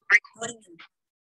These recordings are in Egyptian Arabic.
Recording.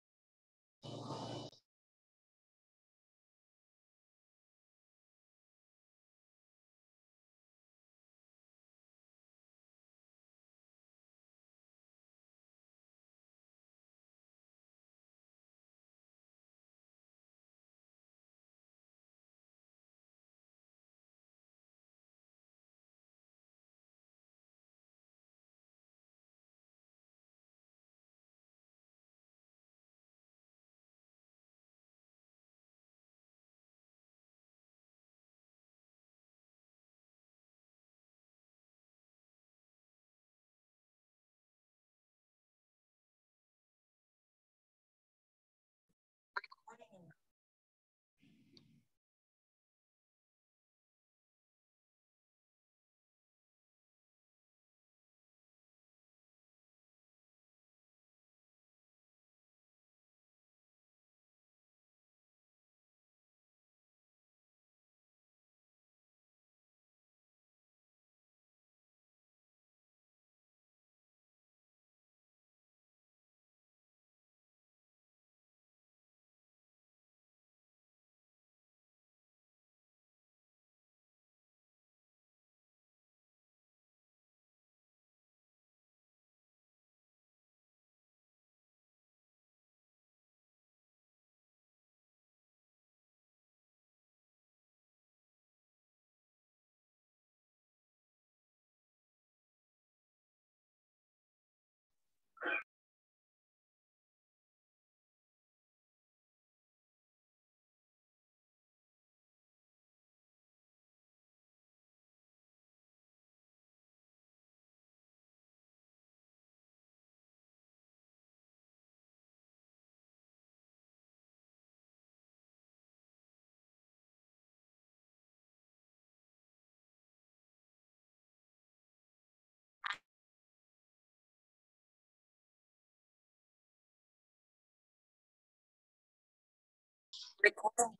Recording.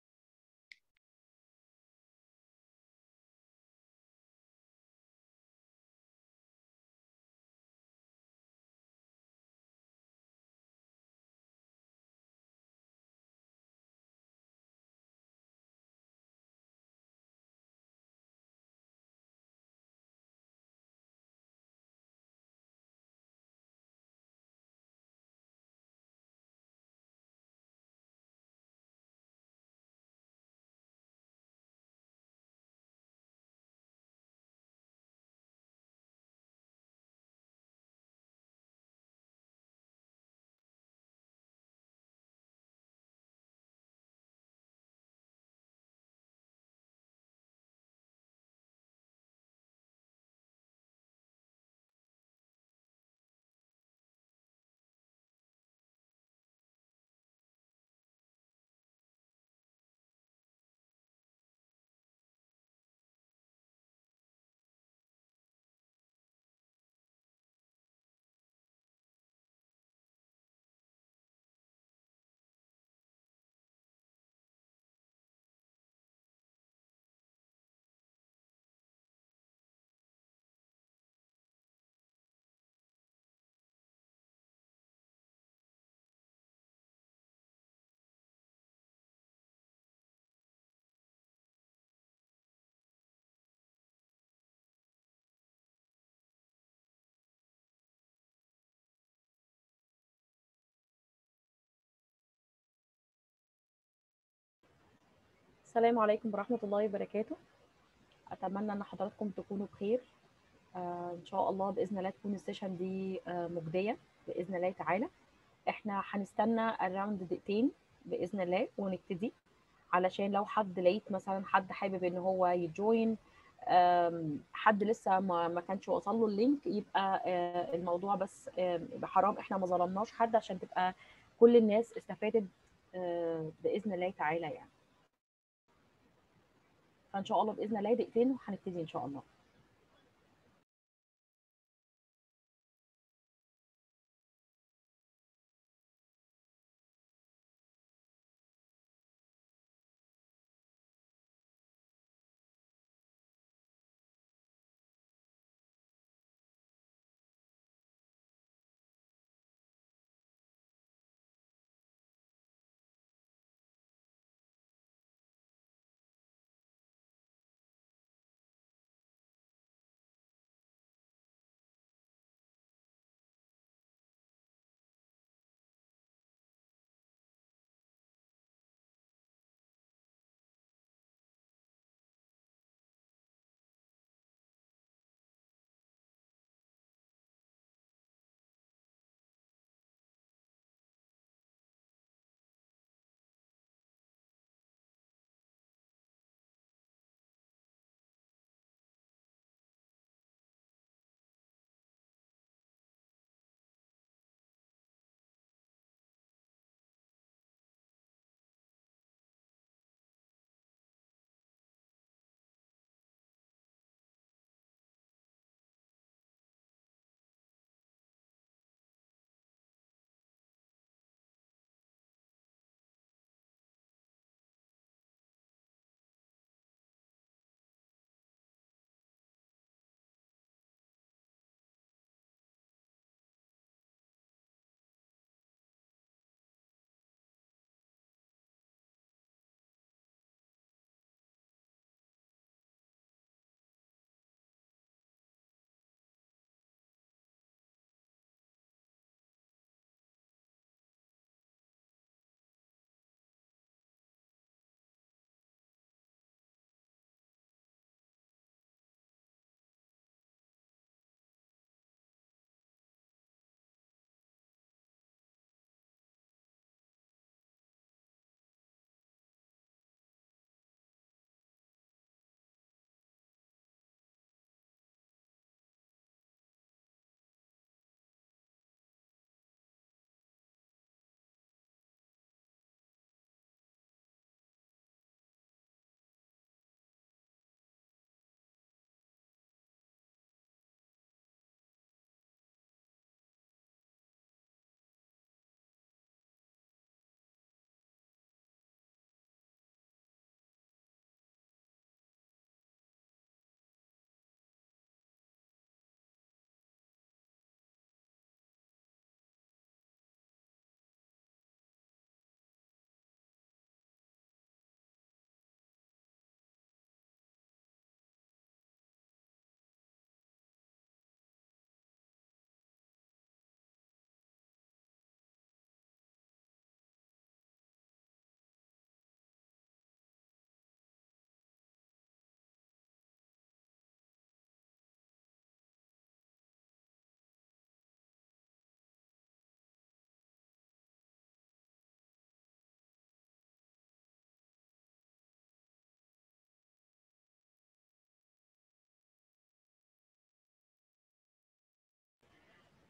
السلام عليكم ورحمة الله وبركاته أتمنى أن حضراتكم تكونوا بخير آه إن شاء الله بإذن الله تكون السيشن دي آه مجدية بإذن الله تعالى إحنا هنستنى الراوند دقيقتين بإذن الله ونبتدي علشان لو حد لقيت مثلا حد حابب إن هو يجوين آم، حد لسه ما ما كانش وصل له اللينك يبقى آه، الموضوع بس آم، يبقى حرام احنا ما ظلمناش حد عشان تبقى كل الناس استفادت آه، باذن الله تعالى يعني فان شاء الله باذن الله دقيقتين وهنبتدي ان شاء الله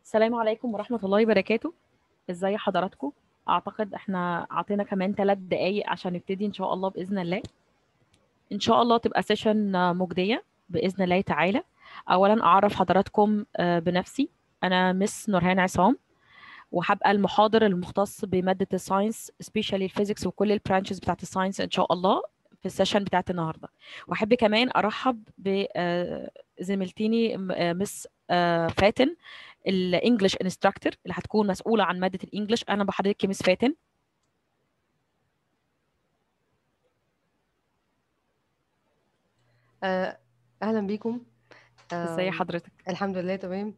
السلام عليكم ورحمة الله وبركاته ازاي حضراتكم اعتقد احنا عطينا كمان ثلاث دقايق عشان نبتدي ان شاء الله باذن الله ان شاء الله تبقى سيشن مجدية باذن الله تعالى اولا اعرف حضراتكم آه، بنفسي انا مس نورهان عصام وهبقى المحاضر المختص بمادة الساينس سبيشالي الفيزيكس وكل البرانشز بتاعت الساينس ان شاء الله في السيشن بتاعت النهارده واحب كمان ارحب بزميلتيني مس آه، فاتن الانجليش انستراكتور اللي هتكون مسؤوله عن ماده الانجليش انا بحضرتك يا مس فاتن آه، اهلا بيكم ازاي آم، حضرتك الحمد لله تمام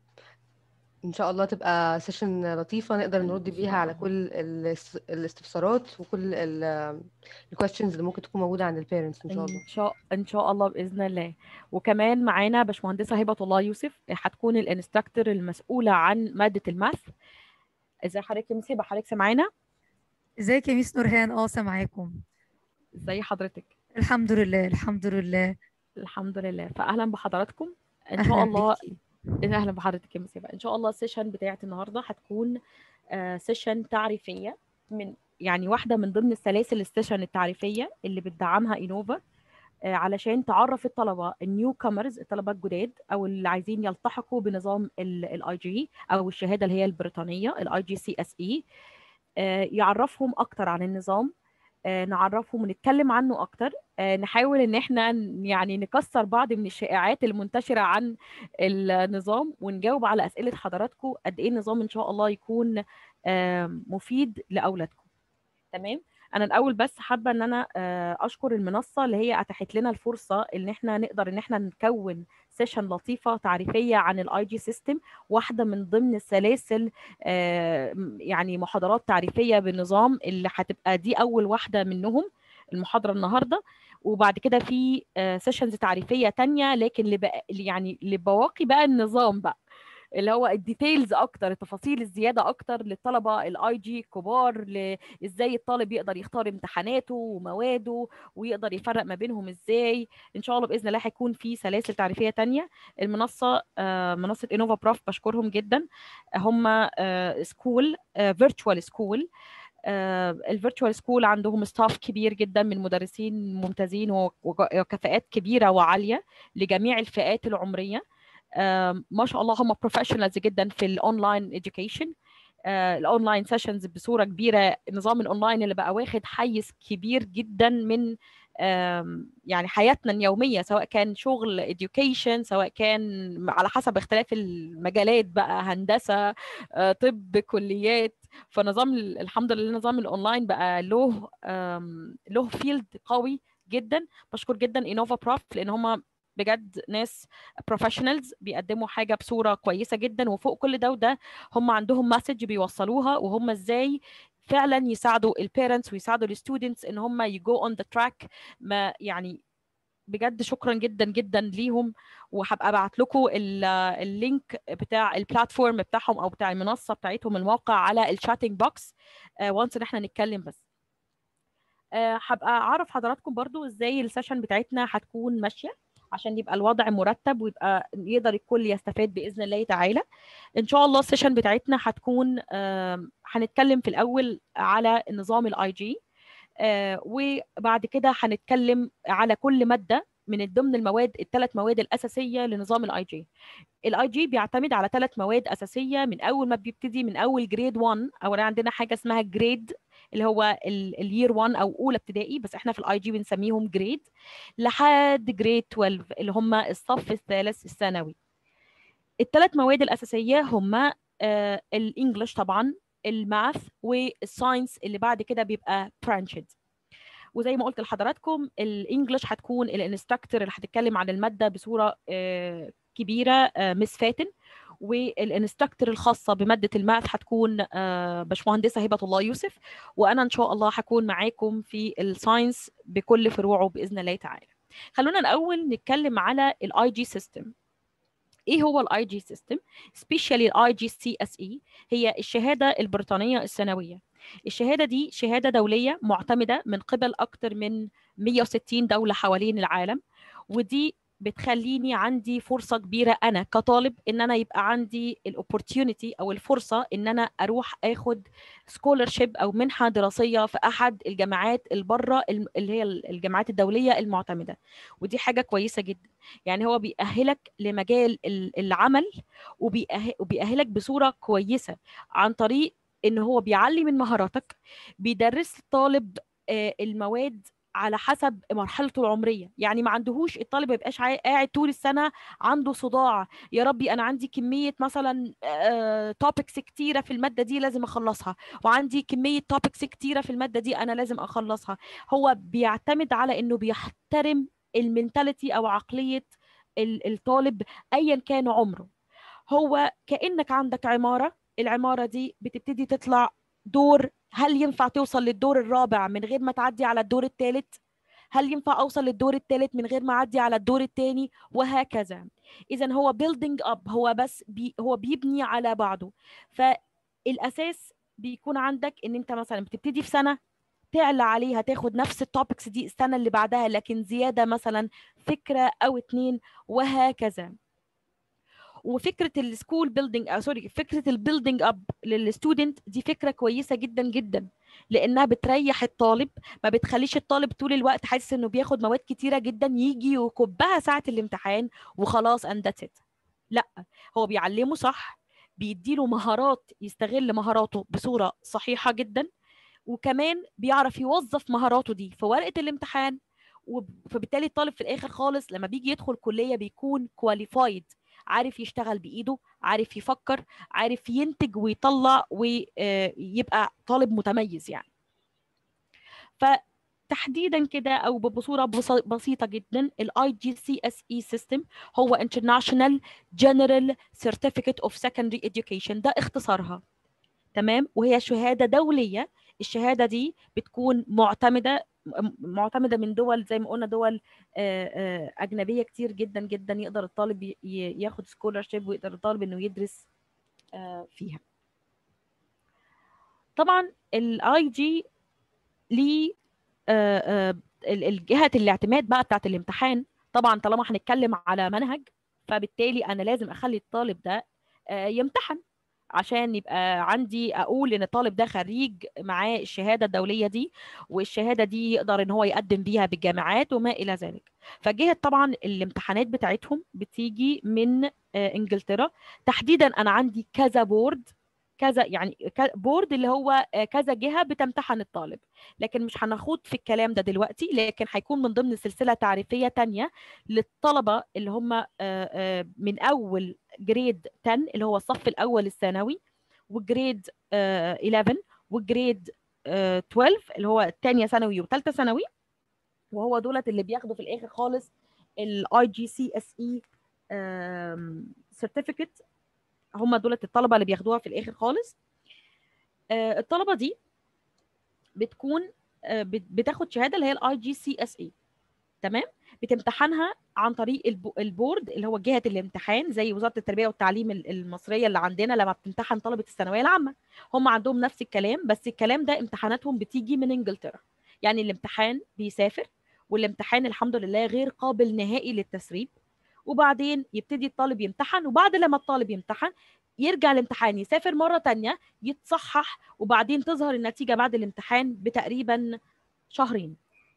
ان شاء الله تبقى سيشن لطيفه نقدر نرد بيها على كل الاس- الاستفسارات وكل الكويستشنز اللي ممكن تكون موجوده عند البيرنتس ان شاء ان الله شاء ان شاء الله باذن الله وكمان معانا باشمهندسه هبه الله يوسف هتكون الانستراكتور المسؤوله عن ماده الماث ازاي حضرتك يا مس هبه حضرتك سامعانا ازيك يا ميس نورهان اه سامعاكم ازاي حضرتك الحمد لله الحمد لله الحمد لله فاهلا بحضراتكم ان شاء اهلا الله بيكي اهلا بحضرتك يا مس هبه ان شاء الله السيشن بتاعت النهارده هتكون آه، سيشن تعريفيه من يعني واحده من ضمن السلاسل السيشن التعريفيه اللي بتدعمها انوفا آه، علشان تعرف الطلبه النيو كامرز الطلبه الجداد او اللي عايزين يلتحقوا بنظام الاي جي او الشهاده اللي هي البريطانيه الاي جي سي اس اي يعرفهم اكتر عن النظام آه، نعرفهم ونتكلم عنه اكتر آه، نحاول ان احنا ن- يعني نكسر بعض من الشائعات المنتشره عن النظام ونجاوب على اسئله حضراتكم قد ايه النظام ان شاء الله يكون آه، مفيد لاولادكم تمام انا الاول بس حابه ان انا آه، اشكر المنصه اللي هي اتاحت لنا الفرصه ان احنا نقدر ان احنا نكون سيشن لطيفه تعريفيه عن الاي جي سيستم واحده من ضمن السلاسل آه، م- يعني محاضرات تعريفيه بالنظام اللي هتبقى دي اول واحده منهم المحاضره النهارده وبعد كده في سيشنز تعريفيه تانية لكن لبقى يعني لبواقي بقى النظام بقى اللي هو الديتيلز اكتر التفاصيل الزياده اكتر للطلبه الاي جي الكبار ل- ازاي الطالب يقدر يختار امتحاناته ومواده ويقدر يفرق ما بينهم ازاي ان شاء الله باذن الله هيكون في سلاسل تعريفيه تانية المنصه آه، منصه انوفا بروف بشكرهم جدا هم سكول فيرتشوال سكول الفيرتشوال سكول عندهم ستاف كبير جدا من مدرسين ممتازين وك- وكفاءات كبيره وعاليه لجميع الفئات العمريه آم، ما شاء الله هم بروفيشنالز جدا في الاونلاين education الاونلاين سيشنز بصوره كبيره نظام الاونلاين اللي بقى واخد حيز كبير جدا من آم، يعني حياتنا اليوميه سواء كان شغل education سواء كان على حسب اختلاف المجالات بقى هندسه آه، طب كليات فنظام ال- الحمد لله نظام الاونلاين بقى له آم، له فيلد قوي جدا بشكر جدا انوفا بروف لان هم بجد ناس بروفيشنالز بيقدموا حاجه بصوره كويسه جدا وفوق كل ده وده هم عندهم مسج بيوصلوها وهم ازاي فعلا يساعدوا البيرنتس ويساعدوا الستودنتس ان هم يجو اون ذا تراك ما يعني بجد شكرا جدا جدا ليهم وهبقى ابعت لكم ال- اللينك بتاع البلاتفورم بتاعهم او بتاع المنصه بتاعتهم الموقع على الشاتنج بوكس وانس ان احنا نتكلم بس آه، هبقى اعرف حضراتكم برضو ازاي السيشن بتاعتنا هتكون ماشيه عشان يبقى الوضع مرتب ويبقى يقدر الكل يستفاد باذن الله تعالى ان شاء الله السيشن بتاعتنا هتكون آم، هنتكلم في الاول على نظام الاي جي وبعد كده هنتكلم على كل ماده من ضمن المواد الثلاث مواد الاساسيه لنظام الاي جي الاي جي بيعتمد على ثلاث مواد اساسيه من اول ما بيبتدي من اول جريد 1 اولا عندنا حاجه اسمها جريد اللي هو الير 1 او اولى ابتدائي بس احنا في الاي جي بنسميهم جريد لحد جريد 12 اللي هم الصف الثالث الثانوي الثلاث مواد الاساسيه هم الانجليش طبعا الماث والساينس اللي بعد كده بيبقى برانشد وزي ما قلت لحضراتكم الانجليش هتكون الانستراكتور اللي هتتكلم عن الماده بصوره آه، كبيره آه، مس فاتن والانستراكتور الخاصه بماده الماث هتكون آه، باشمهندسه هبه الله يوسف وانا ان شاء الله هكون معاكم في الساينس بكل فروعه باذن الله تعالى خلونا الاول نتكلم على الاي جي سيستم ايه هو الاي جي سيستم سبيشالي الاي جي سي اس اي هي الشهاده البريطانيه السنويه الشهاده دي شهاده دوليه معتمده من قبل اكثر من 160 دوله حوالين العالم ودي بتخليني عندي فرصه كبيره انا كطالب ان انا يبقى عندي الاوبورتيونيتي او الفرصه ان انا اروح اخد سكولرشيب او منحه دراسيه في احد الجامعات البره اللي هي الجامعات الدوليه المعتمده ودي حاجه كويسه جدا يعني هو بيأهلك لمجال العمل وبيأهلك بصوره كويسه عن طريق ان هو بيعلي من مهاراتك بيدرس الطالب المواد على حسب مرحلته العمريه يعني ما عندهوش الطالب ما يبقاش قاعد طول السنه عنده صداع يا ربي انا عندي كميه مثلا توبكس كتيره في الماده دي لازم اخلصها وعندي كميه توبكس كتيره في الماده دي انا لازم اخلصها هو بيعتمد على انه بيحترم المينتاليتي او عقليه الطالب ايا كان عمره هو كانك عندك عماره العماره دي بتبتدي تطلع دور هل ينفع توصل للدور الرابع من غير ما تعدي على الدور الثالث هل ينفع اوصل للدور الثالث من غير ما اعدي على الدور الثاني وهكذا اذا هو building up هو بس بي هو بيبني على بعضه فالاساس بيكون عندك ان انت مثلا بتبتدي في سنه تعلى عليها تاخد نفس التوبكس دي السنه اللي بعدها لكن زياده مثلا فكره او اتنين وهكذا وفكره السكول بيلدينج او سوري فكره البيلدينج اب للستودنت دي فكره كويسه جدا جدا لانها بتريح الطالب ما بتخليش الطالب طول الوقت حاسس انه بياخد مواد كتيره جدا يجي ويكبها ساعه الامتحان وخلاص اند ذاتس لا هو بيعلمه صح بيديله مهارات يستغل مهاراته بصوره صحيحه جدا وكمان بيعرف يوظف مهاراته دي في ورقه الامتحان فبالتالي الطالب في الاخر خالص لما بيجي يدخل كليه بيكون كواليفايد عارف يشتغل بايده عارف يفكر عارف ينتج ويطلع ويبقى طالب متميز يعني فتحديدا كده او بصوره بسيطه جدا الاي جي سي اس اي سيستم هو International General Certificate of Secondary Education ده اختصارها تمام وهي شهاده دوليه الشهاده دي بتكون معتمده معتمده من دول زي ما قلنا دول اجنبيه كتير جدا جدا يقدر الطالب ياخد سكولرشيب ويقدر الطالب انه يدرس فيها طبعا الاي جي ليه الجهه الاعتماد بقى بتاعت الامتحان طبعا طالما هنتكلم على منهج فبالتالي انا لازم اخلي الطالب ده يمتحن عشان يبقى عندي اقول ان الطالب ده خريج معاه الشهاده الدوليه دي والشهاده دي يقدر ان هو يقدم بيها بالجامعات وما الى ذلك فجهه طبعا الامتحانات بتاعتهم بتيجي من انجلترا تحديدا انا عندي كذا بورد كذا يعني بورد اللي هو كذا جهه بتمتحن الطالب لكن مش هنخوض في الكلام ده دلوقتي لكن هيكون من ضمن سلسله تعريفيه تانية للطلبه اللي هم من اول جريد 10 اللي هو الصف الاول الثانوي وجريد 11 وجريد 12 اللي هو الثانيه ثانوي وثالثه ثانوي وهو دولت اللي بياخدوا في الاخر خالص الاي جي سي اس اي سيرتيفيكت هم دولت الطلبه اللي بياخدوها في الاخر خالص الطلبه دي بتكون بتاخد شهاده اللي هي الاي جي سي اس اي تمام بتمتحنها عن طريق البورد اللي هو جهه الامتحان زي وزاره التربيه والتعليم المصريه اللي عندنا لما بتمتحن طلبه الثانويه العامه هم عندهم نفس الكلام بس الكلام ده امتحاناتهم بتيجي من انجلترا يعني الامتحان بيسافر والامتحان الحمد لله غير قابل نهائي للتسريب وبعدين يبتدي الطالب يمتحن وبعد لما الطالب يمتحن يرجع الامتحان يسافر مرة تانية يتصحح وبعدين تظهر النتيجة بعد الامتحان بتقريبا شهرين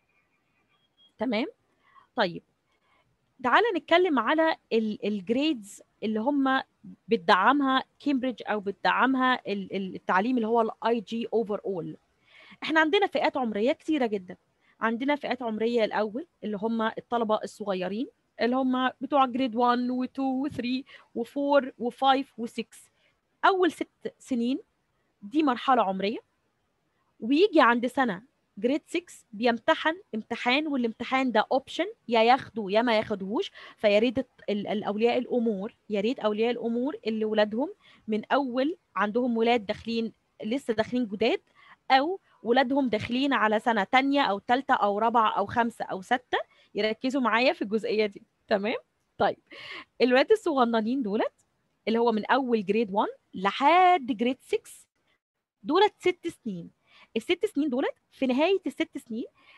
تمام طيب تعالى نتكلم على الجريدز اللي هم بتدعمها كامبريدج او بتدعمها التعليم اللي هو الاي جي اوفر اول احنا عندنا فئات عمريه كتيره جدا عندنا فئات عمريه الاول اللي هم الطلبه الصغيرين اللي هم بتوع جريد 1 و2 و3 و4 و5 و6 اول ست سنين دي مرحله عمريه ويجي عند سنه جريد 6 بيمتحن امتحان والامتحان ده اوبشن يا ياخده يا ما ياخدهوش فيا ريت الاولياء الامور يا ريت اولياء الامور اللي ولادهم من اول عندهم ولاد داخلين لسه داخلين جداد او ولادهم داخلين على سنه تانية او ثالثه او رابعه او خمسه او سته يركزوا معايا في الجزئيه دي تمام طيب الولاد الصغننين دولت اللي هو من اول جريد 1 لحد جريد 6 دولت ست سنين الست سنين دولت في نهايه الست سنين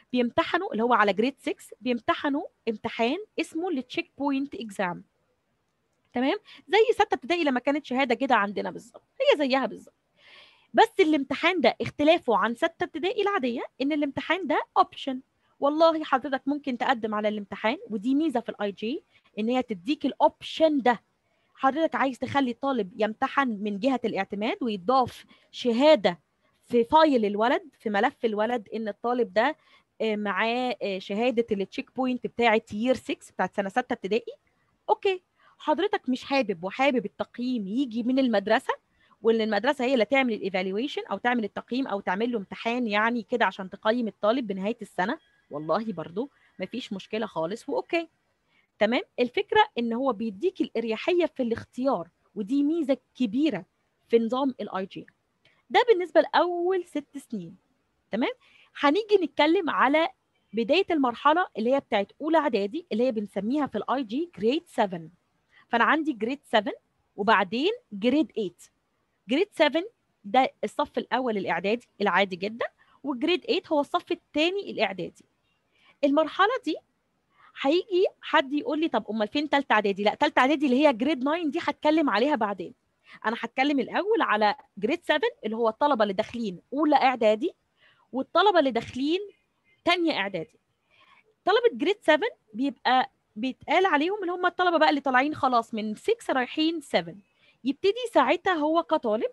بيمتحنوا اللي هو على جريد 6 بيمتحنوا امتحان اسمه التشيك بوينت اكزام تمام زي سته ابتدائي لما كانت شهاده كده عندنا بالظبط هي زيها بالظبط بس الامتحان ده اختلافه عن سته ابتدائي العاديه ان الامتحان ده اوبشن والله حضرتك ممكن تقدم على الامتحان ودي ميزه في الاي جي ان هي تديك الاوبشن ده حضرتك عايز تخلي الطالب يمتحن من جهه الاعتماد ويضاف شهاده في فايل الولد في ملف الولد ان الطالب ده آه، معاه آه، شهاده التشيك بوينت بتاعه يير 6 بتاعه سنه 6 ابتدائي اوكي حضرتك مش حابب وحابب التقييم يجي من المدرسه وان المدرسه هي اللي تعمل الايفالويشن او تعمل التقييم او تعمل له امتحان يعني كده عشان تقيم الطالب بنهايه السنه والله برضو مفيش مشكله خالص واوكي تمام الفكره ان هو بيديك الاريحيه في الاختيار ودي ميزه كبيره في نظام الاي جي ده بالنسبه لاول ست سنين تمام هنيجي نتكلم على بدايه المرحله اللي هي بتاعت اولى اعدادي اللي هي بنسميها في الاي جي جريد 7 فانا عندي جريد 7 وبعدين جريد 8 جريد 7 ده الصف الاول الاعدادي العادي جدا وجريد 8 هو الصف الثاني الاعدادي المرحله دي هيجي حد يقول لي طب امال فين ثالثه اعدادي لا ثالثه اعدادي اللي هي جريد 9 دي هتكلم عليها بعدين انا هتكلم الاول على جريد 7 اللي هو الطلبه اللي داخلين اولى اعدادي والطلبه اللي داخلين ثانيه اعدادي طلبه جريد 7 بيبقى بيتقال عليهم اللي هم الطلبه بقى اللي طالعين خلاص من 6 رايحين 7 يبتدي ساعتها هو كطالب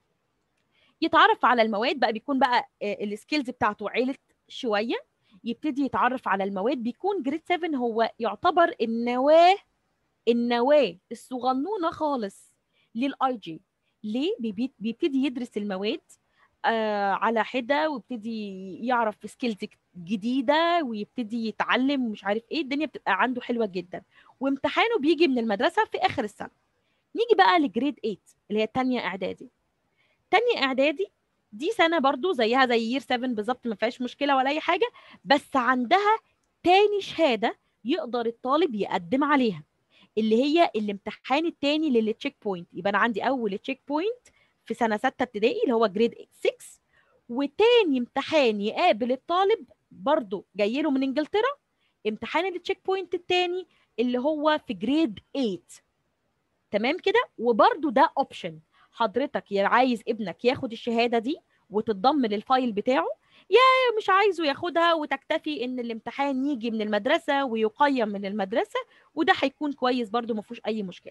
يتعرف على المواد بقى بيكون بقى السكيلز بتاعته عيلت شويه يبتدي يتعرف على المواد بيكون جريد 7 هو يعتبر النواه النواه الصغنونه خالص للاي جي ليه بيبي- بيبتدي يدرس المواد آه على حده ويبتدي يعرف سكيلز جديده ويبتدي يتعلم ومش عارف ايه الدنيا بتبقى عنده حلوه جدا وامتحانه بيجي من المدرسه في اخر السنه نيجي بقى لجريد 8 اللي هي تانية اعدادي تانية اعدادي دي سنه برضو زيها زي يير 7 بالظبط ما فيهاش مشكله ولا اي حاجه بس عندها تاني شهاده يقدر الطالب يقدم عليها اللي هي الامتحان التاني للتشيك بوينت يبقى انا عندي اول تشيك بوينت في سنه سته ابتدائي اللي هو جريد 6 وتاني امتحان يقابل الطالب برضو جاي له من انجلترا امتحان التشيك بوينت التاني اللي هو في جريد 8 تمام كده وبرضو ده اوبشن حضرتك يا عايز ابنك ياخد الشهاده دي وتتضم للفايل بتاعه يا مش عايزه ياخدها وتكتفي ان الامتحان يجي من المدرسه ويقيم من المدرسه وده هيكون كويس برضو ما فيهوش اي مشكله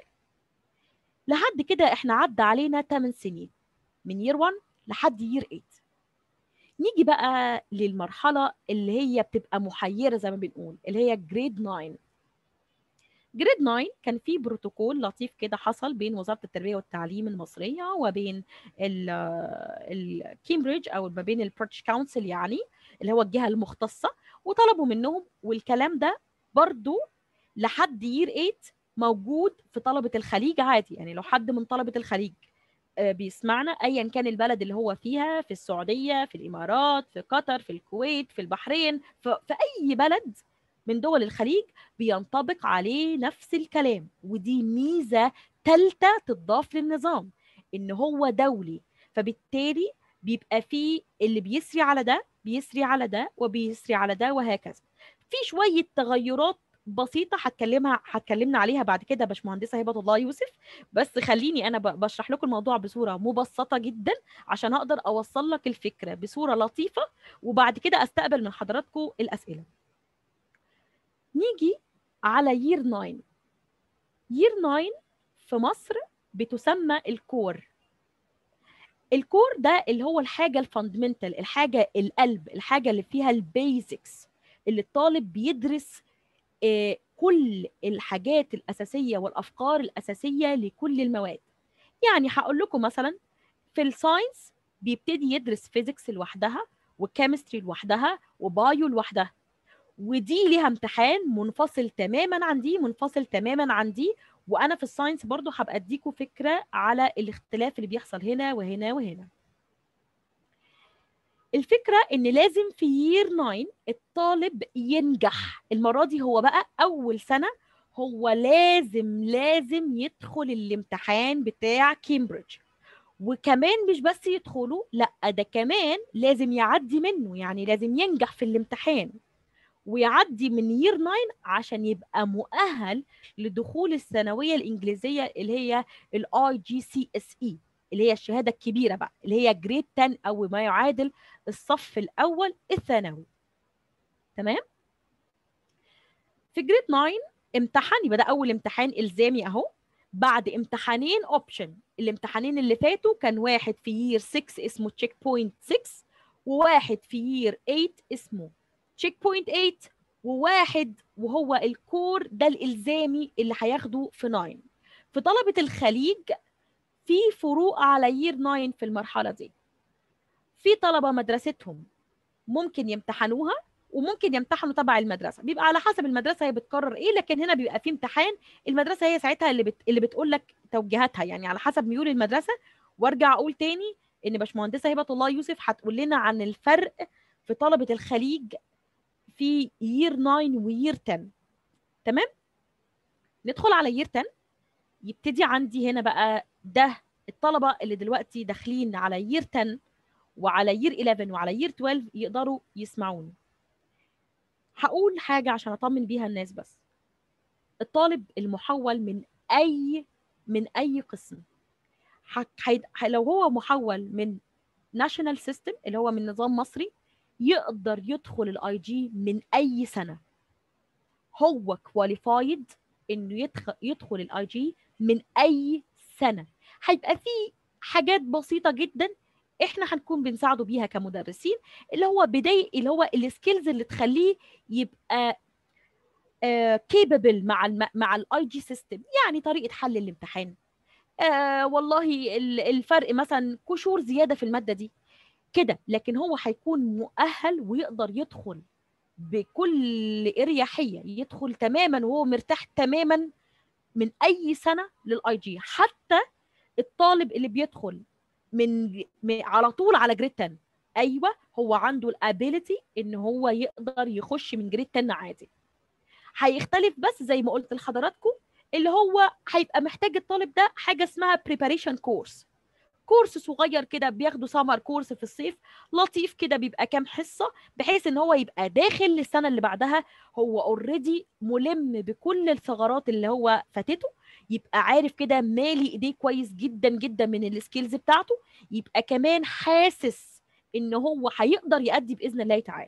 لحد كده احنا عدى علينا 8 سنين من يير 1 لحد يير 8 نيجي بقى للمرحله اللي هي بتبقى محيره زي ما بنقول اللي هي جريد 9 جريد 9 كان في بروتوكول لطيف كده حصل بين وزاره التربيه والتعليم المصريه وبين الكامبريدج او ما بين البريتش كونسل يعني اللي هو الجهه المختصه وطلبوا منهم والكلام ده برضو لحد يير 8 موجود في طلبه الخليج عادي يعني لو حد من طلبه الخليج آه، بيسمعنا ايا كان البلد اللي هو فيها في السعوديه في الامارات في قطر في الكويت في البحرين في, في اي بلد من دول الخليج بينطبق عليه نفس الكلام ودي ميزه ثالثه تضاف للنظام ان هو دولي فبالتالي بيبقى فيه اللي بيسري على ده بيسري على ده وبيسري على ده وهكذا في شويه تغيرات بسيطه هتكلمها هتكلمنا عليها بعد كده باشمهندسه هبه الله يوسف بس خليني انا ب- بشرح لكم الموضوع بصوره مبسطه جدا عشان اقدر اوصل لك الفكره بصوره لطيفه وبعد كده استقبل من حضراتكم الاسئله نيجي على يير 9 يير 9 في مصر بتسمى الكور الكور ده اللي هو الحاجه الفاندمنتال الحاجه القلب الحاجه اللي فيها البيزكس اللي الطالب بيدرس آه، كل الحاجات الاساسيه والافكار الاساسيه لكل المواد يعني هقول لكم مثلا في الساينس بيبتدي يدرس فيزيكس لوحدها وكيمستري لوحدها وبايو لوحدها ودي ليها امتحان منفصل تماما عن دي منفصل تماما عن دي وانا في الساينس برضو هبقى اديكم فكره على الاختلاف اللي بيحصل هنا وهنا وهنا الفكره ان لازم في يير 9 الطالب ينجح المره دي هو بقى اول سنه هو لازم لازم يدخل الامتحان بتاع كامبريدج وكمان مش بس يدخلوا لا ده كمان لازم يعدي منه يعني لازم ينجح في الامتحان ويعدي من يير 9 عشان يبقى مؤهل لدخول الثانويه الانجليزيه اللي هي الاي جي سي اس اي اللي هي الشهاده الكبيره بقى اللي هي جريد 10 او ما يعادل الصف الاول الثانوي تمام في جريد 9 امتحان يبقى ده اول امتحان الزامي اهو بعد امتحانين اوبشن الامتحانين اللي فاتوا كان واحد في يير 6 اسمه تشيك بوينت 6 وواحد في يير 8 اسمه تشيك بوينت 8 وواحد وهو الكور ده الالزامي اللي هياخده في 9 في طلبه الخليج في فروق على يير 9 في المرحله دي في طلبه مدرستهم ممكن يمتحنوها وممكن يمتحنوا تبع المدرسه بيبقى على حسب المدرسه هي بتقرر ايه لكن هنا بيبقى في امتحان المدرسه هي ساعتها اللي بت... اللي بتقول لك توجيهاتها يعني على حسب ميول المدرسه وارجع اقول تاني ان باشمهندسه هبه الله يوسف هتقول لنا عن الفرق في طلبه الخليج في يير 9 ويير 10 تمام ندخل على يير 10 يبتدي عندي هنا بقى ده الطلبه اللي دلوقتي داخلين على يير 10 وعلى يير 11 وعلى يير 12 يقدروا يسمعوني هقول حاجة عشان أطمن بيها الناس بس الطالب المحول من أي من أي قسم حي... لو هو محول من ناشونال سيستم اللي هو من نظام مصري يقدر يدخل الاي جي من اي سنه هو كواليفايد انه يدخل يدخل الاي جي من اي سنه هيبقى في حاجات بسيطه جدا احنا هنكون بنساعده بيها كمدرسين اللي هو بدايه اللي هو السكيلز اللي تخليه يبقى كيبل uh, مع الم... مع الاي جي سيستم يعني طريقه حل الامتحان آه والله الفرق مثلا كشور زياده في الماده دي كده لكن هو هيكون مؤهل ويقدر يدخل بكل اريحيه يدخل تماما وهو مرتاح تماما من اي سنه للاي جي حتى الطالب اللي بيدخل من, من على طول على جريد 10 ايوه هو عنده الابيليتي ان هو يقدر يخش من جريد 10 عادي هيختلف بس زي ما قلت لحضراتكم اللي هو هيبقى محتاج الطالب ده حاجه اسمها بريباريشن كورس كورس صغير كده بياخده سمر كورس في الصيف لطيف كده بيبقى كام حصه بحيث ان هو يبقى داخل للسنه اللي بعدها هو اوريدي ملم بكل الثغرات اللي هو فاتته يبقى عارف كده مالي ايديه كويس جدا جدا من السكيلز بتاعته يبقى كمان حاسس ان هو هيقدر يأدي باذن الله تعالى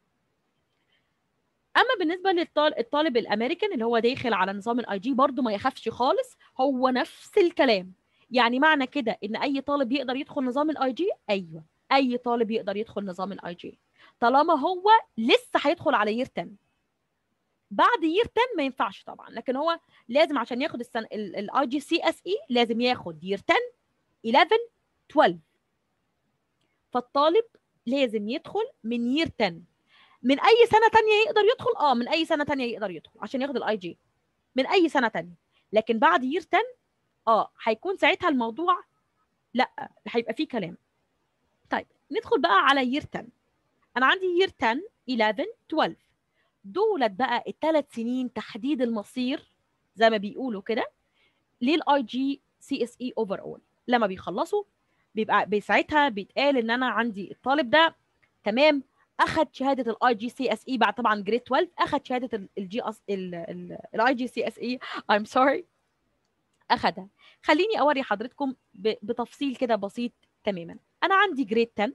اما بالنسبه للطالب الامريكان اللي هو داخل على نظام الاي جي برضه ما يخافش خالص هو نفس الكلام يعني معنى كده ان اي طالب يقدر يدخل نظام الاي جي ايوه اي طالب يقدر يدخل نظام الاي جي طالما هو لسه هيدخل على يير 10 بعد يير 10 ما ينفعش طبعا لكن هو لازم عشان ياخد السنه الاي جي سي اس اي لازم ياخد يير 10 11 12 فالطالب لازم يدخل من يير 10 من اي سنه تانية يقدر يدخل اه من اي سنه تانية يقدر يدخل عشان ياخد الاي جي من اي سنه تانية لكن بعد يير 10 اه هيكون ساعتها الموضوع لا هيبقى فيه كلام طيب ندخل بقى على يير 10 انا عندي يير 10 11 12 دولت بقى الثلاث سنين تحديد المصير زي ما بيقولوا كده للاي جي سي اس اي اوفر اول لما بيخلصوا بيبقى ساعتها بيتقال ان انا عندي الطالب ده تمام اخذ شهاده الاي جي سي اس اي بعد طبعا جريد 12 اخذ شهاده الجي اس الاي جي سي اس اي I'm sorry اخذها خليني اوري حضرتكم بتفصيل كده بسيط تماما انا عندي جريد 10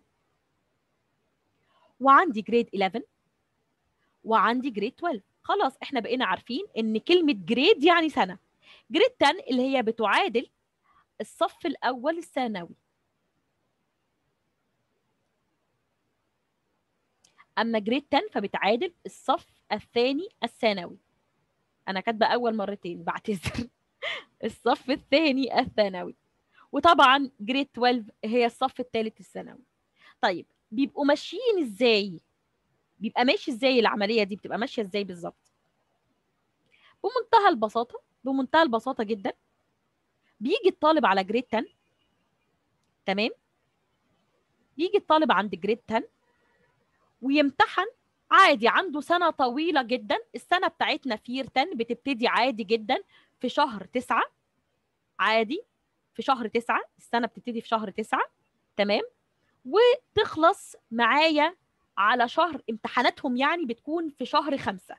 وعندي جريد 11 وعندي جريد 12 خلاص احنا بقينا عارفين ان كلمه جريد يعني سنه جريد 10 اللي هي بتعادل الصف الاول الثانوي اما جريد 10 فبتعادل الصف الثاني الثانوي انا كاتبه اول مرتين بعتذر الصف الثاني الثانوي وطبعا جريد 12 هي الصف الثالث الثانوي طيب بيبقوا ماشيين ازاي بيبقى ماشي ازاي العمليه دي بتبقى ماشيه ازاي بالظبط بمنتهى البساطه بمنتهى البساطه جدا بيجي الطالب على جريد 10 تمام يجي الطالب عند جريد 10 ويمتحن عادي عنده سنة طويلة جدا السنة بتاعتنا في يير 10 بتبتدي عادي جدا في شهر تسعة عادي في شهر تسعة السنه بتبتدي في شهر تسعة تمام وتخلص معايا على شهر امتحاناتهم يعني بتكون في شهر خمسة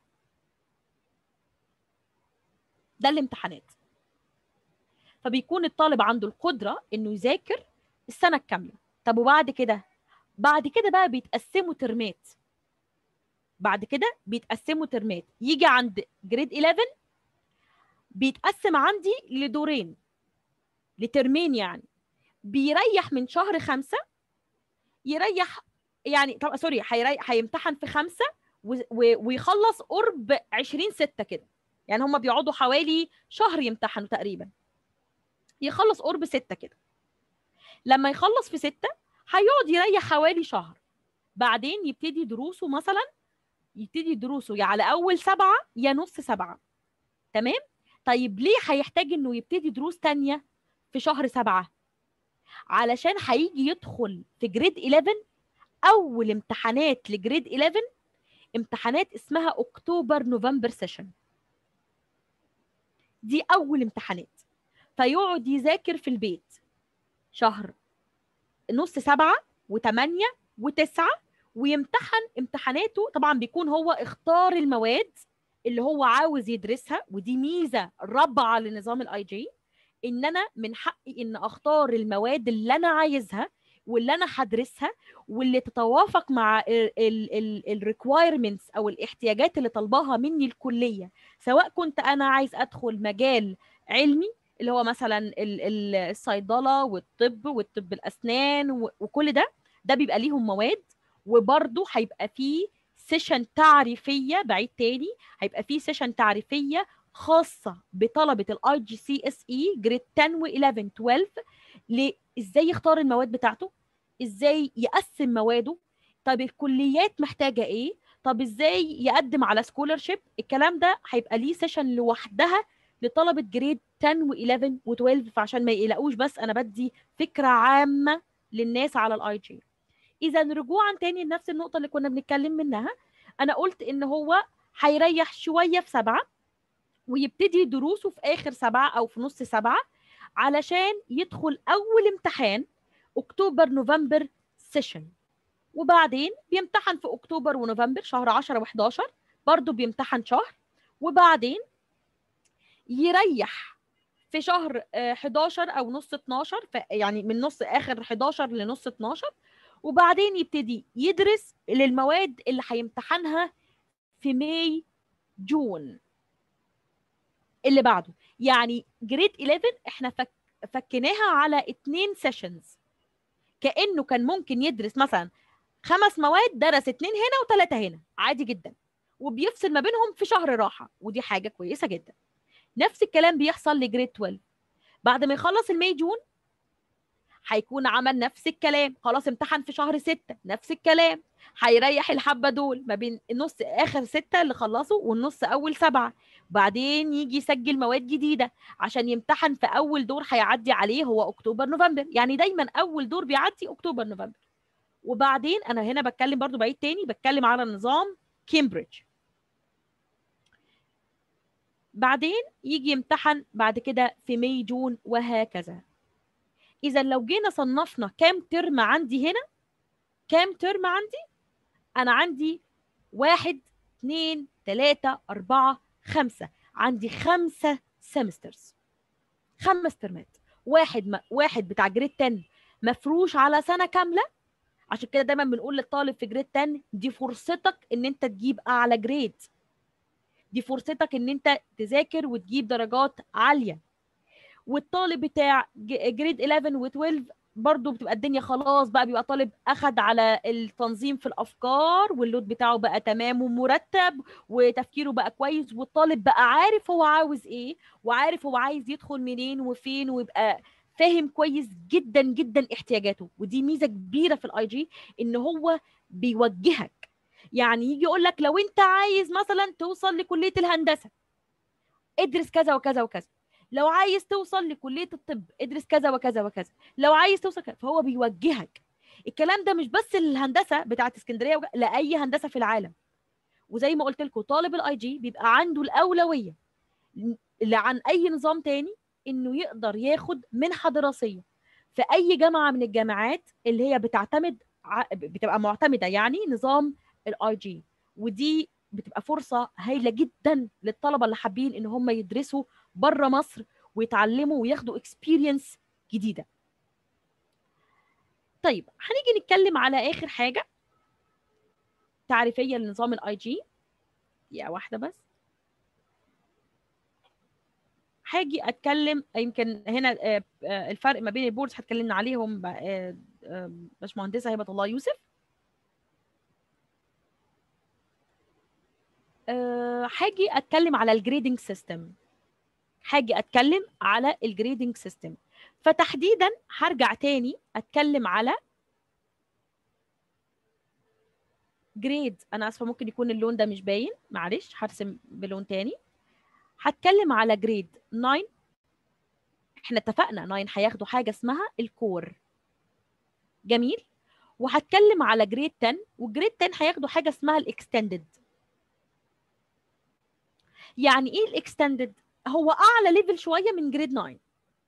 ده الامتحانات فبيكون الطالب عنده القدرة انه يذاكر السنة الكاملة طب وبعد كده بعد كده بقى بيتقسموا ترمات بعد كده بيتقسموا ترمات يجي عند جريد 11 بيتقسم عندي لدورين لترمين يعني بيريح من شهر خمسة يريح يعني طب سوري هيريح هيمتحن في خمسة و... و... ويخلص قرب 20 ستة كده يعني هم بيقعدوا حوالي شهر يمتحنوا تقريبا يخلص قرب ستة كده لما يخلص في ستة هيقعد يريح حوالي شهر بعدين يبتدي دروسه مثلا يبتدي دروسه يا على اول سبعة يا نص سبعة تمام طيب ليه هيحتاج انه يبتدي دروس تانية في شهر سبعة علشان هيجي يدخل في جريد 11 اول امتحانات لجريد 11 امتحانات اسمها اكتوبر نوفمبر سيشن دي اول امتحانات فيقعد يذاكر في البيت شهر نص سبعة وثمانية وتسعة ويمتحن امتحاناته طبعا بيكون هو اختار المواد اللي هو عاوز يدرسها ودي ميزة رابعة لنظام الاي جي ان انا من حقي ان اختار المواد اللي انا عايزها واللي انا هدرسها واللي تتوافق مع الريكوايرمنتس او الاحتياجات اللي طالباها مني الكليه سواء كنت انا عايز ادخل مجال علمي اللي هو مثلا الصيدله والطب والطب الاسنان وكل ده ده بيبقى ليهم مواد وبرده هيبقى فيه سيشن تعريفيه بعيد تاني هيبقى فيه سيشن تعريفيه خاصه بطلبه الاي جي سي اس اي جريد 10 و11 12 ازاي يختار المواد بتاعته ازاي يقسم مواده طب الكليات محتاجه ايه طب ازاي يقدم على سكولرشيب الكلام ده هيبقى ليه سيشن لوحدها لطلبه جريد 10 و11 و12 فعشان ما يقلقوش بس انا بدي فكره عامه للناس على الاي جي اذا رجوعا تاني لنفس النقطه اللي كنا بنتكلم منها انا قلت ان هو هيريح شويه في سبعه ويبتدي دروسه في اخر سبعه او في نص سبعه علشان يدخل اول امتحان اكتوبر نوفمبر سيشن وبعدين بيمتحن في اكتوبر ونوفمبر شهر 10 و11 برضه بيمتحن شهر وبعدين يريح في شهر 11 او نص 12 يعني من نص اخر 11 لنص 12 وبعدين يبتدي يدرس للمواد اللي هيمتحنها في ماي جون اللي بعده يعني جريد 11 احنا فك فكناها على اتنين سيشنز كانه كان ممكن يدرس مثلا خمس مواد درس اتنين هنا وثلاثه هنا عادي جدا وبيفصل ما بينهم في شهر راحه ودي حاجه كويسه جدا نفس الكلام بيحصل لجريد 12 بعد ما يخلص الماي جون هيكون عمل نفس الكلام خلاص امتحن في شهر ستة نفس الكلام هيريح الحبة دول ما بين النص آخر ستة اللي خلصوا والنص أول سبعة بعدين يجي يسجل مواد جديدة عشان يمتحن في أول دور هيعدي عليه هو أكتوبر نوفمبر يعني دايما أول دور بيعدي أكتوبر نوفمبر وبعدين أنا هنا بتكلم برضو بعيد تاني بتكلم على نظام كامبريدج بعدين يجي يمتحن بعد كده في ماي جون وهكذا اذا لو جينا صنفنا كام ترم عندي هنا كام ترم عندي انا عندي واحد اثنين ثلاثة أربعة خمسة عندي خمسة سمسترز خمس ترمات واحد م... واحد بتاع جريد 10 مفروش على سنة كاملة عشان كده دايما بنقول للطالب في جريد 10 دي فرصتك ان انت تجيب اعلى جريد دي فرصتك ان انت تذاكر وتجيب درجات عاليه والطالب بتاع جريد 11 و12 برضه بتبقى الدنيا خلاص بقى بيبقى طالب اخد على التنظيم في الافكار واللود بتاعه بقى تمام ومرتب وتفكيره بقى كويس والطالب بقى عارف هو عاوز ايه وعارف هو عايز يدخل منين وفين ويبقى فاهم كويس جدا جدا احتياجاته ودي ميزه كبيره في الاي جي ان هو بيوجهك يعني يجي يقول لك لو انت عايز مثلا توصل لكليه الهندسه ادرس كذا وكذا وكذا لو عايز توصل لكليه الطب ادرس كذا وكذا وكذا لو عايز توصل كذا فهو بيوجهك الكلام ده مش بس للهندسه بتاعت اسكندريه وج... لاي هندسه في العالم وزي ما قلت لكم طالب الاي جي بيبقى عنده الاولويه عن اي نظام تاني انه يقدر ياخد منحه دراسيه في اي جامعه من الجامعات اللي هي بتعتمد ع- بتبقى معتمده يعني نظام الاي جي ودي بتبقى فرصه هايله جدا للطلبه اللي حابين ان هم يدرسوا بره مصر ويتعلموا وياخدوا اكسبيرينس جديده طيب هنيجي نتكلم على اخر حاجه تعريفيه لنظام الاي جي دقيقه واحده بس هاجي اتكلم يمكن هنا آه، آه، الفرق ما بين البوردز هتكلمنا عليهم ب- آه، آه، باشمهندسه هبه الله يوسف آه، هاجي اتكلم على الجريدنج سيستم هاجي اتكلم على الجريدنج سيستم فتحديدا هرجع تاني اتكلم على جريد انا اسفه ممكن يكون اللون ده مش باين معلش هرسم بلون تاني هتكلم على جريد 9 احنا اتفقنا 9 هياخدوا حاجه اسمها الكور جميل وهتكلم على جريد 10 وجريد 10 هياخدوا حاجه اسمها الاكستندد يعني ايه الاكستندد هو اعلى ليفل شويه من جريد 9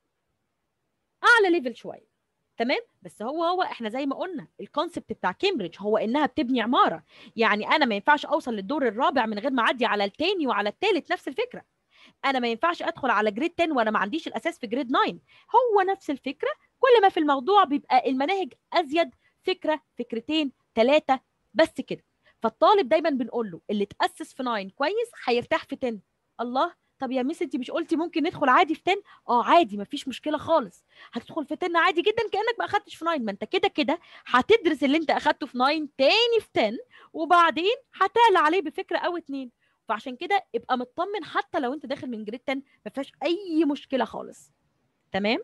اعلى ليفل شويه تمام بس هو هو احنا زي ما قلنا الكونسبت بتاع كامبريدج هو انها بتبني عماره يعني انا ما ينفعش اوصل للدور الرابع من غير ما اعدي على التاني وعلى التالت نفس الفكره انا ما ينفعش ادخل على جريد 10 وانا ما عنديش الاساس في جريد 9 هو نفس الفكره كل ما في الموضوع بيبقى المناهج ازيد فكره فكرتين ثلاثه بس كده فالطالب دايما بنقول له اللي اتاسس في 9 كويس هيرتاح في 10 الله طب يا ميس انت مش قلتي ممكن ندخل عادي في 10 اه عادي مفيش مشكله خالص هتدخل في 10 عادي جدا كانك ما اخدتش في 9 ما انت كده كده هتدرس اللي انت اخدته في 9 تاني في 10 وبعدين هتعلى عليه بفكره او اتنين فعشان كده ابقى مطمن حتى لو انت داخل من جريد 10 ما فيهاش اي مشكله خالص تمام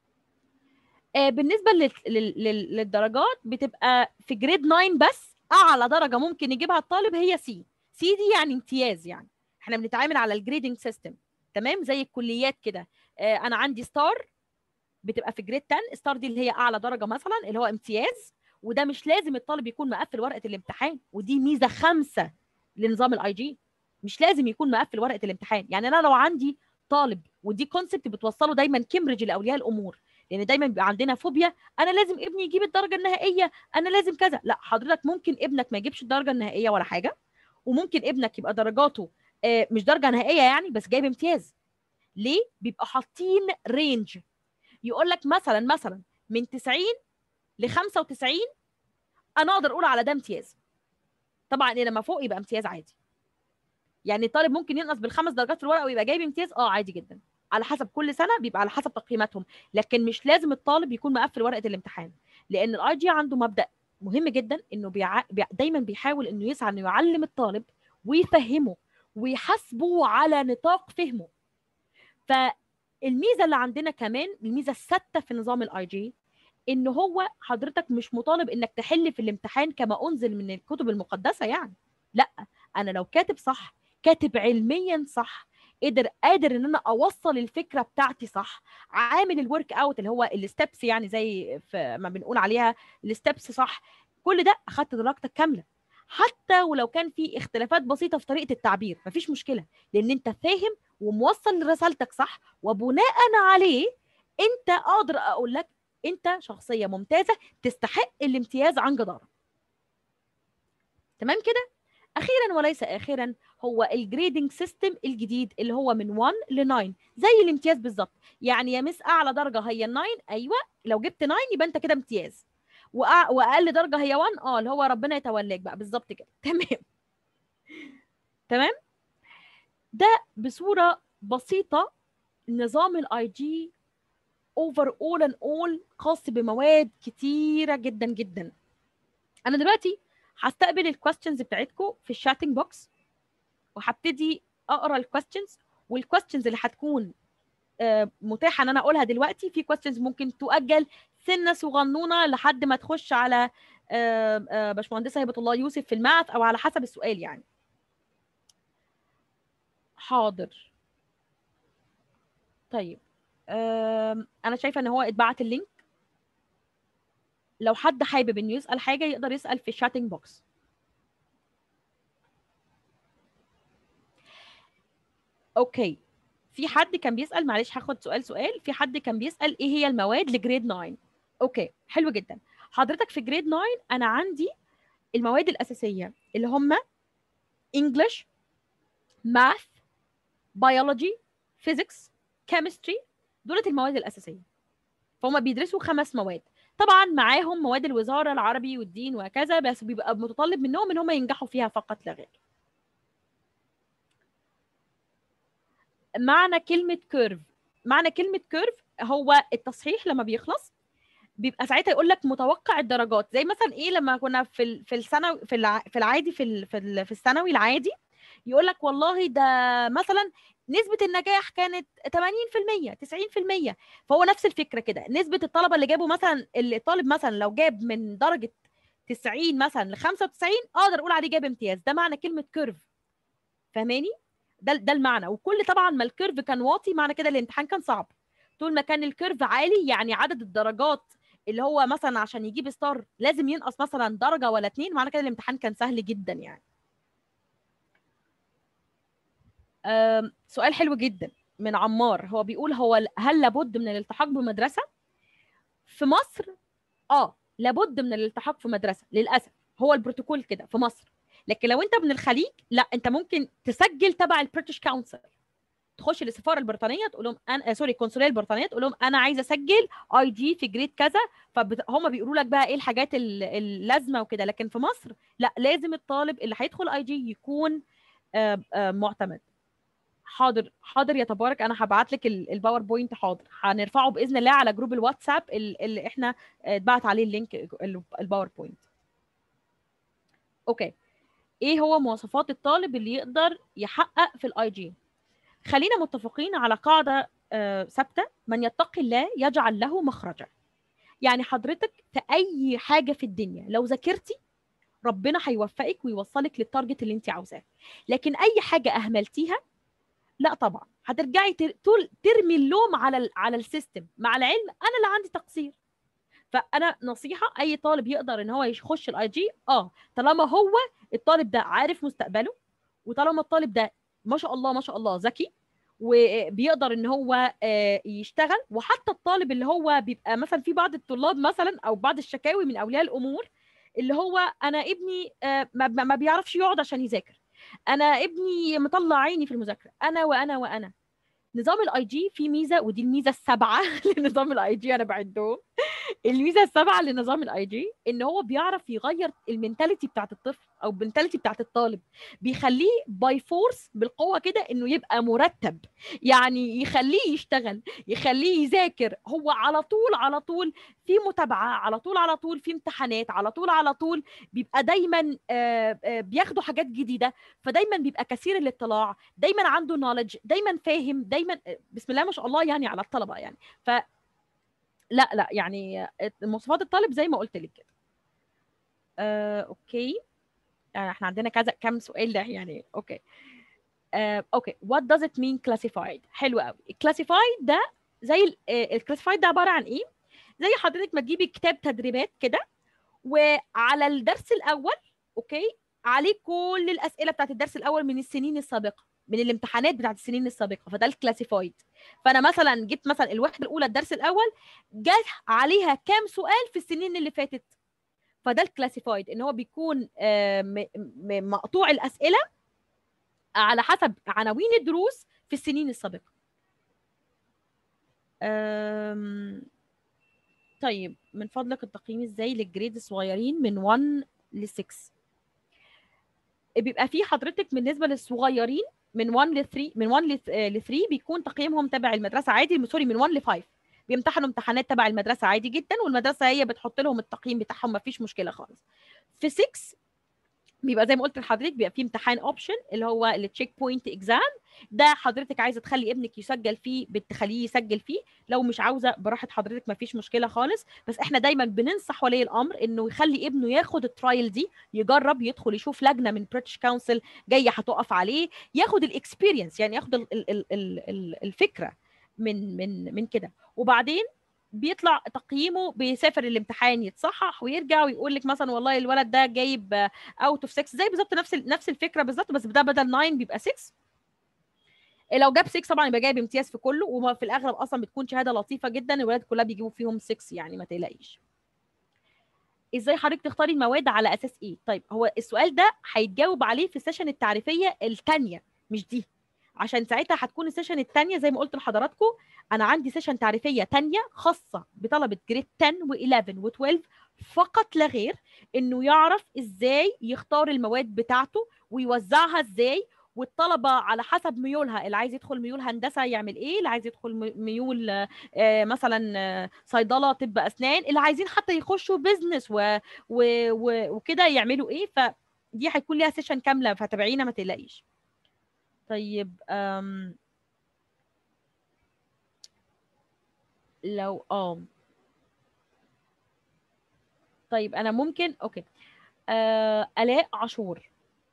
آه بالنسبه لل... لل... لل... للدرجات بتبقى في جريد 9 بس اعلى درجه ممكن يجيبها الطالب هي سي سي دي يعني امتياز يعني احنا بنتعامل على الجريدنج سيستم تمام زي الكليات كده آه انا عندي ستار بتبقى في جريد 10 ستار دي اللي هي اعلى درجه مثلا اللي هو امتياز وده مش لازم الطالب يكون مقفل ورقه الامتحان ودي ميزه خمسه لنظام الاي جي مش لازم يكون مقفل ورقه الامتحان يعني انا لو عندي طالب ودي كونسبت بتوصله دايما كامبريدج لاولياء الامور لان دايما بيبقى عندنا فوبيا انا لازم ابني يجيب الدرجه النهائيه انا لازم كذا لا حضرتك ممكن ابنك ما يجيبش الدرجه النهائيه ولا حاجه وممكن ابنك يبقى درجاته آه، مش درجه نهائيه يعني بس جايب امتياز ليه بيبقى حاطين رينج يقول لك مثلا مثلا من 90 ل 95 انا اقدر اقول على ده امتياز طبعا لما فوق يبقى امتياز عادي يعني الطالب ممكن ينقص بالخمس درجات في الورقه ويبقى جايب امتياز اه عادي جدا على حسب كل سنه بيبقى على حسب تقييماتهم لكن مش لازم الطالب يكون مقفل ورقه الامتحان لان الاي جي عنده مبدا مهم جدا انه بيع... بي... دايما بيحاول انه يسعى انه يعلم الطالب ويفهمه ويحاسبه على نطاق فهمه فالميزه اللي عندنا كمان الميزه السادسه في نظام الاي جي ان هو حضرتك مش مطالب انك تحل في الامتحان كما انزل من الكتب المقدسه يعني لا انا لو كاتب صح كاتب علميا صح قدر قادر ان انا اوصل الفكره بتاعتي صح عامل الورك اوت اللي هو الستبس يعني زي في ما بنقول عليها الستبس صح كل ده اخدت درجتك كامله حتى ولو كان في اختلافات بسيطه في طريقه التعبير مفيش مشكله لان انت فاهم وموصل رسالتك صح وبناء عليه انت اقدر اقول لك انت شخصيه ممتازه تستحق الامتياز عن جداره تمام كده اخيرا وليس اخرا هو الجريدنج سيستم الجديد اللي هو من 1 ل 9 زي الامتياز بالظبط يعني يا مس اعلى درجه هي 9 ايوه لو جبت 9 يبقى انت كده امتياز وأع... واقل درجه هي 1 اه اللي هو ربنا يتولاك بقى بالظبط كده تمام تمام ده بصوره بسيطه نظام الاي جي اوفر اول ان اول خاص بمواد كتيره جدا جدا انا دلوقتي هستقبل الكويستشنز بتاعتكم في الشاتنج بوكس وهبتدي اقرا الكويستشنز والكويستشنز اللي هتكون آه، متاحه ان انا اقولها دلوقتي في كويستشنز ممكن تؤجل سنه صغنونه لحد ما تخش على آه، آه، باشمهندسه هبه الله يوسف في الماث او على حسب السؤال يعني حاضر طيب آم، انا شايفه ان هو اتبعت اللينك لو حد حابب انه يسال حاجه يقدر يسال في الشاتنج بوكس اوكي في حد كان بيسال معلش هاخد سؤال سؤال في حد كان بيسال ايه هي المواد لجريد 9 اوكي حلو جدا حضرتك في جريد 9 انا عندي المواد الاساسيه اللي هم انجلش ماث بيولوجي فيزيكس كيمستري دولت المواد الاساسيه فهم بيدرسوا خمس مواد طبعا معاهم مواد الوزاره العربي والدين وهكذا بس بيبقى متطلب منهم ان هم ينجحوا فيها فقط لا غير معنى كلمه كيرف معنى كلمه كيرف هو التصحيح لما بيخلص بيبقى ساعتها يقول لك متوقع الدرجات زي مثلا ايه لما كنا في ال- في الثانوي في الع- في العادي في ال- في ال- في الثانوي العادي يقول لك والله ده مثلا نسبة النجاح كانت 80% 90% فهو نفس الفكرة كده نسبة الطلبة اللي جابوا مثلا اللي الطالب مثلا لو جاب من درجة 90 مثلا ل 95 اقدر اقول عليه جاب امتياز ده معنى كلمة كيرف فاهماني ده ده المعنى وكل طبعا ما الكيرف كان واطي معنى كده الامتحان كان صعب طول ما كان الكيرف عالي يعني عدد الدرجات اللي هو مثلا عشان يجيب ستار لازم ينقص مثلا درجة ولا اتنين معنى كده الامتحان كان سهل جدا يعني أم، سؤال حلو جدا من عمار هو بيقول هو ل- هل لابد من الالتحاق بمدرسة في مصر اه لابد من الالتحاق في مدرسة للأسف هو البروتوكول كده في مصر لكن لو انت من الخليج لا انت ممكن تسجل تبع البريتش كونسل تخش للسفاره البريطانيه تقول لهم انا آه، سوري القنصليه البريطانيه تقول لهم انا عايزه اسجل اي دي في جريد كذا فهم بيقولوا لك بقى ايه الحاجات ال- اللازمه وكده لكن في مصر لا لازم الطالب اللي هيدخل اي جي يكون آه، آه، معتمد حاضر حاضر يا تبارك انا هبعت لك ال- الباوربوينت حاضر هنرفعه باذن الله على جروب الواتساب ال- اللي احنا آه، اتبعت عليه اللينك ال- الباوربوينت اوكي ايه هو مواصفات الطالب اللي يقدر يحقق في الاي جي خلينا متفقين على قاعده آه، ثابته من يتقي الله يجعل له مخرجا يعني حضرتك في اي حاجه في الدنيا لو ذاكرتي ربنا هيوفقك ويوصلك للتارجت اللي انت عاوزاه لكن اي حاجه اهملتيها لا طبعا هترجعي تر- تل- ترمي اللوم على ال على السيستم مع العلم انا اللي عندي تقصير فانا نصيحه اي طالب يقدر ان هو يخش الاي جي اه طالما هو الطالب ده عارف مستقبله وطالما الطالب ده ما شاء الله ما شاء الله ذكي وبيقدر ان هو آه، يشتغل وحتى الطالب اللي هو بيبقى مثلا في بعض الطلاب مثلا او بعض الشكاوي من اولياء الامور اللي هو انا ابني آه، ما ما- ما بيعرفش يقعد عشان يذاكر انا ابني مطلع عيني في المذاكره انا وانا وانا نظام الاي جي فيه ميزه ودي الميزه السبعه لنظام الاي جي انا بعدهم الميزه السابعه لنظام الاي جي ان هو بيعرف يغير المينتاليتي بتاعت الطفل او المينتاليتي بتاعت الطالب بيخليه باي فورس بالقوه كده انه يبقى مرتب يعني يخليه يشتغل يخليه يذاكر هو على طول على طول في متابعه على طول على طول في امتحانات على طول على طول بيبقى دايما آه، آه، بياخدوا حاجات جديده فدايما بيبقى كثير الاطلاع دايما عنده نولج دايما فاهم دايما آه، بسم الله ما شاء الله يعني على الطلبه يعني ف لا لا يعني مواصفات الطالب زي ما قلت لك كده آه، اوكي يعني احنا عندنا كذا كم سؤال ده يعني اوكي آه، اوكي what does it mean classified حلو قوي الكلاسيفايد ده زي الكلاسيفايد ده عباره عن ايه زي حضرتك ما تجيبي كتاب تدريبات كده وعلى الدرس الاول اوكي عليه كل الاسئله بتاعت الدرس الاول من السنين السابقه من الامتحانات بتاعت السنين السابقه فده الكلاسيفايد فانا مثلا جبت مثلا الوحده الاولى الدرس الاول جه عليها كام سؤال في السنين اللي فاتت فده الكلاسيفايد ان هو بيكون آه، م- م- مقطوع الاسئله على حسب عناوين الدروس في السنين السابقه أم، طيب من فضلك التقييم ازاي للجريد الصغيرين من 1 ل 6 بيبقى في حضرتك بالنسبه للصغيرين من 1 ل 3 من 1 ل 3 بيكون تقييمهم تبع المدرسه عادي سوري من 1 ل 5 بيمتحنوا امتحانات تبع المدرسه عادي جدا والمدرسه هي بتحط لهم التقييم بتاعهم مفيش مشكله خالص في 6 بيبقى زي ما قلت لحضرتك بيبقى في امتحان اوبشن اللي هو التشيك بوينت اكزام ده حضرتك عايزه تخلي ابنك يسجل فيه بتخليه يسجل فيه لو مش عاوزه براحه حضرتك مفيش مشكله خالص بس احنا دايما بننصح ولي الامر انه يخلي ابنه ياخد الترايل دي يجرب يدخل يشوف لجنه من بريتش كونسل جايه هتقف عليه ياخد الاكسبيرينس يعني ياخد ال- ال- ال- ال- ال- الفكره من من من كده وبعدين بيطلع تقييمه بيسافر الامتحان يتصحح ويرجع ويقول لك مثلا والله الولد ده جايب اوت اوف 6 زي بالظبط نفس ال- نفس الفكره بالظبط بس ده بدل 9 بيبقى 6 لو جاب 6 طبعا يبقى جايب امتياز في كله وفي الاغلب اصلا بتكون شهاده لطيفه جدا الولاد كلها بيجيبوا فيهم 6 يعني ما تقلقيش ازاي حضرتك تختاري المواد على اساس ايه طيب هو السؤال ده هيتجاوب عليه في السيشن التعريفيه الثانيه مش دي عشان ساعتها هتكون السيشن الثانيه زي ما قلت لحضراتكم انا عندي سيشن تعريفيه ثانيه خاصه بطلبه جريد 10 و11 و12 فقط لا غير انه يعرف ازاي يختار المواد بتاعته ويوزعها ازاي والطلبه على حسب ميولها اللي عايز يدخل ميول هندسه يعمل ايه اللي عايز يدخل م- ميول آه، مثلا آه، صيدله طب اسنان اللي عايزين حتى يخشوا بيزنس و... و... و... وكده يعملوا ايه فدي هيكون ليها سيشن كامله فتابعينا ما تقلقيش طيب أم... لو اه طيب انا ممكن اوكي آه... الاء عاشور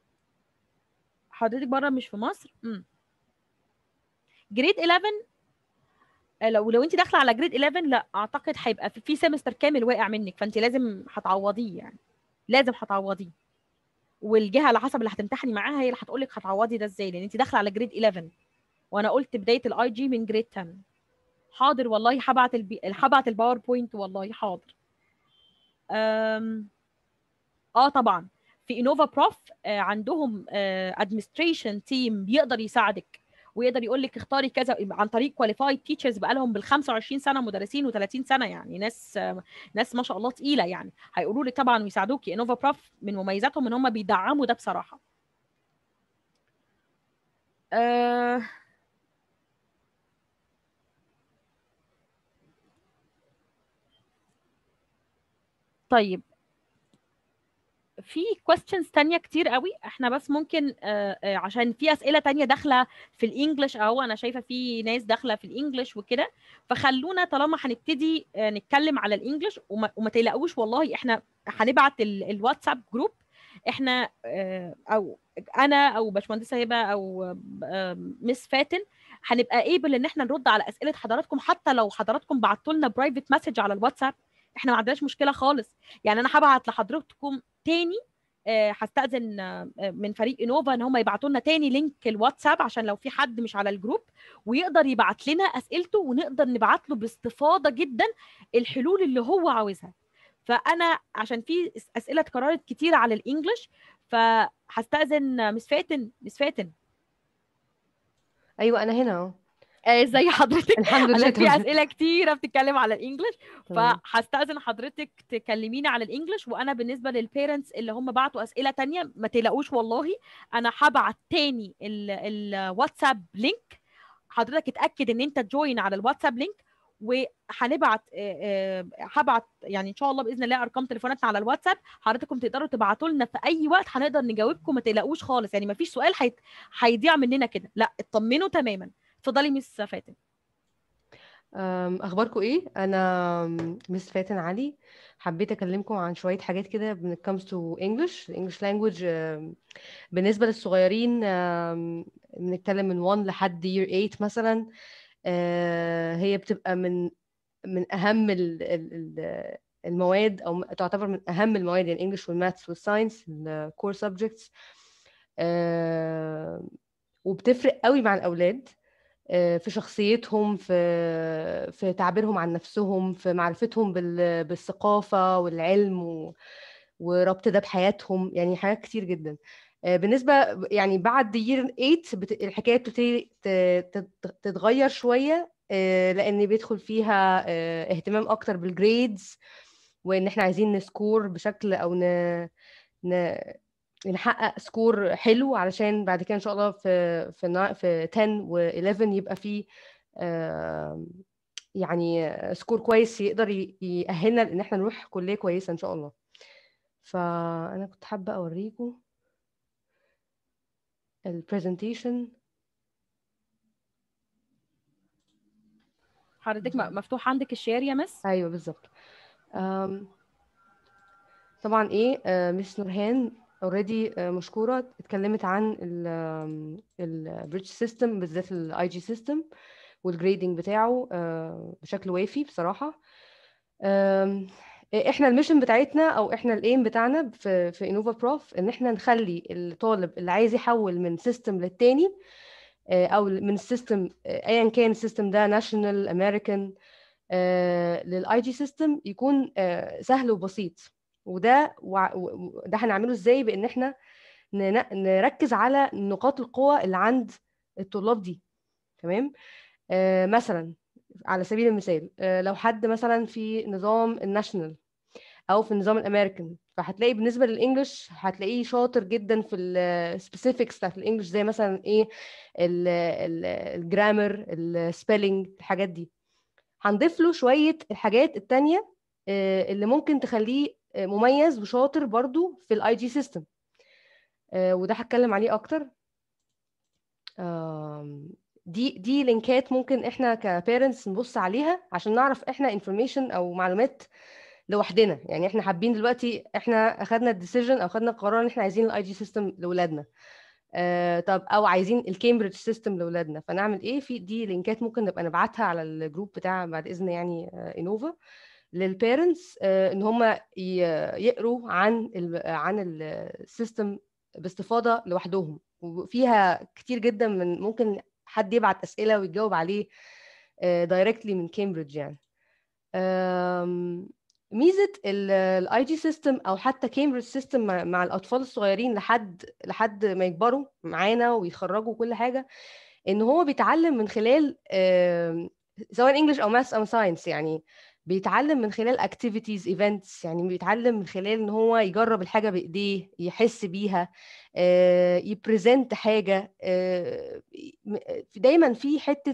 حضرتك بره مش في مصر امم جريد 11 آه، لو لو انت داخله على جريد 11 لا اعتقد هيبقى في, في سمستر كامل واقع منك فانت لازم هتعوضيه يعني لازم هتعوضيه والجهه على حسب اللي هتمتحني معاها هي اللي هتقول لك هتعوضي ده ازاي لان انت داخله على جريد 11 وانا قلت بدايه الاي جي من جريد 10 حاضر والله هبعت البي... هبعت الباوربوينت والله حاضر أم... اه طبعا في انوفا بروف آه عندهم ادمنستريشن تيم بيقدر يساعدك ويقدر يقول لك اختاري كذا عن طريق كواليفايد تيتشرز بقى لهم بال 25 سنه مدرسين و30 سنه يعني ناس آه، ناس ما شاء الله تقيله يعني هيقولوا لك طبعا ويساعدوكي انوفا بروف من مميزاتهم ان هم بيدعموا ده بصراحه آه طيب في questions تانية كتير قوي احنا بس ممكن آه، آه، عشان في اسئله تانية داخله في الانجليش اهو انا شايفه في ناس داخله في الانجليش وكده فخلونا طالما هنبتدي آه، نتكلم على الانجليش وما, وما تقلقوش والله احنا هنبعت ال- الواتساب جروب احنا آه، او انا او باشمهندسه هبه او آه، مس فاتن هنبقى ايبل ان احنا نرد على اسئله حضراتكم حتى لو حضراتكم بعتوا لنا برايفت مسج على الواتساب احنا ما عندناش مشكله خالص يعني انا هبعت لحضراتكم تاني آه، هستأذن آه، من فريق انوفا ان هم يبعتوا لنا تاني لينك الواتساب عشان لو في حد مش على الجروب ويقدر يبعت لنا اسئلته ونقدر نبعت له باستفاضه جدا الحلول اللي هو عاوزها فانا عشان في اسئله اتكررت كتير على الانجليش فهستأذن مس فاتن مس فاتن ايوه انا هنا اهو آه، ازي حضرتك الحمد لله عشان في تمام اسئله كتيره بتتكلم على الانجليش تمام. فهستأذن حضرتك تكلميني على الانجليش وانا بالنسبه للبيرنتس اللي هم بعتوا اسئله تانية ما تقلقوش والله انا هبعت تاني ال- الواتساب لينك حضرتك اتاكد ان انت تجوين على الواتساب لينك وهنبعت آه، آه، هبعت يعني ان شاء الله باذن الله ارقام تليفوناتنا على الواتساب حضراتكم تقدروا تبعتوا لنا في اي وقت هنقدر نجاوبكم ما تقلقوش خالص يعني ما فيش سؤال هيت- هيضيع مننا كده لا اطمنوا تماما اتفضلي مس فاتن أم، اخباركم ايه انا مس فاتن علي حبيت اكلمكم عن شويه حاجات كده when it comes to English English language أم، بالنسبه للصغيرين أم، بنتكلم من 1 لحد year 8 مثلا أه، هي بتبقى من من اهم ال- ال- ال- المواد او تعتبر من اهم المواد يعني انجلش والماثس والساينس الكور سبجكتس وبتفرق قوي مع الاولاد آه، في شخصيتهم في في تعبيرهم عن نفسهم في معرفتهم بال- بالثقافة والعلم و... وربط ده بحياتهم يعني حاجات كتير جدا آه، بالنسبة يعني بعد year 8 بت... الحكاية بتبتدي ت... تت- تتغير شوية آه، لأن بيدخل فيها آه، اهتمام أكتر بالجريدز وإن إحنا عايزين نسكور بشكل أو ن... ن... نحقق سكور حلو علشان بعد كده ان شاء الله في في نا- في 10 و11 يبقى في آم، يعني سكور كويس يقدر ي- يأهلنا ان احنا نروح كلية كويسة ان شاء الله فانا كنت حابة اوريكم البرزنتيشن حضرتك م- مفتوح عندك الشير يا مس ايوه بالظبط أم، طبعا ايه آه، مس نورهان اوريدي مشكوره اتكلمت عن البريدج سيستم بالذات الاي جي سيستم والجريدنج بتاعه آه، بشكل وافي بصراحه أم، احنا الميشن بتاعتنا او احنا الايم بتاعنا في في انوفا بروف ان احنا نخلي الطالب اللي عايز يحول من سيستم للتاني آه، او من السيستم آه، ايا كان السيستم ده ناشونال امريكان للاي جي سيستم يكون آه، سهل وبسيط وده وع- و- و- ده هنعمله ازاي بان احنا ن- نركز على نقاط القوة اللي عند الطلاب دي تمام آه، مثلا على سبيل المثال آه، لو حد مثلا في نظام الناشونال او في النظام الامريكان فهتلاقي بالنسبه للانجليش هتلاقيه شاطر جدا في السبيسيفيكس بتاعت الانجليش زي مثلا ايه الجرامر السبيلنج الحاجات دي هنضيف له شويه الحاجات التانية آه، اللي ممكن تخليه آه، مميز وشاطر برضو في الاي جي سيستم وده هتكلم عليه اكتر آم، دي دي لينكات ممكن احنا كبيرنتس نبص عليها عشان نعرف احنا انفورميشن او معلومات لوحدنا يعني احنا حابين دلوقتي احنا اخدنا الديسيجن او اخدنا القرار ان احنا عايزين الاي جي سيستم لاولادنا آه طب او عايزين الكامبريدج سيستم لاولادنا فنعمل ايه في دي لينكات ممكن نبقى نبعتها على الجروب بتاع بعد اذن يعني آه انوفا للبيرنتس آه ان هم يقروا عن ال عن السيستم باستفاضه لوحدهم وفيها كتير جدا من ممكن حد يبعت اسئله ويجاوب عليه دايركتلي من كامبريدج يعني آم، ميزه الاي جي سيستم او حتى كامبريدج سيستم مع, مع الاطفال الصغيرين لحد لحد ما يكبروا معانا ويخرجوا كل حاجه ان هو بيتعلم من خلال آم، سواء انجلش او ماث او ساينس يعني بيتعلم من خلال اكتيفيتيز ايفنتس يعني بيتعلم من خلال ان هو يجرب الحاجه بايديه يحس بيها يبريزنت حاجه آه، م- دايما في حته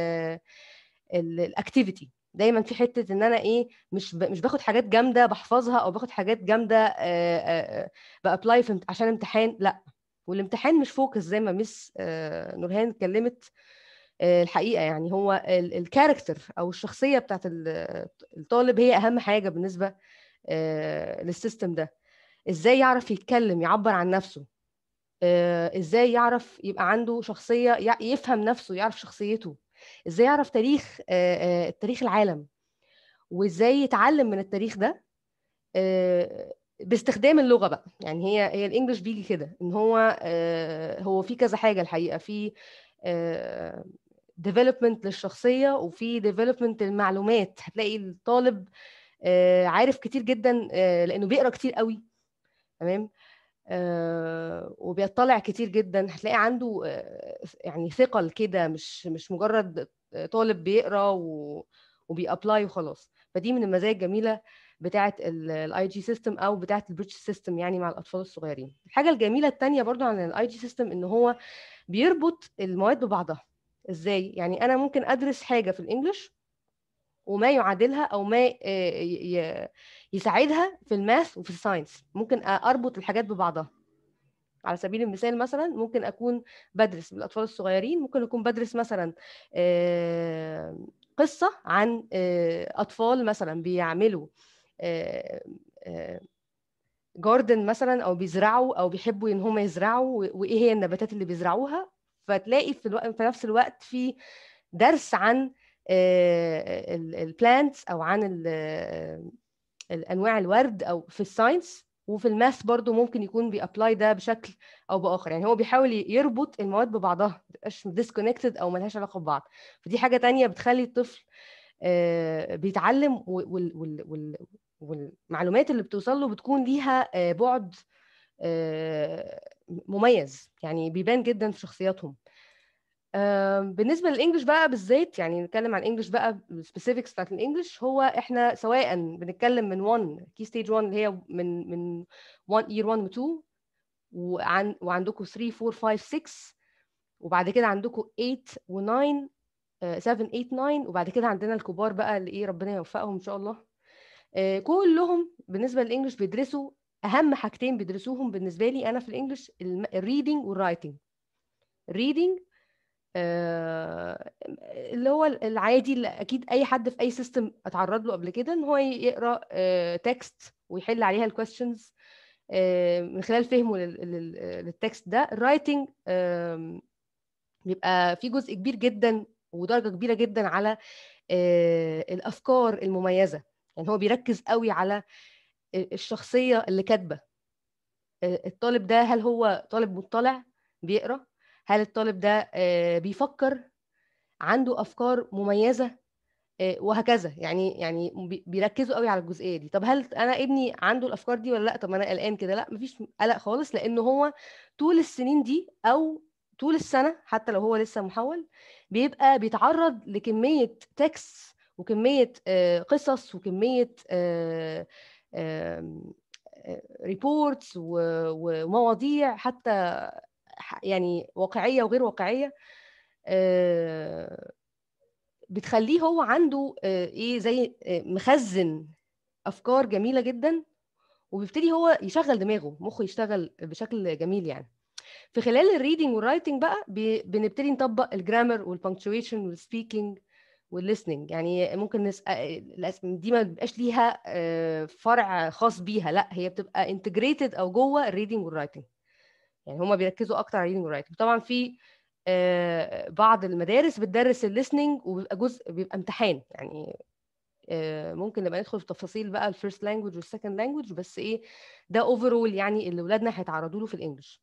الاكتيفيتي دايما في حته ان انا ايه مش ب... مش باخد حاجات جامده بحفظها او باخد حاجات جامده بابلاي في امت- عشان امتحان لا والامتحان مش فوكس زي ما مس آه، نورهان اتكلمت آه، الحقيقه يعني هو الكاركتر او الشخصيه بتاعت ال- الطالب هي اهم حاجه بالنسبه آه، للسيستم ده ازاي يعرف يتكلم يعبر عن نفسه آه، ازاي يعرف يبقى عنده شخصيه يع- يفهم نفسه يعرف شخصيته ازاي يعرف تاريخ آه، آه، تاريخ العالم وازاي يتعلم من التاريخ ده آه، باستخدام اللغه بقى يعني هي هي الانجليش بيجي كده ان هو آه، هو في كذا حاجه الحقيقه في ديفلوبمنت للشخصيه وفي ديفلوبمنت للمعلومات هتلاقي الطالب آه، عارف كتير جدا آه، لانه بيقرا كتير قوي تمام آه، وبيطلع كتير جدا هتلاقي عنده آه، يعني ثقل كده مش مش مجرد طالب بيقرا و- وبيابلاي وخلاص فدي من المزايا الجميله بتاعه الاي جي سيستم او بتاعه البريتش سيستم يعني مع الاطفال الصغيرين الحاجه الجميله التانية برضو عن الاي جي سيستم ان هو بيربط المواد ببعضها ازاي يعني انا ممكن ادرس حاجه في الانجليش وما يعادلها او ما آه، ي- ي- يساعدها في الماث وفي الساينس ممكن اربط الحاجات ببعضها على سبيل المثال مثلا ممكن اكون بدرس بالاطفال الصغيرين ممكن اكون بدرس مثلا آه، قصه عن آه، اطفال مثلا بيعملوا جاردن مثلا او بيزرعوا او بيحبوا ان هم يزرعوا و- وايه هي النباتات اللي بيزرعوها فتلاقي في, الوقت في نفس الوقت في درس عن البلانتس او عن ال- الانواع الورد او في الساينس وفي الماث برضو ممكن يكون بيابلاي ده بشكل او باخر يعني هو بيحاول يربط المواد ببعضها ما تبقاش ديسكونكتد او ملهاش علاقه ببعض فدي حاجه تانية بتخلي الطفل آه، بيتعلم وال- وال- وال- والمعلومات اللي بتوصل له بتكون ليها آه، بعد آه، مميز يعني بيبان جدا في شخصياتهم آم، بالنسبه للانجليش بقى بالذات يعني نتكلم عن الانجليش بقى السبيسيفيكس بتاعت الانجليش هو احنا سواء بنتكلم من 1 كي ستيج 1 اللي هي من من 1 year 1 و 2 وعن وعندكم 3 4 5 6 وبعد كده عندكم 8 و 9 آه، 7 8 9 وبعد كده عندنا الكبار بقى اللي ايه ربنا يوفقهم ان شاء الله آه، كلهم بالنسبه للانجليش بيدرسوا اهم حاجتين بيدرسوهم بالنسبه لي انا في الانجليش الريدنج والرايتنج الريدنج اللي هو العادي اللي اكيد اي حد في اي سيستم اتعرض له قبل كده ان هو يقرا تكست ويحل عليها الكويستشنز من خلال فهمه لل- لل- للتكست ده الرايتنج بيبقى في جزء كبير جدا ودرجه كبيره جدا على آه، الافكار المميزه يعني هو بيركز قوي على الشخصيه اللي كاتبه آه، الطالب ده هل هو طالب مطلع بيقرا هل الطالب ده آه، بيفكر عنده افكار مميزه آه، وهكذا يعني يعني بي- بيركزوا قوي على الجزئيه دي طب هل انا ابني عنده الافكار دي ولا لا طب ما انا قلقان كده لا مفيش قلق خالص لان هو طول السنين دي او طول السنه حتى لو هو لسه محول بيبقى بيتعرض لكميه تكست وكميه آه، قصص وكميه ريبورتس ومواضيع حتى ح- يعني واقعيه وغير واقعيه آه، بتخليه هو عنده آه، ايه زي آه، مخزن افكار جميله جدا وبيبتدي هو يشغل دماغه مخه يشتغل بشكل جميل يعني في خلال الريدنج والرايتنج بقى بي- بنبتدي نطبق الجرامر والبنكتويشن والسبيكينج والlistening يعني ممكن نس... آه، الأس- دي ما بيبقاش ليها آه، فرع خاص بيها لا هي بتبقى انتجريتد او جوه الريدنج والرايتنج يعني هما بيركزوا اكتر على الريدنج والرايتنج طبعا في آه، بعض المدارس بتدرس الليسننج وبيبقى جزء بيبقى امتحان يعني آه، ممكن نبقى ندخل في تفاصيل بقى الفيرست لانجوج والسكند لانجوج بس ايه ده اوفرول يعني اللي ولادنا هيتعرضوا له في الانجليش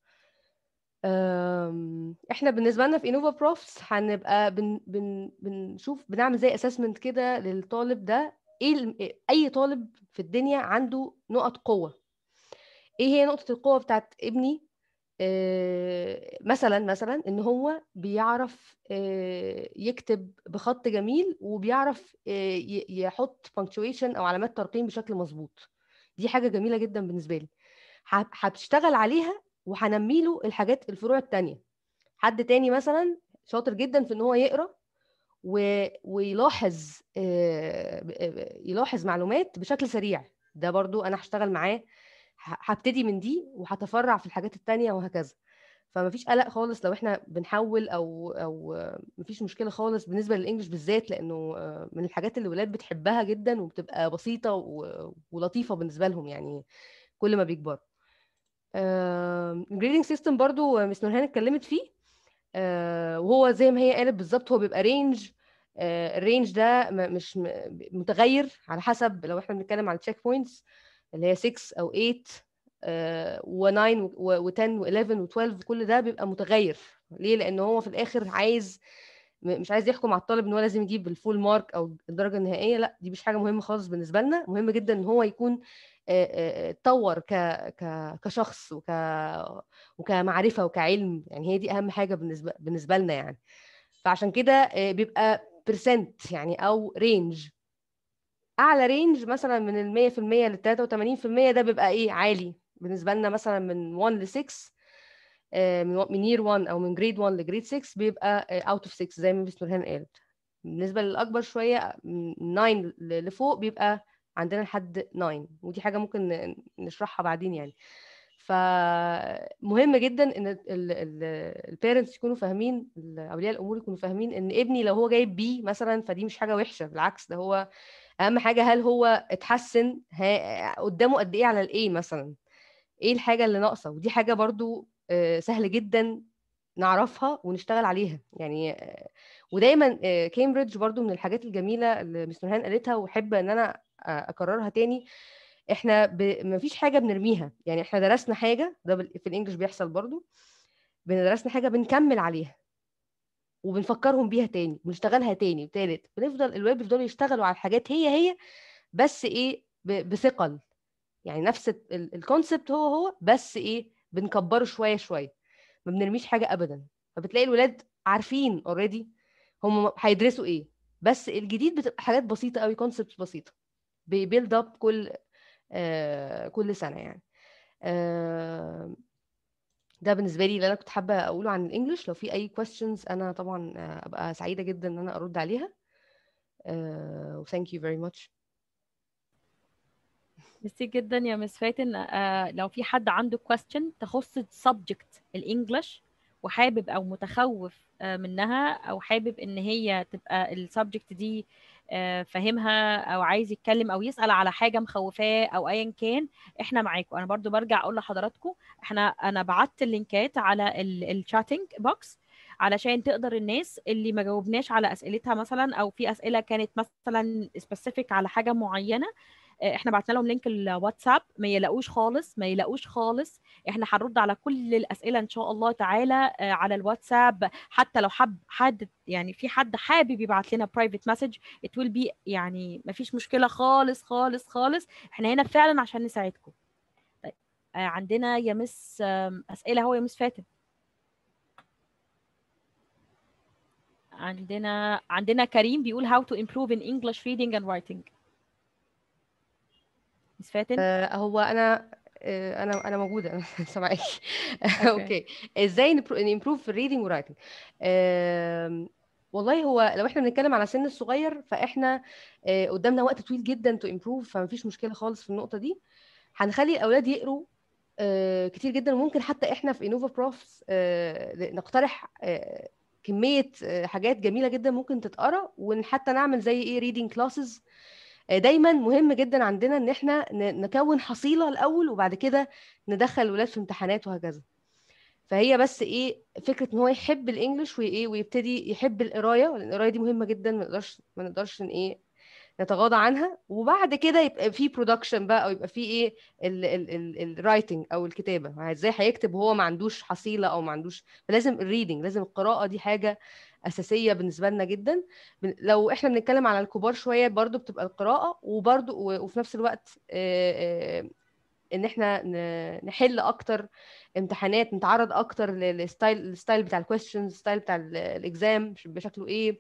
أم، احنا بالنسبه لنا في انوفا بروفس هنبقى بن بن بنشوف بنعمل زي اسسمنت كده للطالب ده ايه الم- اي طالب في الدنيا عنده نقط قوه ايه هي نقطه القوه بتاعت ابني آه، مثلا مثلا ان هو بيعرف آه، يكتب بخط جميل وبيعرف آه، ي- يحط punctuation او علامات ترقيم بشكل مظبوط دي حاجه جميله جدا بالنسبه لي ه- هتشتغل عليها وهنمي له الحاجات الفروع التانية حد تاني مثلا شاطر جدا في ان هو يقرا و... ويلاحظ آه، ب- ب- يلاحظ معلومات بشكل سريع ده برضو انا هشتغل معاه ه- هبتدي من دي وهتفرع في الحاجات التانية وهكذا فمفيش قلق خالص لو احنا بنحول او او آه، مفيش مشكله خالص بالنسبه للانجليش بالذات لانه آه، من الحاجات اللي الولاد بتحبها جدا وبتبقى بسيطه و... ولطيفه بالنسبه لهم يعني كل ما بيكبروا الجريدنج سيستم برضو مس نورهان اتكلمت فيه آه، وهو زي ما هي قالت بالظبط هو بيبقى رينج الرينج ده م- مش م- متغير على حسب لو احنا بنتكلم على التشيك بوينتس اللي هي 6 او 8 و9 و10 و11 و12 كل ده بيبقى متغير ليه لان هو في الاخر عايز م- مش عايز يحكم على الطالب ان هو لازم يجيب الفول مارك او الدرجه النهائيه لا دي مش حاجه مهمه خالص بالنسبه لنا مهم جدا ان هو يكون آه، آه، اتطور ك ك كشخص وك وكمعرفه وكعلم يعني هي دي اهم حاجه بالنسبه بالنسبه لنا يعني فعشان كده آه، بيبقى برسنت يعني او رينج اعلى رينج مثلا من ال 100% لل 83% ده بيبقى ايه عالي بالنسبه لنا مثلا من 1 ل 6 آه، من من يير 1 او من جريد 1 لجريد 6 بيبقى اوت اوف 6 زي ما مس نورهان قالت بالنسبه للاكبر شويه من 9 ل- لفوق بيبقى عندنا لحد 9 ودي حاجه ممكن ن- نشرحها بعدين يعني فمهم جدا ان البيرنتس يكونوا فاهمين ال- اولياء الامور يكونوا فاهمين ان ابني لو هو جايب بي مثلا فدي مش حاجه وحشه بالعكس ده هو اهم حاجه هل هو اتحسن ها- قدامه قد ايه على الايه مثلا ايه الحاجه اللي ناقصه ودي حاجه برضو آه، سهل جدا نعرفها ونشتغل عليها يعني آه، ودايما آه، كامبريدج برضو من الحاجات الجميله اللي مس نورهان قالتها واحب ان انا آه، اكررها تاني احنا ب... مفيش حاجه بنرميها يعني احنا درسنا حاجه ده بال- في الانجليش بيحصل برضو درسنا حاجه بنكمل عليها وبنفكرهم بيها تاني ونشتغلها تاني وتالت بنفضل الولاد بيفضلوا يشتغلوا على الحاجات هي هي بس ايه ب... بثقل يعني نفس الكونسبت هو هو بس ايه بنكبره شويه شويه ما بنرميش حاجه ابدا فبتلاقي الولاد عارفين اوريدي هم هيدرسوا ايه بس الجديد بتبقى حاجات بسيطه قوي كونسبت بسيطه بيبيلد اب كل آه كل سنه يعني آه ده بالنسبه لي اللي انا كنت حابه اقوله عن الانجليش لو في اي questions انا طبعا آه، ابقى سعيده جدا ان انا ارد عليها و thank you very much ميرسي جدا يا مس فاتن آه لو في حد عنده question تخص السبجكت الانجليش وحابب او متخوف آه منها او حابب ان هي تبقى السبجكت دي آه فاهمها او عايز يتكلم او يسأل على حاجة مخوفاه او ايا كان احنا معاكم انا برضو برجع اقول لحضراتكم احنا انا بعت اللينكات على الشاتنج بوكس علشان تقدر الناس اللي ما جاوبناش على اسئلتها مثلا او في اسئله كانت مثلا سبيسيفيك على حاجه معينه آه، احنا بعتنا لهم لينك الواتساب ما يلاقوش خالص ما يلاقوش خالص احنا هنرد على كل الاسئله ان شاء الله تعالى آه، على الواتساب حتى لو حب حد يعني في حد حابب يبعت لنا برايفت مسج ات ويل بي يعني ما فيش مشكله خالص خالص خالص احنا هنا فعلا عشان نساعدكم طيب آه، عندنا يا مس آم، اسئله هو يا مس فاتن عندنا عندنا كريم بيقول how to improve in English reading and writing مس فاتن آه، هو انا آه، انا انا موجوده انا سامعاكي اوكي اوكي ازاي نمبروف في الريدنج ورايتنج والله هو لو احنا بنتكلم على سن الصغير فاحنا آه، قدامنا وقت طويل جدا تو امبروف فمفيش مشكله خالص في النقطه دي هنخلي الاولاد يقروا آه، كتير جدا وممكن حتى احنا في انوفا بروفس نقترح آه، كميه آه، حاجات جميله جدا ممكن تتقرا وحتى نعمل زي ايه ريدنج كلاسز دايما مهم جدا عندنا ان احنا ن- نكون حصيله الاول وبعد كده ندخل الولاد في امتحانات وهكذا فهي بس ايه فكره ان هو يحب الانجليش وايه ويبتدي يحب القرايه لان القرايه دي مهمه جدا ما نقدرش ما نقدرش ن- ايه نتغاضى عنها وبعد كده يبقى في برودكشن بقى او يبقى في ايه الرايتنج او الكتابه ازاي هيكتب وهو ما عندوش حصيله او ما عندوش فلازم الريدنج لازم القراءه دي حاجه اساسيه بالنسبه لنا جدا بن- لو احنا بنتكلم على الكبار شويه برضو بتبقى القراءه وبرضو و- وفي نفس الوقت آه، آه، ان احنا ن- نحل اكتر امتحانات نتعرض اكتر للستايل الستايل بتاع الكويستشنز الستايل بتاع الاكزام بشكله ايه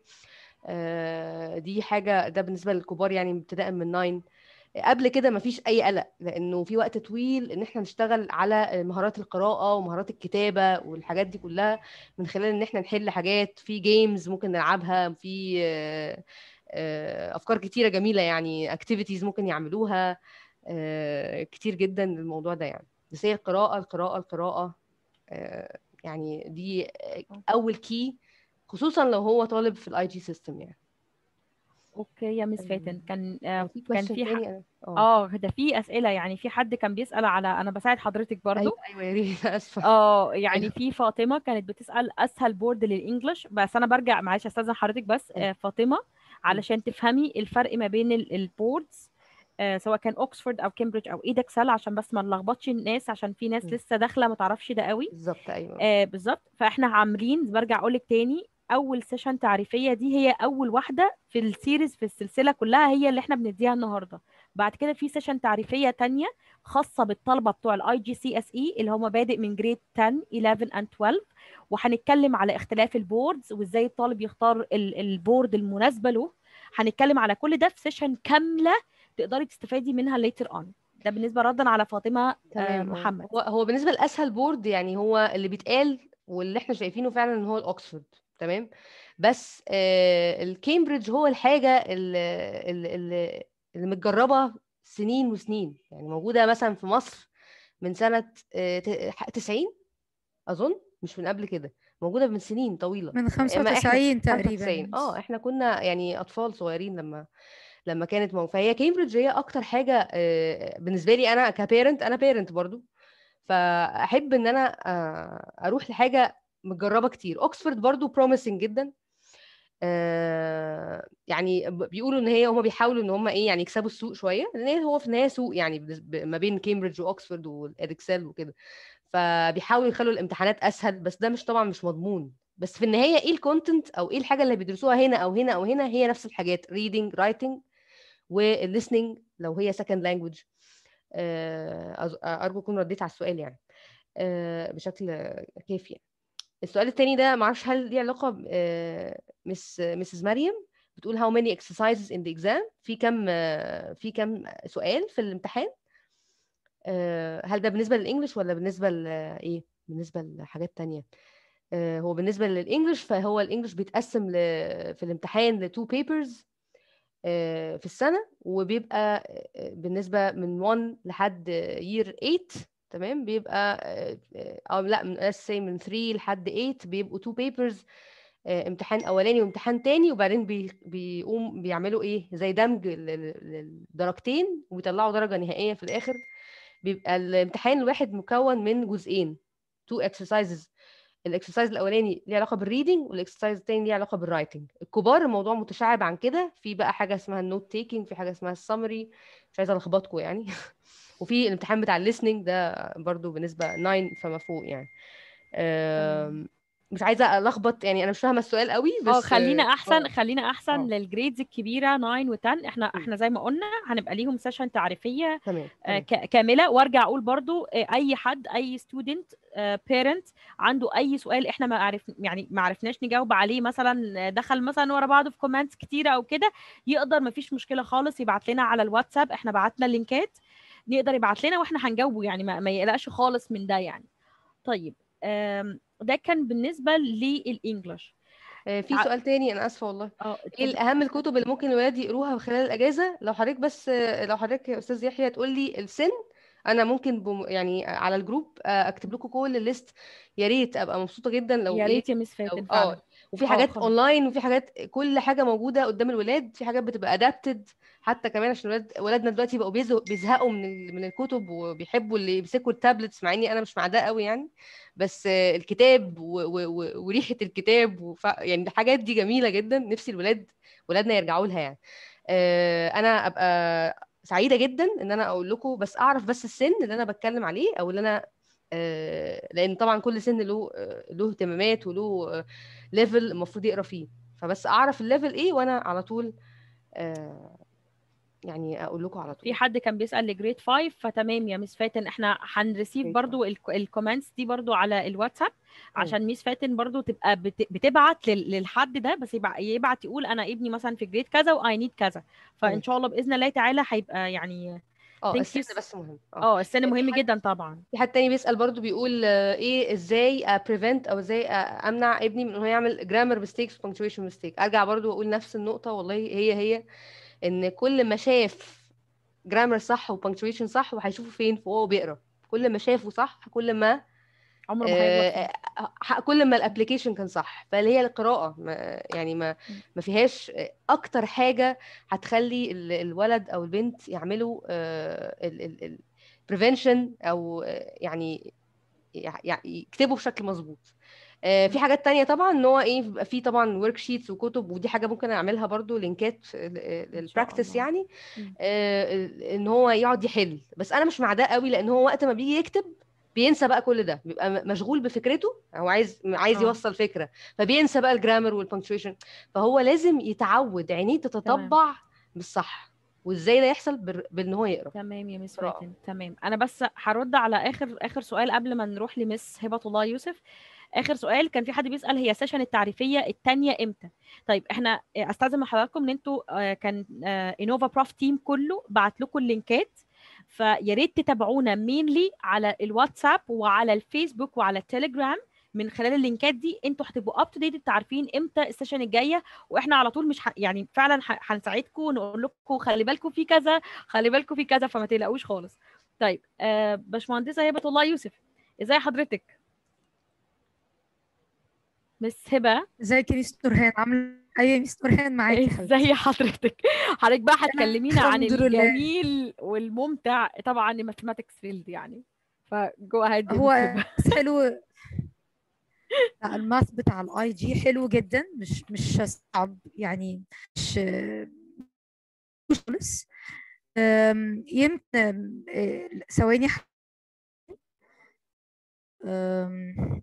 آه، دي حاجه ده بالنسبه للكبار يعني ابتداء من 9 قبل كده مفيش اي قلق لانه في وقت طويل ان احنا نشتغل على مهارات القراءه ومهارات الكتابه والحاجات دي كلها من خلال ان احنا نحل حاجات في جيمز ممكن نلعبها في آه، آه، افكار كتيره جميله يعني اكتيفيتيز ممكن يعملوها آه، كتير جدا الموضوع ده يعني بس هي القراءه القراءه القراءه آه، يعني دي اول كي خصوصا لو هو طالب في الاي جي سيستم يعني اوكي يا مس آه، فاتن كان كان آه، في كان كويستشن في ح... تاني أنا- اه اه ده في اسئله يعني في حد كان بيسال على انا بساعد حضرتك برضو ايوه ايوه يا ريت اسفه اه يعني ايوه في فاطمه كانت بتسال اسهل بورد للانجليش بس انا برجع معلش استاذن حضرتك بس مم. آه، فاطمه مم. علشان تفهمي الفرق ما بين ال- البوردز آه، سواء كان اوكسفورد او كامبريدج او ايدكسل عشان بس ما نلخبطش الناس عشان في ناس مم. لسه داخله ما تعرفش ده قوي بالظبط ايوه آه بالظبط فاحنا عاملين برجع اقول لك تاني اول سيشن تعريفيه دي هي اول واحده في السيريز في السلسله كلها هي اللي احنا بنديها النهارده بعد كده في سيشن تعريفيه تانية خاصه بالطلبه بتوع الاي جي سي اس اي اللي هم بادئ من جريد 10 11 and 12 وهنتكلم على اختلاف البوردز وازاي الطالب يختار ال- البورد المناسبه له هنتكلم على كل ده في سيشن كامله تقدري تستفادي منها later on ده بالنسبه ردا على فاطمه آه، تمام اه محمد هو هو بالنسبه لاسهل بورد يعني هو اللي بيتقال واللي احنا شايفينه فعلا ان هو الاوكسفورد تمام بس آه الكامبريدج هو الحاجه اللي, اللي, اللي متجربه سنين وسنين يعني موجوده مثلا في مصر من سنه آه ت- 90 اظن مش من قبل كده موجوده من سنين طويله من اما احنا 95 تقريبا 95 اه احنا كنا يعني اطفال صغيرين لما لما كانت مو... فهي كامبريدج هي اكتر حاجه آه، بالنسبه لي انا كبيرنت انا بيرنت برضو فاحب ان انا آه، اروح لحاجه متجربه كتير اوكسفورد برضو بروميسنج جدا آه، يعني ب- بيقولوا ان هي هم بيحاولوا ان هم ايه يعني يكسبوا السوق شويه لان هي- هو في النهايه سوق يعني بالنسبة- ما بين كامبريدج واوكسفورد والادكسل وكده فبيحاولوا يخلوا الامتحانات اسهل بس ده مش طبعا مش مضمون بس في النهايه ايه الكونتنت او ايه الحاجه اللي بيدرسوها هنا او هنا او هنا هي نفس الحاجات reading writing والlistening لو هي second language آه، أز- ارجو اكون رديت على السؤال يعني آه، بشكل كافي يعني. السؤال التاني ده معرفش هل ليه علاقة ب- آه، مس مسز مريم بتقول how many exercises in the exam في كم آه، في كم سؤال في الامتحان آه، هل ده بالنسبة للإنجليش ولا بالنسبة لإيه بالنسبة لحاجات تانية آه، هو بالنسبة للإنجليش فهو الإنجليش بيتقسم ل... في الامتحان لتو بيبرز في السنة وبيبقى آه، بالنسبة من 1 لحد year 8 تمام بيبقى آه، آه، او لا من let's say من 3 لحد 8 بيبقوا تو بيبرز امتحان اولاني وامتحان تاني وبعدين بي بيقوم بيعملوا ايه زي دمج ال- ال- للدرجتين وبيطلعوا درجة نهائية في الاخر بيبقى الامتحان الواحد مكون من جزئين two exercises الاكسرسايز الاولاني ليه علاقه بالريدنج والاكسرسايز الثاني ليه علاقه بالرايتنج الكبار الموضوع متشعب عن كده في بقى حاجه اسمها النوت تيكينج في حاجه اسمها السمري مش عايزه الخبطكم يعني وفي الامتحان بتاع الليسننج ده برضو بنسبه 9 فما فوق يعني آم، مش عايزه الخبط يعني انا مش فاهمه السؤال قوي بس اه خلينا احسن آه. خلينا احسن آه. للجريدز الكبيره 9 و10 احنا م. احنا زي ما قلنا هنبقى ليهم سيشن تعريفيه تمام آه، تمام ك- كامله وارجع اقول برضو آه، اي حد اي ستودنت بيرنت عنده اي سؤال احنا ما عرف يعني ما عرفناش نجاوب عليه مثلا آه، دخل مثلا ورا بعضه في كومنتس كتيره او كده يقدر ما فيش مشكله خالص يبعت لنا على الواتساب احنا بعتنا اللينكات يقدر يبعت لنا واحنا هنجاوبه يعني ما, ما يقلقش خالص من ده يعني طيب آم، ده كان بالنسبه للانجليش آه، في ع- سؤال تاني انا اسفه والله اه ايه اتفضل اهم الكتب اللي ممكن الولاد يقروها خلال الاجازه لو حضرتك بس لو حضرتك يا استاذ يحيى تقول لي السن انا ممكن بم... يعني على الجروب آه، اكتب لكم كل الليست يا ريت ابقى مبسوطه جدا لو يا ايه ريت يا مس لو فاتن اه فعلا وفي اه حاجات خلاص اونلاين وفي حاجات كل حاجه موجوده قدام الولاد في حاجات بتبقى ادابتد حتى كمان عشان الولاد ولادنا دلوقتي بقوا بيزهقوا بيزهقوا من ال... من الكتب وبيحبوا اللي يمسكوا التابلتس مع اني انا مش مع ده قوي يعني بس آه، الكتاب و... و... و... وريحه الكتاب وف... يعني الحاجات دي جميله جدا نفسي الولاد ولادنا يرجعوا لها يعني آه، انا ابقى سعيده جدا ان انا اقول لكم بس اعرف بس السن اللي انا بتكلم عليه او اللي انا آه، لان طبعا كل سن له آه، له اهتمامات وله ليفل المفروض يقرا فيه فبس اعرف الليفل ايه وانا على طول آه، يعني اقول لكم على في طول حد كان بيسأل لجريد 5 فتمام يا مس فاتن احنا هنريسيف Grade برضو الكومنتس دي برضو على الواتساب تمام عشان ميس فاتن برضو تبقى بت- بتبعت لل- للحد ده بس يبع- يبعت يقول انا ابني مثلا في جريد كذا واي نيد كذا فان تمام شاء الله باذن الله تعالى هيبقى يعني اه ثانك السن يو بس مهم اه اه السن في مهم حد جدا طبعا في حد تاني بيسأل برضو بيقول آه، ايه ازاي بريفنت او ازاي آه، امنع ابني من انه يعمل جرامر ميستيكس punctuation ميستيك ارجع برضو واقول نفس النقطة والله هي هي ان كل ما شاف جرامر صح وبنكتويشن صح وهيشوفه فين وهو بيقرا كل ما شافه صح كل ما عمره ما هيغلط آه، فيه آه، كل ما الابلكيشن كان صح فاللي هي القراءة ما يعني ما م. ما فيهاش آه، اكتر حاجة هتخلي ال- الولد او البنت يعملوا ال prevention او آه، يعني يع- يع- يكتبوا بشكل مظبوط آه، في م. حاجات تانية طبعا ان هو ايه بيبقى في طبعا ورك شيتس وكتب ودي حاجة ممكن اعملها برضو لينكات ان شاء للبراكتس الله يعني م. آه، ان هو يقعد يحل بس انا مش مع ده قوي لان هو وقت ما بيجي يكتب بينسى بقى كل ده بيبقى م- مشغول بفكرته هو عايز عايز اه يوصل فكرة فبينسى بقى الجرامر والبنكتويشن فهو لازم يتعود عينيه تمام تتطبع بالصح وازاي ده يحصل بال- بان هو يقرا تمام يا مس قراءة فاتن تمام انا بس هرد على اخر اخر سؤال قبل ما نروح لمس هبة الله يوسف اخر سؤال كان في حد بيسال هي السيشن التعريفيه الثانيه امتى طيب احنا استاذن من حضراتكم ان انتوا آه، كان انوفا بروف تيم كله بعت لكم اللينكات فيا ريت تتابعونا مينلي على الواتساب وعلى الفيسبوك وعلى التليجرام من خلال اللينكات دي انتوا هتبقوا اب تو ديت انتوا عارفين امتى السيشن الجايه واحنا على طول مش ح... يعني فعلا ح- هنساعدكم ونقول لكم خلي بالكم في كذا خلي بالكم في كذا فما تقلقوش خالص طيب آه باشمهندسه هبه الله يوسف ازاي حضرتك مس هبه ازيك يا ميس نورهان عامله ايه يا ميس نورهان معاكي يا حبيبتي ازاي حضرتك حضرتك بقى انا هتكلمينا عن الحمد لله الجميل والممتع طبعا الماثماتكس فيلد يعني فجو اهيد يا هو مس هبه بس حلو لا، الماث بتاع الاي جي حلو جدا مش مش صعب يعني مش مش خالص أم، يمكن أه، ثواني ح- أم،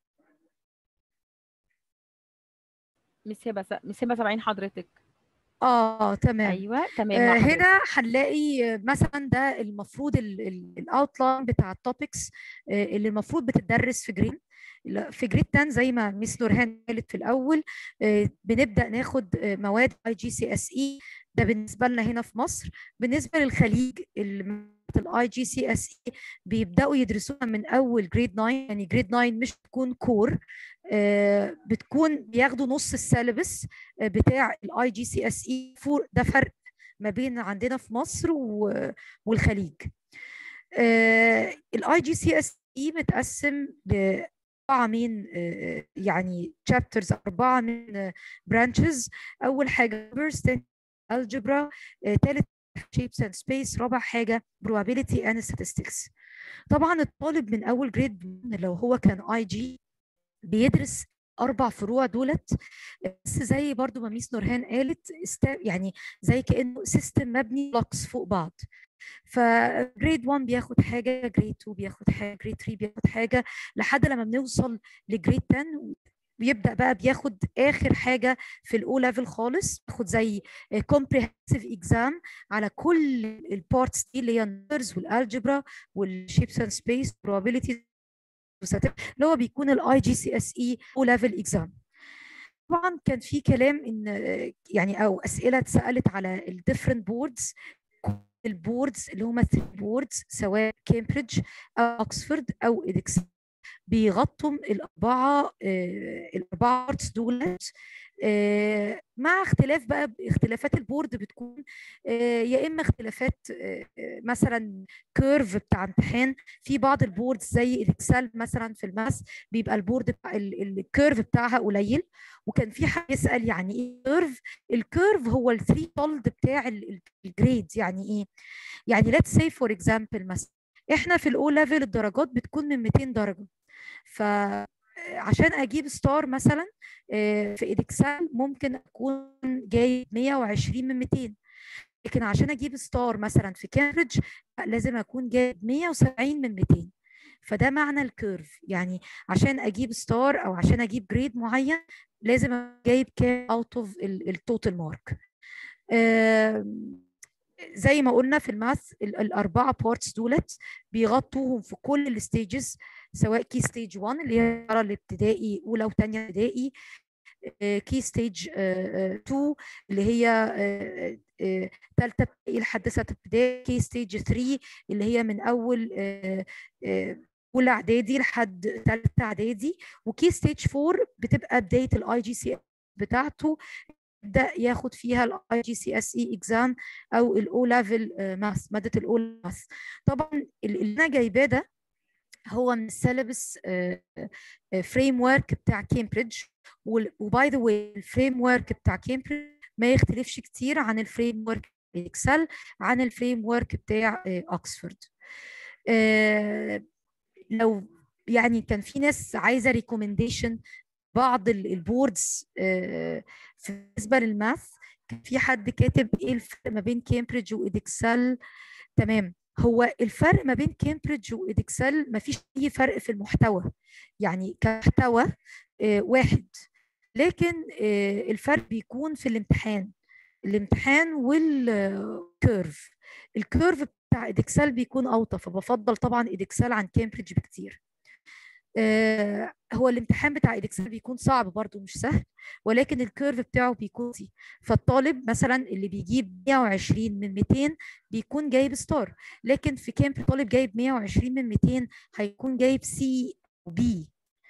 مس هبه س- مس هبه سامعين حضرتك اه تمام ايوه تمام آه، مع حضرتك هنا هنلاقي آه، مثلا ده المفروض الاوتلاين بتاع التوبكس اللي المفروض بتدرس في جرين لا، في جريد 10 زي ما ميس نورهان قالت في الاول آه، بنبدا ناخد آه، مواد اي جي سي اس اي ده بالنسبه لنا هنا في مصر بالنسبه للخليج الاي جي سي اس اي بيبداوا يدرسوها من اول جريد 9 يعني جريد 9 مش بتكون كور آه، بتكون بياخدوا نص السيلبس آه، بتاع الاي جي سي اس اي ده فرق ما بين عندنا في مصر و- والخليج الاي جي سي اس اي متقسم لأربعة من آه، يعني chapters أربعة من برانشز أول حاجة numbers تاني algebra آه، تالت shapes and space رابع حاجة probability and statistics طبعا الطالب من أول جريد لو هو كان اي جي بيدرس اربع فروع دولت بس زي برضو ما ميس نورهان قالت يعني زي كانه سيستم مبني بلوكس فوق بعض فجريد 1 بياخد حاجه جريد 2 بياخد حاجه جريد 3 بياخد حاجه لحد لما بنوصل لجريد 10 بيبدا بقى بياخد اخر حاجه في الاو ليفل خالص بياخد زي كومبريهنسيف اكزام على كل البارتس دي اللي هي النمبرز والالجبرا والشيبس اند سبيس probabilities اللي هو بيكون الاي جي سي اس اي او ليفل اكزام طبعا كان في كلام ان يعني او اسئله اتسالت على الديفرنت بوردز البوردز اللي هم بوردز سواء كامبريدج او اوكسفورد او ادكس بيغطوا الاربعه الاربعه بارتس دولت مع اختلاف بقى اختلافات البورد بتكون يا اما اختلافات مثلا كيرف بتاع امتحان في بعض البوردز زي الاكسل مثلا في الماس بيبقى البورد بتاع الكيرف بتاعها قليل وكان في حد يسال يعني ايه كيرف الكيرف هو الثري فولد بتاع الجريد يعني ايه يعني ليتس سي فور اكزامبل مثلا احنا في الاو ليفل الدرجات بتكون من 200 درجه فعشان اجيب ستار مثلا في ايدكسل ممكن اكون جايب 120 من 200 لكن عشان اجيب ستار مثلا في كامبريدج لازم اكون جايب 170 من 200 فده معنى الكيرف يعني عشان اجيب ستار او عشان اجيب جريد معين لازم جايب كام اوت اوف التوتال مارك زي ما قلنا في الماث الاربعه بارتس دولت بيغطوهم في كل الستيجز سواء كي ستيج 1 اللي هي المرحله الابتدائي اولى وثانيه ابتدائي كي ستيج 2 اللي هي ثالثه ابتدائي لحد سته ابتدائي كي ستيج 3 اللي هي من اول اولى اعدادي لحد ثالثه اعدادي وكي ستيج 4 بتبقى بدايه الاي جي سي بتاعته يبدا ياخد فيها الاي جي سي اس اي اكزام او الاو ليفل ماث ماده الاو ماث طبعا اللي انا جايباه ده هو من السيلبس فريم ورك بتاع كامبريدج وباي ذا واي الفريم ورك بتاع كامبريدج ما يختلفش كتير عن الفريم ورك اكسل عن الفريم ورك بتاع اوكسفورد لو يعني كان في ناس عايزه ريكومنديشن بعض البوردز بالنسبه للماث كان في حد كاتب ايه الفرق ما بين كامبريدج وادكسل تمام هو الفرق ما بين كامبريدج وادكسل ما فيش اي فرق في المحتوى يعني كمحتوى واحد لكن الفرق بيكون في الامتحان الامتحان والكيرف الكيرف بتاع ادكسل بيكون اوطى فبفضل طبعا ادكسل عن كامبريدج بكتير آه هو الامتحان بتاع ايدكسل بيكون صعب برضو مش سهل ولكن الكيرف بتاعه بيكون سي فالطالب مثلا اللي بيجيب 120 من 200 بيكون جايب ستار لكن في كامب طالب جايب 120 من 200 هيكون جايب سي وبي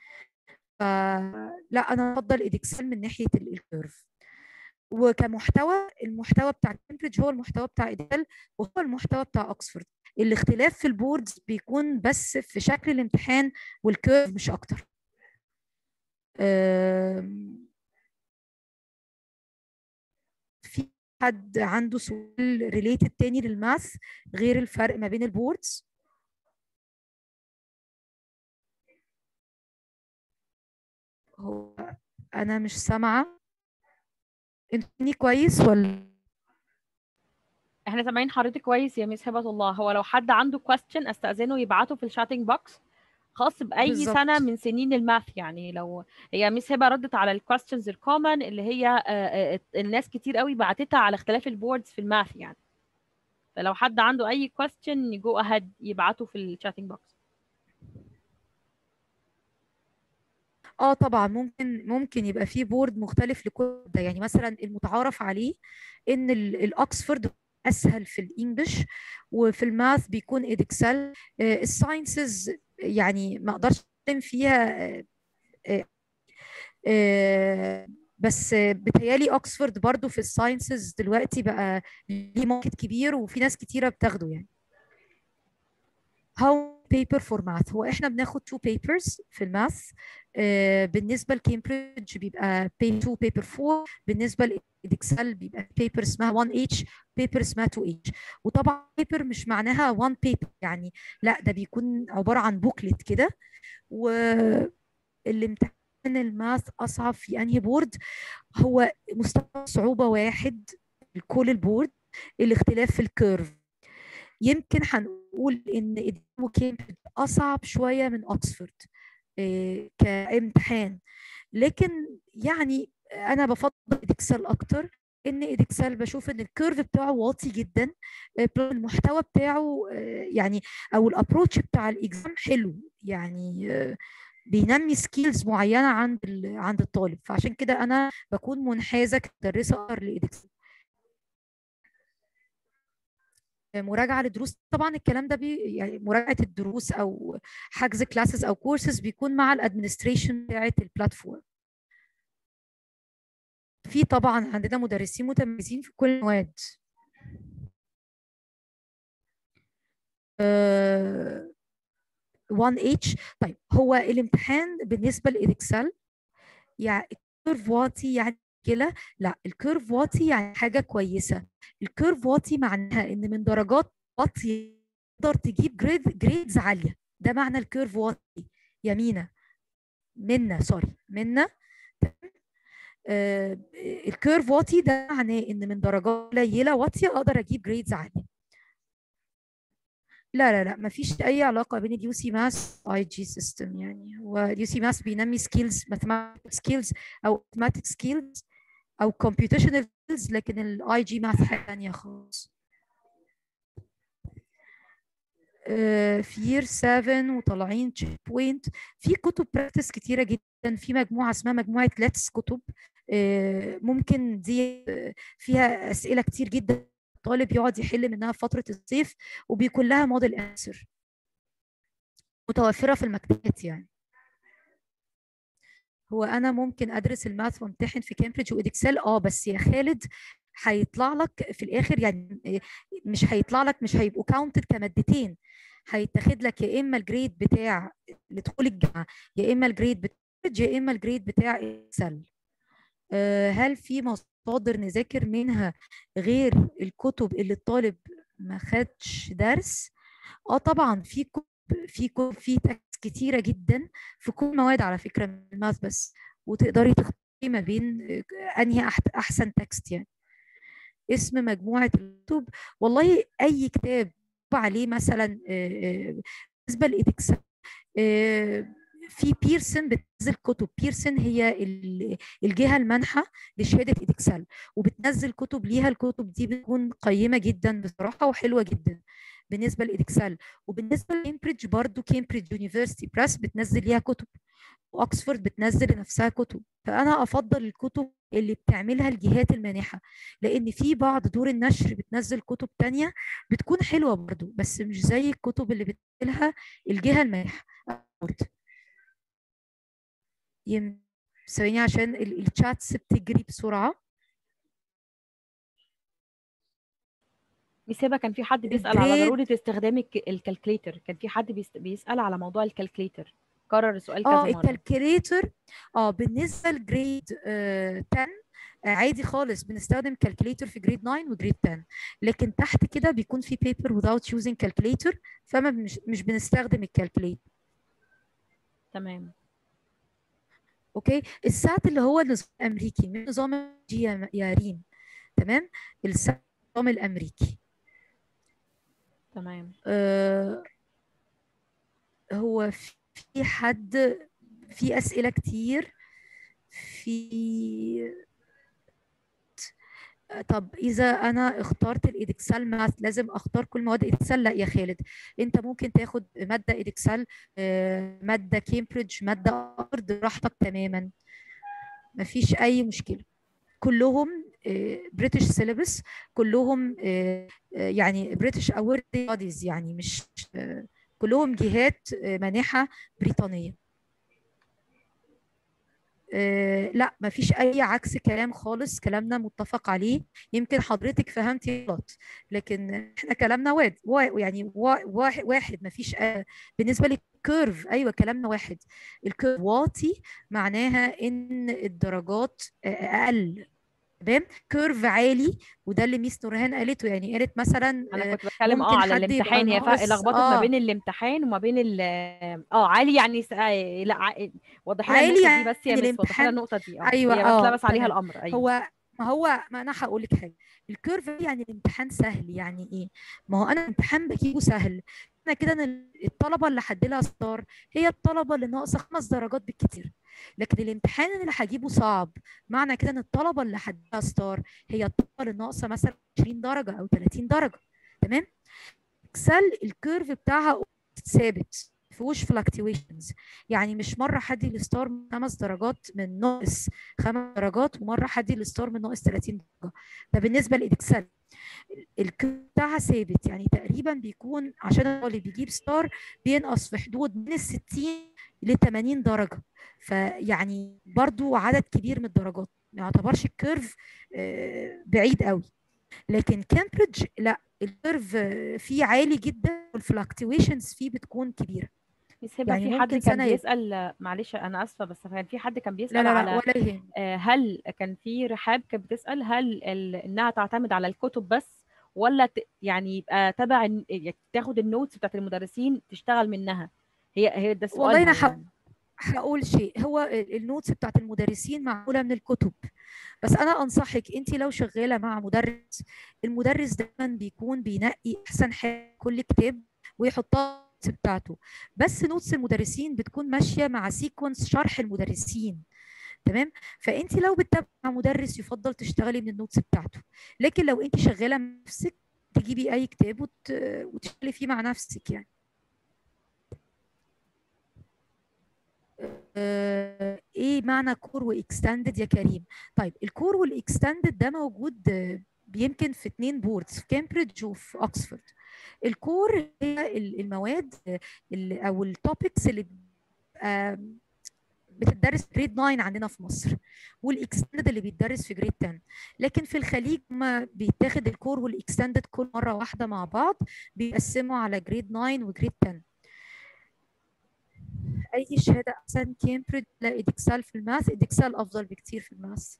فلا انا افضل ايدكسل من ناحيه الكيرف وكمحتوى المحتوى بتاع كامبريدج هو المحتوى بتاع ايدكسل وهو المحتوى بتاع اوكسفورد الاختلاف في البوردز بيكون بس في شكل الامتحان والكيرف مش اكتر في حد عنده سؤال ريليتد تاني للماث غير الفرق ما بين البوردز هو انا مش سامعه انتوني كويس ولا احنا سامعين حضرتك كويس يا ميس هبه الله هو لو حد عنده كويستشن استاذنه يبعته في الشاتنج بوكس خاص باي بالظبط. سنه من سنين الماث يعني لو هي ميس هبه ردت على الكويستشنز الكومن اللي هي آه، آه، الناس كتير قوي بعتتها على اختلاف البوردز في الماث يعني فلو حد عنده اي كويستشن يجو اهيد يبعته في الشاتنج بوكس اه طبعا ممكن ممكن يبقى في بورد مختلف لكل ده يعني مثلا المتعارف عليه ان ال- الاكسفورد اسهل في الانجليش وفي الماث بيكون ادكسل الساينسز يعني ما اقدرش اتكلم فيها آه، آه، آه، بس بتهيالي اوكسفورد برضو في الساينسز دلوقتي بقى ليه ماركت كبير وفي ناس كتيره بتاخده يعني هاو بيبر فور ماث هو احنا بناخد تو بيبرز في الماث آه، بالنسبه لكامبريدج بيبقى بيبر 2 بيبر 4 بالنسبه لإدكسل بيبقى بيبر اسمها 1 اتش بيبر اسمها 2 اتش وطبعا بيبر مش معناها 1 بيبر يعني لا ده بيكون عباره عن بوكلت كده والامتحان ان الماث اصعب في انهي بورد هو مستوى الصعوبه واحد لكل البورد الاختلاف في الكيرف يمكن هنقول ان ادم كامبريدج اصعب شويه من اوكسفورد إيه كامتحان لكن يعني انا بفضل ادكسل اكتر ان ادكسل بشوف ان الكيرف بتاعه واطي جدا المحتوى بتاعه يعني او الابروتش بتاع الاكزام حلو يعني بينمي سكيلز معينه عند عند الطالب فعشان كده انا بكون منحازه كمدرسه اكتر لادكسل مراجعه للدروس طبعا الكلام ده بي يعني مراجعه الدروس او حجز كلاسز او كورسز بيكون مع الادمنستريشن بتاعه البلاتفورم في طبعا عندنا مدرسين متميزين في كل المواد أه 1H طيب هو الامتحان بالنسبه للاكسل يعني كيرف واطي يعني مشكله لا الكيرف واطي يعني حاجه كويسه الكيرف واطي معناها ان من درجات واطيه تقدر تجيب جريد جريدز عاليه ده معنى الكيرف واطي يمينة منا سوري منا آه الكيرف واطي ده معناه ان من درجات قليله واطيه اقدر اجيب جريدز عاليه لا لا لا ما فيش اي علاقه بين اليو سي ماس اي جي سيستم يعني هو اليو سي ماس بينمي سكيلز ماثماتيك سكيلز او ماثماتيك سكيلز او كومبيوتيشنال سكيلز لكن الاي جي ماث حاجه ثانيه خالص في يير 7 وطالعين تشيك بوينت في كتب براكتس كتيره جدا في مجموعه اسمها مجموعه ليتس كتب ممكن دي فيها اسئله كتير جدا الطالب يقعد يحل منها في فتره الصيف وبيكون لها موديل انسر متوفره في المكتبات يعني هو انا ممكن ادرس الماث وامتحن في كامبريدج وادكسل اه بس يا خالد هيطلع لك في الاخر يعني مش هيطلع لك مش هيبقوا كاونتد كمادتين هيتاخد لك يا اما الجريد بتاع لدخول الجامعه يا اما الجريد بتاع يا اما الجريد بتاع اكسل أه هل في مصادر نذاكر منها غير الكتب اللي الطالب ما خدش درس اه طبعا في كتب في كتب في تكست كتيره جدا في كل مواد على فكره من الماث بس وتقدري تختاري ما بين انهي احسن تكست يعني اسم مجموعه الكتب والله اي كتاب عليه مثلا بالنسبه لإدكسل في بيرسون بتنزل كتب بيرسون هي الجهه المانحه لشهاده إدكسل وبتنزل كتب ليها الكتب دي بتكون قيمه جدا بصراحه وحلوه جدا بالنسبه لإدكسل وبالنسبه لكامبريدج برضو كامبريدج يونيفرسيتي بريس بتنزل ليها كتب واكسفورد بتنزل لنفسها كتب فانا افضل الكتب اللي بتعملها الجهات المانحه لان في بعض دور النشر بتنزل كتب تانية بتكون حلوه برضو بس مش زي الكتب اللي بتنزلها الجهه المانحه ثواني عشان الشاتس بتجري بسرعه بيسيبها كان في حد بيسال على ضروره استخدام الكالكليتر كان في حد بيسال على موضوع الكالكليتر كرر السؤال كذا اه مره الكالكليتر اه بالنسبه لجريد آه 10 آه عادي خالص بنستخدم كالكليتر في جريد 9 وجريد 10 لكن تحت كده بيكون في بيبر without using calculator فما مش, مش بنستخدم الكالكليتر تمام اوكي السات اللي هو النظام الامريكي من نظام جي يا ريم تمام السات النظام الامريكي تمام آه هو في حد في اسئله كتير في طب اذا انا اخترت الادكسال ماث لازم اختار كل مواد ادكسال لا يا خالد انت ممكن تاخد ماده ادكسال ماده كامبريدج ماده ارض براحتك تماما مفيش اي مشكله كلهم بريتش سيلبس كلهم يعني بريتش اوورد بوديز يعني مش كلهم جهات مانحه بريطانيه آه لا ما فيش اي عكس كلام خالص كلامنا متفق عليه يمكن حضرتك فهمتي غلط لكن احنا كلامنا واحد يعني واحد, واحد ما فيش آه بالنسبه للكيرف ايوه كلامنا واحد الكيرف واطي معناها ان الدرجات اقل تمام كيرف عالي وده اللي ميس نورهان قالته يعني قالت مثلا انا آه، كنت بتكلم اه ممكن على حد يبقى الامتحان هي فرق ناقص لخبطت ما اه بين الامتحان وما بين ال اه عالي يعني س... آه، لا ع- وضحي لها عالي النقطه دي يعني بس يا مس وضحي لها الامتحان النقطه دي اه ايوه هي بس اه لبس عليها تمام الامر ايوه هو ما هو ما انا هقول لك حاجه الكيرف يعني الامتحان سهل يعني ايه ما هو انا الامتحان بجيبه سهل انا كده أنا الطلبه اللي هديلها ستار هي الطلبه اللي ناقصه خمس درجات بالكتير لكن الامتحان اللي هجيبه صعب معنى كده ان الطلبه اللي هديلها ستار هي الطلبه اللي ناقصه مثلا 20 درجه او 30 درجه تمام اكسل الكيرف بتاعها ثابت فيهوش فلكتويشنز يعني مش مره حدي الستار من خمس درجات من ناقص خمس درجات ومره حدي الستار من ناقص 30 درجه ده بالنسبه للاكسل الكيرف بتاعها ثابت يعني تقريبا بيكون عشان هو اللي بيجيب ستار بينقص في حدود من ال 60 ل 80 درجه فيعني برضو عدد كبير من الدرجات ما يعتبرش الكيرف آه، بعيد قوي لكن كامبريدج لا الكيرف آه، فيه عالي جدا والفلكتويشنز فيه بتكون كبيره مس هبه يعني في حد ممكن كان سنه يبقى بيسال معلش انا اسفه بس كان في حد كان لا بيسال لا لا على ولا يهم آه، هل كان في رحاب كانت بتسال هل ال... انها تعتمد على الكتب بس ولا ت... يعني يبقى تبع الن- يعني تاخد النوتس بتاعت المدرسين تشتغل منها هي هي ده والله سؤالها انا ح- يعني هقول شيء هو ال- النوتس بتاعت المدرسين معموله من الكتب بس انا انصحك انت لو شغاله مع مدرس المدرس دايما بيكون بينقي احسن حاجه كل كتاب ويحطها في النوتس بتاعته بس نوتس المدرسين بتكون ماشيه مع سيكونس شرح المدرسين تمام فانت لو بتتابعي مع مدرس يفضل تشتغلي من النوتس بتاعته لكن لو انت شغاله مع نفسك تجيبي اي كتاب وت... وتشتغلي فيه مع نفسك يعني آه، ايه معنى كور واكستندد يا كريم طيب الكور والاكستندد ده موجود آه، يمكن في اتنين بوردز في كامبريدج وفي اوكسفورد الكور هي ال- المواد آه، اللي او التوبكس اللي بتبقى بتدرس جريد 9 عندنا في مصر والاكستندد اللي بيتدرس في جريد 10 لكن في الخليج ما بيتاخد الكور والاكستندد كل مره واحده مع بعض بيقسموا على جريد 9 وجريد 10 اي شهاده احسن كامبريدج لا ادكسال في الماث ادكسال افضل بكتير في الماث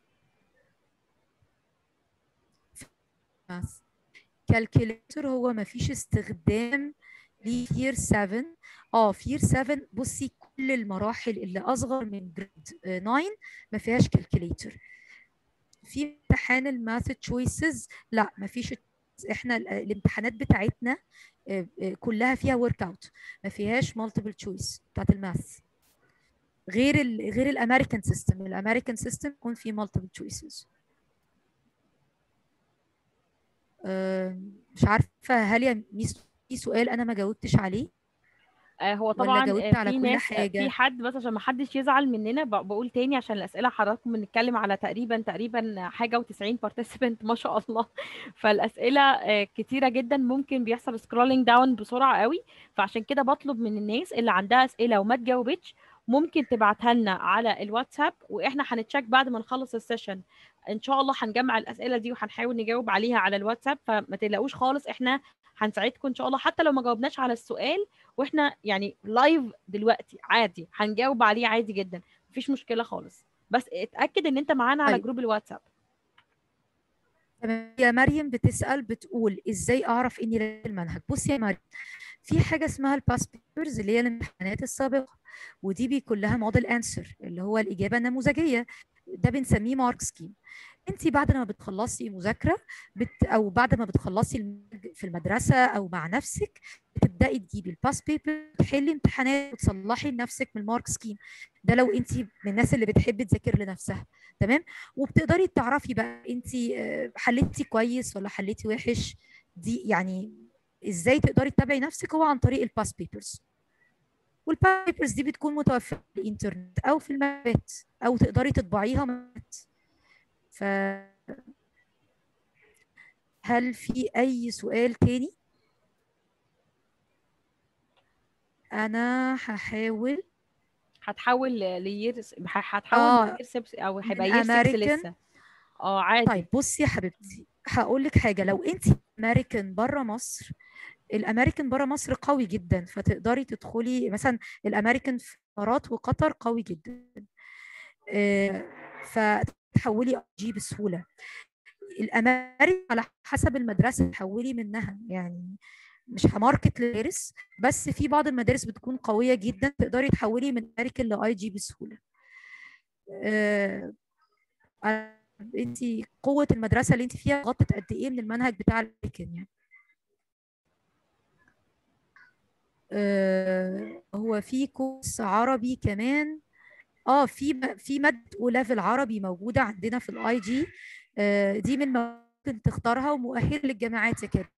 في الماث كالكوليتر هو ما فيش استخدام لفير 7 اه فير 7 بصي كل المراحل اللي اصغر من جريد 9 ما فيهاش كالكوليتر في امتحان الماث تشويسز لا ما فيش احنا ال- الامتحانات بتاعتنا آه، آه، كلها فيها ورك اوت ما فيهاش مالتيبل تشويس بتاعت الماث غير ال غير الامريكان سيستم الامريكان سيستم يكون فيه مالتيبل تشويسز مش عارفه هل يا ميس في سؤال انا ما جاوبتش عليه آه، هو ولا طبعا جاوبت آه، على في كل ناس آه، حاجه في حد بس عشان ما حدش يزعل مننا ب- بقول تاني عشان الاسئله حضراتكم بنتكلم على تقريبا تقريبا حاجه و90 بارتيسيبنت ما شاء الله فالاسئله آه، كتيره جدا ممكن بيحصل سكرولينج داون بسرعه قوي فعشان كده بطلب من الناس اللي عندها اسئله وما تجاوبتش ممكن تبعتها لنا على الواتساب واحنا هنتشيك بعد ما نخلص السيشن ان شاء الله هنجمع الاسئله دي وهنحاول نجاوب عليها على الواتساب فما تقلقوش خالص احنا هنساعدكم ان شاء الله حتى لو ما جاوبناش على السؤال واحنا يعني لايف دلوقتي عادي هنجاوب عليه عادي جدا مفيش مشكله خالص بس اتاكد ان انت معانا على طيب جروب الواتساب تمام. يا مريم بتسأل بتقول ازاي اعرف اني لقيت المنهج بصي يا مريم في حاجه اسمها الباس بيبرز اللي هي الامتحانات السابقه ودي بيكون لها موديل انسر اللي هو الاجابه النموذجيه ده بنسميه مارك سكيم انت بعد ما بتخلصي مذاكره بت او بعد ما بتخلصي المنهج في المدرسه او مع نفسك بتبداي تجيبي الباس بيبر تحلي امتحانات وتصلحي لنفسك من المارك سكيم ده لو انت من الناس اللي بتحب تذاكر لنفسها تمام وبتقدري تعرفي بقى انت آه، حليتي كويس ولا حليتي وحش دي يعني ازاي تقدري تتابعي نفسك هو عن طريق الباس بيبرز والباس بيبرز دي بتكون متوفره في الانترنت او في المكتبات او تقدري تطبعيها من النت. ف هل في اي سؤال تاني انا هحاول هتحول لير هتحول اه لير سبس او من هيبقى يير 6 امريكان لسه اه عادي طيب بصي يا حبيبتي هقول لك حاجه لو انت امريكان بره مصر الامريكان بره مصر قوي جدا فتقدري تدخلي مثلا الامريكان في الامارات وقطر قوي جدا آه، فتقدري تحولي اي جي بسهوله الاماري على حسب المدرسه تحولي منها يعني مش هماركت للمدارس بس في بعض المدارس بتكون قويه جدا تقدري تحولي من امريكان لاي جي بسهوله آه انت قوه المدرسه اللي انت فيها غطت قد ايه من المنهج بتاع الامريكان يعني آه هو في كورس عربي كمان اه في في ماده او ليفل عربي موجوده عندنا في الاي جي آه دي من ممكن تختارها ومؤهله للجامعات يا كده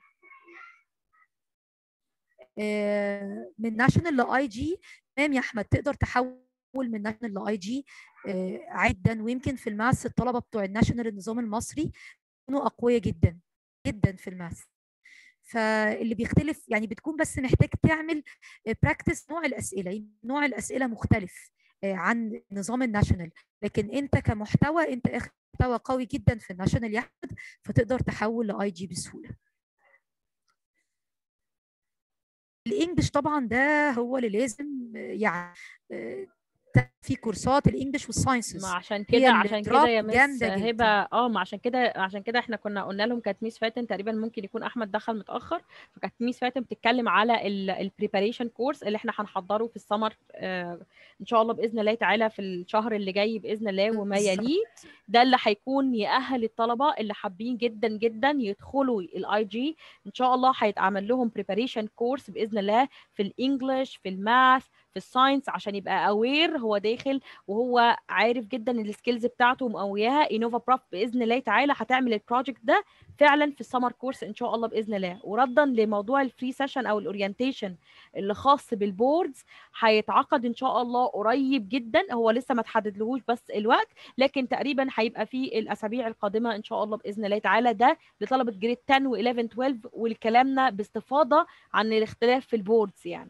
آه من ناشونال لاي جي تمام يا احمد تقدر تحول من ناشونال لاي جي عدا ويمكن في الماس الطلبه بتوع الناشونال النظام المصري يكونوا اقوياء جدا جدا في الماس فاللي بيختلف يعني بتكون بس محتاج تعمل براكتس نوع الاسئله نوع الاسئله مختلف عن نظام الناشونال لكن انت كمحتوى انت اخد محتوى قوي جدا في الناشونال يا احمد فتقدر تحول لاي جي بسهوله الانجليش طبعا ده هو اللي لازم يعني في كورسات الانجليش والساينسز ما عشان كده عشان كده يا مس هبه اه ما عشان كده عشان كده احنا كنا قلنا لهم كانت ميس فاتن تقريبا ممكن يكون احمد دخل متاخر فكانت ميس فاتن بتتكلم على البريباريشن كورس اللي احنا هنحضره في السمر آه ان شاء الله باذن الله تعالى في الشهر اللي جاي باذن الله وما يليه ده اللي هيكون يأهل الطلبه اللي حابين جدا جدا يدخلوا الاي جي ان شاء الله هيتعمل لهم بريباريشن كورس باذن الله في الانجليش في الماث في الساينس عشان يبقى اوير هو داخل وهو عارف جدا السكيلز بتاعته مقوياها انوفا بروف باذن الله تعالى هتعمل البروجكت ده فعلا في السمر كورس ان شاء الله باذن الله وردا لموضوع الفري سيشن او الاورينتيشن اللي خاص بالبوردز هيتعقد ان شاء الله قريب جدا هو لسه ما تحددلهوش بس الوقت لكن تقريبا هيبقى في الاسابيع القادمه ان شاء الله باذن الله تعالى ده لطلبه جريد 10 و11 12 والكلامنا باستفاضه عن الاختلاف في البوردز يعني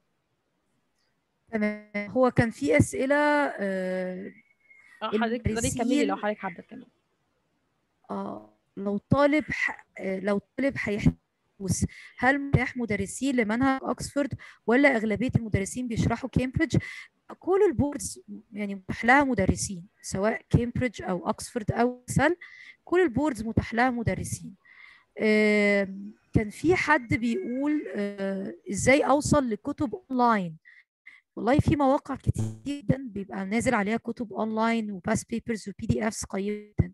تمام هو كان في اسئله آه اه حضرتك تقدري تكملي لو حضرتك حابه تكملي اه لو طالب ح... لو طالب هيحتاج هل متاح مدرسين لمنهج اوكسفورد ولا اغلبيه المدرسين بيشرحوا كامبريدج كل البوردز يعني متاح لها مدرسين سواء كامبريدج او اوكسفورد او سل كل البوردز متاح لها مدرسين آه كان في حد بيقول آه ازاي اوصل لكتب اونلاين والله في مواقع كتير جدا بيبقى نازل عليها كتب اونلاين وباس بيبرز وبي دي افس قيمه جدا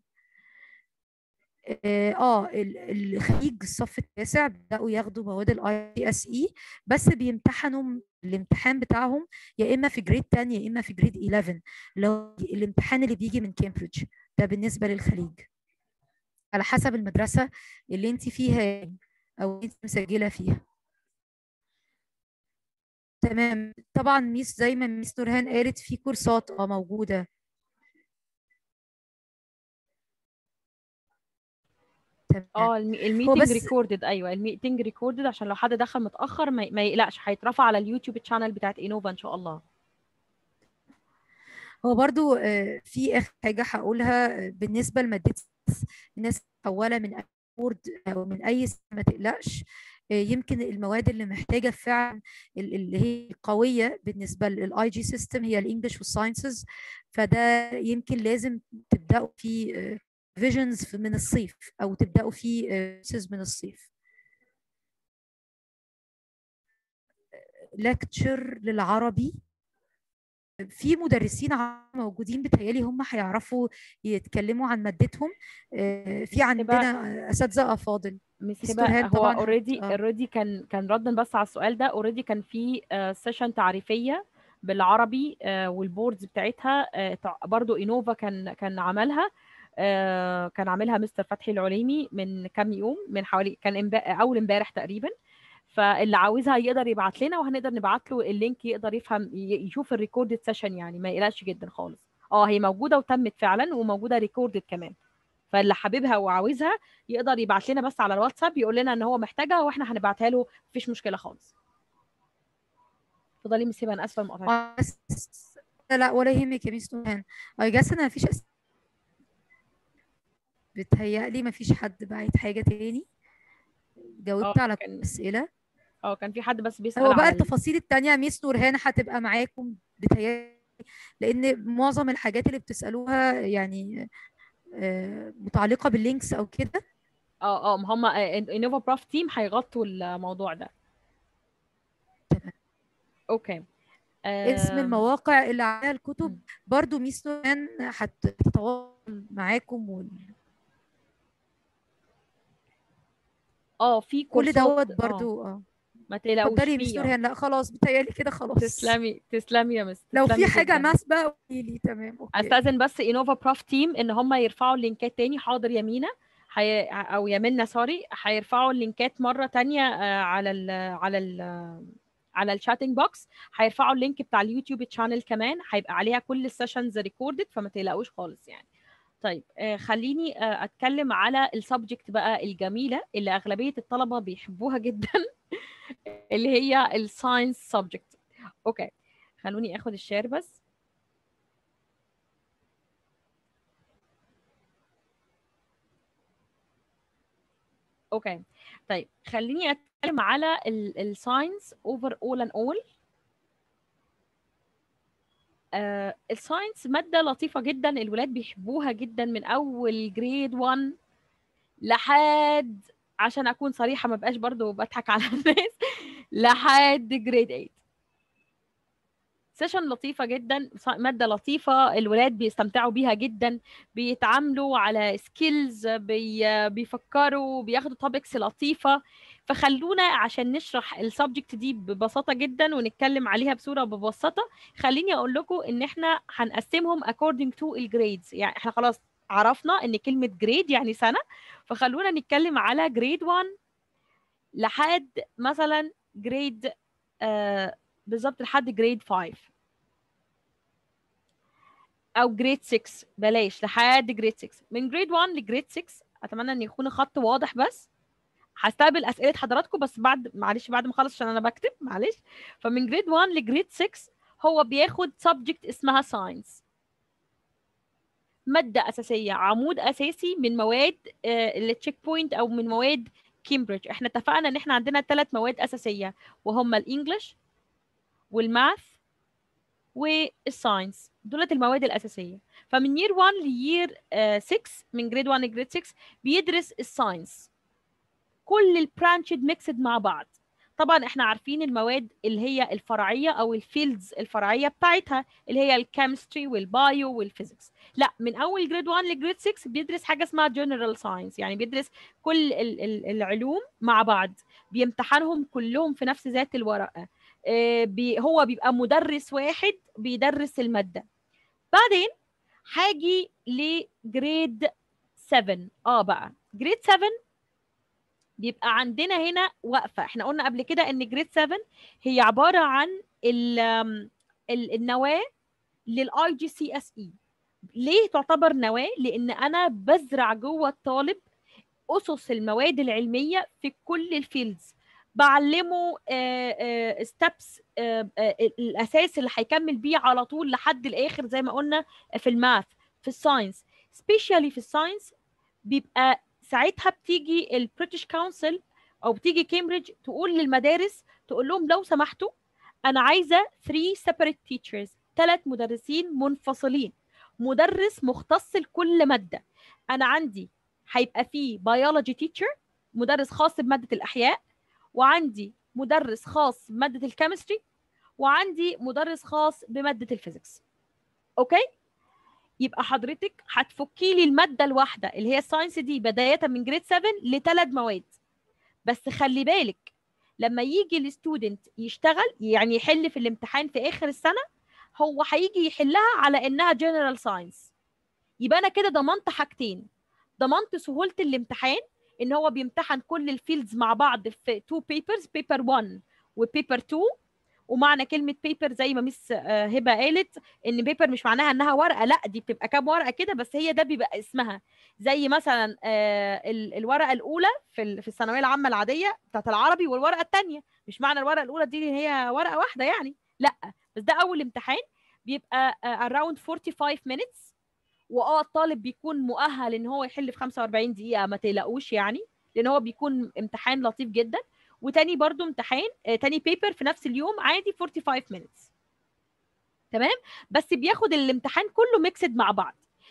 اه الخليج الصف التاسع بداوا ياخدوا مواد الاي اس اي بس بيمتحنوا الامتحان بتاعهم يا اما في جريد 10 يا اما في جريد 11 اللي هو الامتحان اللي بيجي من كامبريدج ده بالنسبه للخليج على حسب المدرسه اللي انت فيها او انت مسجله فيها تمام طبعا ميس زي ما ميس نورهان قالت في كورسات اه موجوده اه الميتنج ريكوردد ايوه الميتنج ريكوردد عشان لو حد دخل متاخر ما, ما يقلقش هيترفع على اليوتيوب تشانل بتاعت انوفا ان شاء الله هو برضو في اخر حاجه هقولها بالنسبه لماده الناس محوله من وورد او من اي ما تقلقش يمكن المواد اللي محتاجه فعلا اللي هي قويه بالنسبه للاي جي سيستم هي الانجليش والساينسز فده يمكن لازم تبداوا في فيجنز من الصيف او تبداوا في من الصيف لكتشر للعربي في مدرسين موجودين بتهيالي هم هيعرفوا يتكلموا عن مادتهم في عندنا اساتذه افاضل مس هبه هو اوريدي اوريدي كان كان ردا بس على السؤال ده اوريدي كان في سيشن تعريفيه بالعربي والبوردز بتاعتها برضو انوفا كان كان عملها كان عاملها مستر فتحي العليمي من كام يوم من حوالي كان اول امبارح تقريبا فاللي عاوزها يقدر يبعت لنا وهنقدر نبعت له اللينك يقدر يفهم يشوف الريكوردد سيشن يعني ما يقلقش جدا خالص اه هي موجوده وتمت فعلا وموجوده ريكوردد كمان فاللي حاببها وعاوزها يقدر يبعت لنا بس على الواتساب يقول لنا ان هو محتاجها واحنا هنبعتها له مفيش مشكله خالص اتفضلي مس هبه انا اسفه المقاطعه لا ولا يهمك يا ميس نورهان اي جاس انا مفيش أس... بتهيألي مفيش حد بعت حاجه تاني جاوبت على كل الاسئله اه كان في حد بس بيسال هو بقى التفاصيل التانية ميس نورهان هتبقى معاكم بتهيألي لان معظم الحاجات اللي بتسالوها يعني آه، متعلقه باللينكس او كده اه اه ما هم انوفا بروف تيم هيغطوا الموضوع ده تمام. اوكي اسم آم، المواقع اللي عليها مم. الكتب برضو ميس نوران هتتواصل معاكم وال... اه في كل كورسات دوت اه برضو اه ما تقلقوش اتفضلي يا ميس فيه اه نوران لا خلاص بتهيألي كده خلاص تسلمي تسلمي يا مس لو في تسلمي حاجه جدا مناسبه قولي لي تمام اوكي استاذن بس انوفا بروف تيم ان هم يرفعوا اللينكات تاني حاضر يمينة حي... او يمنا سوري هيرفعوا اللينكات مره تانية آه، على ال على ال على الشاتنج بوكس هيرفعوا اللينك بتاع اليوتيوب تشانل كمان هيبقى عليها كل السيشنز ريكوردد فما تقلقوش خالص يعني طيب آه، خليني آه، اتكلم على السبجكت بقى الجميله اللي اغلبيه الطلبه بيحبوها جدا اللي هي الساينس سبجكت اوكي خلوني اخد الشير بس اوكي طيب خليني اتكلم على الساينس اوفر اول اند اول الساينس ماده لطيفه جدا الولاد بيحبوها جدا من اول جريد 1 لحد عشان اكون صريحه ما بقاش برضو بضحك على الناس لحد جريد 8 سيشن لطيفة جدا مادة لطيفة الولاد بيستمتعوا بيها جدا بيتعاملوا على سكيلز بي بيفكروا بياخدوا توبكس لطيفة فخلونا عشان نشرح السبجكت دي ببساطة جدا ونتكلم عليها بصورة ببساطة خليني اقول لكم ان احنا هنقسمهم according to الجريدز يعني احنا خلاص عرفنا ان كلمة جريد يعني سنة فخلونا نتكلم على جريد 1 لحد مثلا جريد آه بالظبط لحد جريد 5 او جريد 6 بلاش لحد جريد 6 من جريد 1 لجريد 6 اتمنى ان يكون خط واضح بس هستقبل اسئله حضراتكم بس بعد معلش بعد ما اخلص عشان انا بكتب معلش فمن جريد 1 لجريد 6 هو بياخد سبجكت اسمها ساينس ماده اساسيه عمود اساسي من مواد التشيك بوينت او من مواد كامبريدج احنا اتفقنا ان احنا عندنا ثلاث مواد اساسيه وهم الانجليش والماث والساينس دولت المواد الاساسيه فمن يير 1 ليير 6 من جريد 1 لجريد 6 بيدرس الساينس كل البرانشد ميكسد مع بعض طبعا احنا عارفين المواد اللي هي الفرعيه او الفيلدز الفرعيه بتاعتها اللي هي الكيمستري والبايو والفيزيكس لا من اول جريد 1 لجريد 6 بيدرس حاجه اسمها جنرال ساينس يعني بيدرس كل ال ال العلوم مع بعض بيمتحنهم كلهم في نفس ذات الورقه بي هو بيبقى مدرس واحد بيدرس الماده بعدين هاجي لجريد 7 اه بقى جريد 7 بيبقى عندنا هنا وقفه احنا قلنا قبل كده ان جريد 7 هي عباره عن ال ال النواه للاي جي سي اس اي ليه تعتبر نواه لان انا بزرع جوه الطالب اسس المواد العلميه في كل الفيلدز بعلمه ستابس الاساس اللي هيكمل بيه على طول لحد الاخر زي ما قلنا في الماث في الساينس سبيشالي في الساينس بيبقى ساعتها بتيجي البريتش كونسل او بتيجي كامبريدج تقول للمدارس تقول لهم لو سمحتوا انا عايزه 3 separate teachers ثلاث مدرسين منفصلين مدرس مختص لكل ماده انا عندي هيبقى فيه بيولوجي تيتشر مدرس خاص بماده الاحياء وعندي مدرس خاص بماده الكيمستري وعندي مدرس خاص بماده الفيزيكس اوكي يبقى حضرتك هتفكي لي الماده الواحده اللي هي الساينس دي بدايه من جريد 7 لثلاث مواد بس خلي بالك لما يجي الستودنت يشتغل يعني يحل في الامتحان في اخر السنه هو هيجي يحلها على انها جنرال ساينس يبقى انا كده ضمنت حاجتين ضمنت سهوله الامتحان ان هو بيمتحن كل الفيلدز مع بعض في تو بيبرز بيبر 1 وبيبر 2 ومعنى كلمه بيبر زي ما مس هبه قالت ان بيبر مش معناها انها ورقه لا دي بتبقى كام ورقه كده بس هي ده بيبقى اسمها زي مثلا الورقه الاولى في في الثانويه العامه العاديه بتاعت العربي والورقه الثانيه مش معنى الورقه الاولى دي هي ورقه واحده يعني لا بس ده اول امتحان بيبقى around 45 minutes واه الطالب بيكون مؤهل ان هو يحل في 45 دقيقه ما تقلقوش يعني لان هو بيكون امتحان لطيف جدا وتاني برضو امتحان آه تاني بيبر في نفس اليوم عادي 45 minutes تمام بس بياخد الامتحان كله ميكسد مع بعض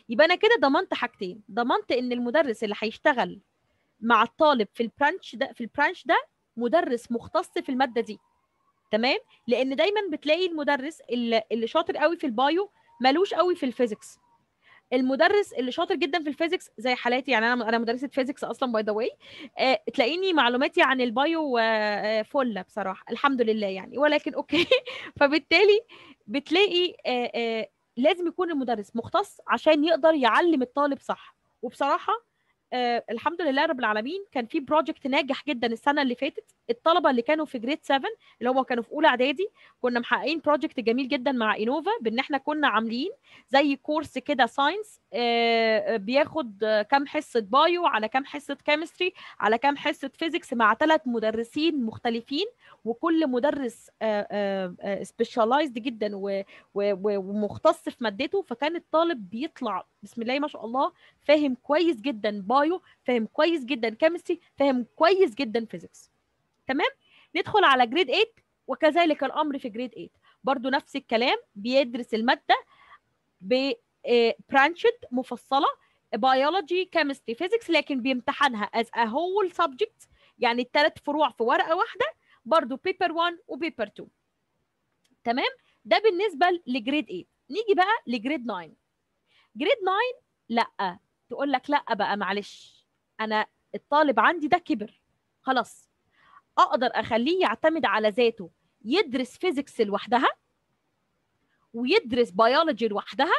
يبقى انا كده ضمنت حاجتين ضمنت ان المدرس اللي هيشتغل مع الطالب في البرانش ده في البرانش ده مدرس مختص في الماده دي تمام لان دايما بتلاقي المدرس اللي, اللي شاطر قوي في البايو ملوش قوي في الفيزيكس المدرس اللي شاطر جدا في الفيزيكس زي حالاتي يعني انا انا مدرسه فيزيكس اصلا باي ذا واي تلاقيني معلوماتي عن البايو آه، فله بصراحه الحمد لله يعني ولكن اوكي فبالتالي بتلاقي آه، آه، لازم يكون المدرس مختص عشان يقدر يعلم الطالب صح وبصراحه آه الحمد لله رب العالمين كان في بروجكت ناجح جدا السنه اللي فاتت الطلبه اللي كانوا في جريد 7 اللي هم كانوا في اولى اعدادي كنا محققين بروجكت جميل جدا مع انوفا بان احنا كنا عاملين زي كورس كده ساينس آه بياخد آه، كام حصه بايو على كام حصه كيمستري على كام حصه فيزيكس مع ثلاث مدرسين مختلفين وكل مدرس سبيشالايزد جدا و- و- و- ومختص في مادته فكان الطالب بيطلع بسم الله ما شاء الله فاهم كويس جدا بايو فاهم كويس جدا كيمستري فاهم كويس جدا فيزيكس تمام ندخل على جريد 8 وكذلك الامر في جريد 8 برضو نفس الكلام بيدرس الماده برانشد مفصله بيولوجي كيمستري فيزيكس لكن بيمتحنها as a whole subject يعني الثلاث فروع في ورقه واحده برضو بيبر 1 وبيبر 2 تمام ده بالنسبه لجريد 8 نيجي بقى لجريد 9 جريد 9 لا تقول لك لا بقى معلش انا الطالب عندي ده كبر خلاص اقدر اخليه يعتمد على ذاته يدرس فيزيكس لوحدها ويدرس بيولوجي لوحدها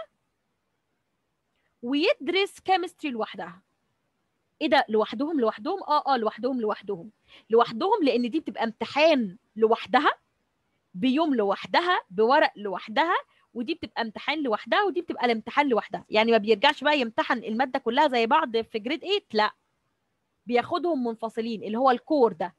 ويدرس كيمستري لوحدها ايه ده لوحدهم لوحدهم اه اه لوحدهم لوحدهم لوحدهم لان دي بتبقى امتحان لوحدها بيوم لوحدها بورق لوحدها ودي بتبقى امتحان لوحدها ودي بتبقى الامتحان لوحدها يعني ما بيرجعش بقى يمتحن الماده كلها زي بعض في جريد 8 لا بياخدهم منفصلين اللي هو الكور ده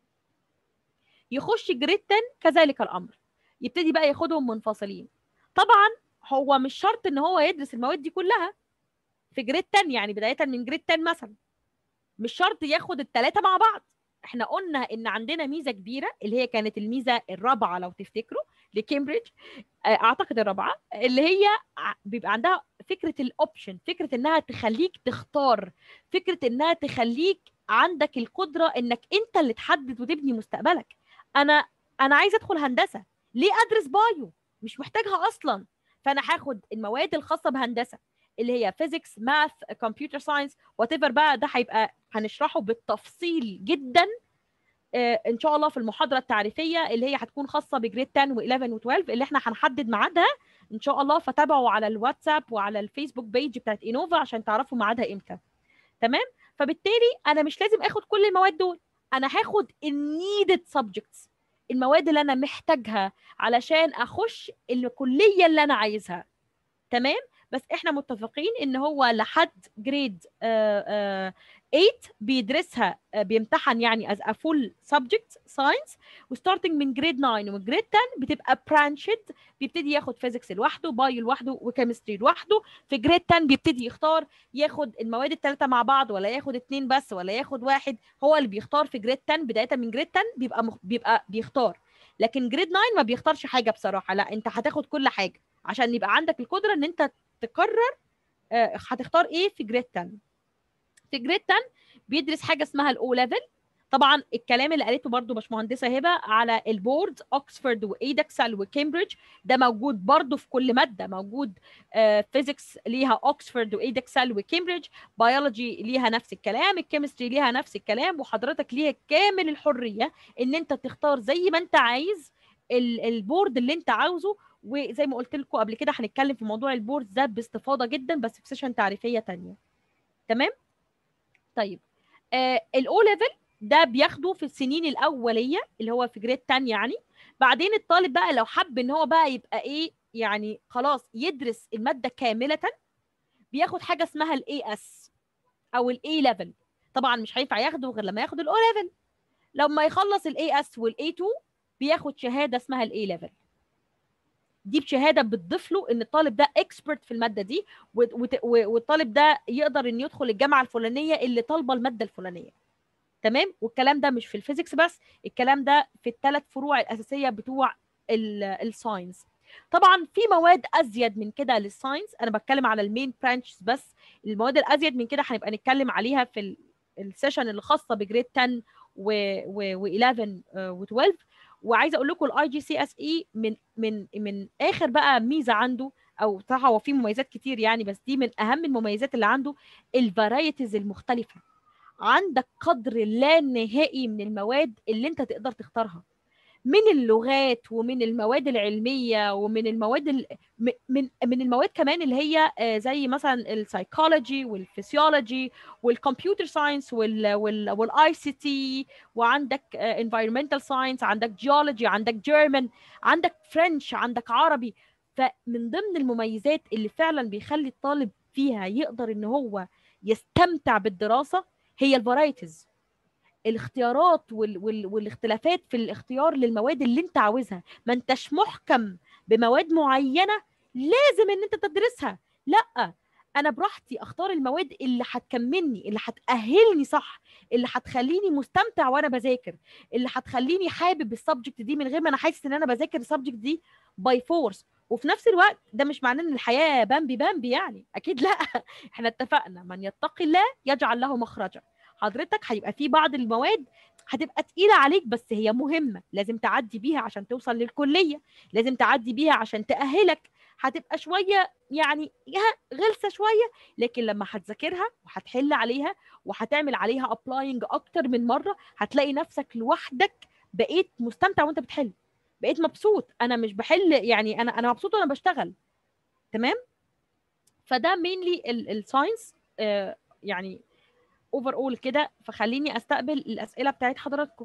يخش جريد 10 كذلك الامر يبتدي بقى ياخدهم منفصلين طبعا هو مش شرط ان هو يدرس المواد دي كلها في جريد 10 يعني بدايه من جريد 10 مثلا مش شرط ياخد الثلاثه مع بعض احنا قلنا ان عندنا ميزه كبيره اللي هي كانت الميزه الرابعه لو تفتكروا لكامبريدج آه، اعتقد الرابعه اللي هي ع- بيبقى عندها فكره الاوبشن فكره انها تخليك تختار فكره انها تخليك عندك القدره انك انت اللي تحدد وتبني مستقبلك انا انا عايزه ادخل هندسه ليه ادرس بايو مش محتاجها اصلا فانا هاخد المواد الخاصه بهندسه اللي هي فيزيكس ماث كمبيوتر ساينس وات بقى ده هيبقى هنشرحه بالتفصيل جدا آه، ان شاء الله في المحاضره التعريفيه اللي هي هتكون خاصه بجريد 10 و11 و12 اللي احنا هنحدد ميعادها ان شاء الله فتابعوا على الواتساب وعلى الفيسبوك بيج بتاعت انوفا عشان تعرفوا ميعادها امتى تمام فبالتالي انا مش لازم اخد كل المواد دول انا هاخد النيدد سبجكتس المواد اللي انا محتاجها علشان اخش الكليه اللي انا عايزها تمام بس احنا متفقين ان هو لحد جريد 8 بيدرسها آه، بيمتحن يعني as a full subject science وستارتنج من جريد 9 وجريد 10 بتبقى برانشد بيبتدي ياخد فيزيكس لوحده بايو لوحده وكيمستري لوحده في جريد 10 بيبتدي يختار ياخد المواد الثلاثه مع بعض ولا ياخد اثنين بس ولا ياخد واحد هو اللي بيختار في جريد 10 بدايه من جريد 10 بيبقى مخ... بيبقى بيختار لكن جريد 9 ما بيختارش حاجه بصراحه لا انت هتاخد كل حاجه عشان يبقى عندك القدره ان انت تقرر آه، هتختار ايه في جريد 10 في جريد 10 بيدرس حاجه اسمها الاو ليفل طبعا الكلام اللي قالته برضو باشمهندسه هبه على البورد اوكسفورد وايدكسل وكامبريدج ده موجود برضو في كل ماده موجود فيزيكس ليها اوكسفورد وايدكسل وكامبريدج بيولوجي ليها نفس الكلام الكيمستري ليها نفس الكلام وحضرتك ليها كامل الحريه ان انت تختار زي ما انت عايز ال- البورد اللي انت عاوزه وزي ما قلت لكم قبل كده هنتكلم في موضوع البورد ده باستفاضه جدا بس في سيشن تعريفيه تانية تمام طيب آه الاو ليفل ده بياخده في السنين الاوليه اللي هو في جريد 10 يعني بعدين الطالب بقى لو حب ان هو بقى يبقى ايه يعني خلاص يدرس الماده كامله بياخد حاجه اسمها الاي اس او الاي ليفل طبعا مش هينفع ياخده غير لما ياخد الاو ليفل لما يخلص الاي اس والاي 2 بياخد شهاده اسمها الاي ليفل دي بشهاده بتضيف له ان الطالب ده اكسبرت في الماده دي وت- وت- والطالب ده يقدر ان يدخل الجامعه الفلانيه اللي طالبه الماده الفلانيه تمام والكلام ده مش في الفيزيكس بس الكلام ده في الثلاث فروع الاساسيه بتوع الساينس طبعا في مواد ازيد من كده للساينس انا بتكلم على المين برانشز بس المواد الازيد من كده هنبقى نتكلم عليها في ال- السيشن اللي خاصه بجريد 10 و, و, و 11 و 12 وعايزه اقول لكم الاي جي سي اس اي من من من اخر بقى ميزه عنده او صراحه هو فيه مميزات كتير يعني بس دي من اهم المميزات اللي عنده الفرايتيز المختلفه عندك قدر لا نهائي من المواد اللي انت تقدر تختارها من اللغات ومن المواد العلميه ومن المواد ال... م- من من المواد كمان اللي هي آه، زي مثلا السايكولوجي والفسيولوجي والكمبيوتر ساينس وال وال والاي سي تي وعندك انفايرمنتال ساينس عندك جيولوجي عندك جيرمان عندك فرنش عندك عربي فمن ضمن المميزات اللي فعلا بيخلي الطالب فيها يقدر ان هو يستمتع بالدراسه هي الفرايتيز الاختيارات وال... وال... والاختلافات في الاختيار للمواد اللي انت عاوزها ما انتش محكم بمواد معينه لازم ان انت تدرسها لا انا براحتي اختار المواد اللي هتكملني اللي هتاهلني صح اللي هتخليني مستمتع وانا بذاكر اللي هتخليني حابب السبجكت دي من غير ما انا حاسس ان انا بذاكر السبجكت دي باي فورس وفي نفس الوقت ده مش معناه ان الحياه بامبي بامبي يعني اكيد لا احنا اتفقنا من يتقي الله يجعل له مخرجا حضرتك هيبقى في بعض المواد هتبقى تقيله عليك بس هي مهمه لازم تعدي بيها عشان توصل للكليه لازم تعدي بيها عشان تاهلك هتبقى شويه يعني ها غلسه شويه لكن لما هتذاكرها وهتحل عليها وهتعمل عليها ابلاينج اكتر من مره هتلاقي نفسك لوحدك بقيت مستمتع وانت بتحل بقيت مبسوط انا مش بحل يعني انا انا مبسوط وانا بشتغل تمام فده مينلي الساينس يعني اوفر اول كده فخليني استقبل الاسئله بتاعت حضراتكم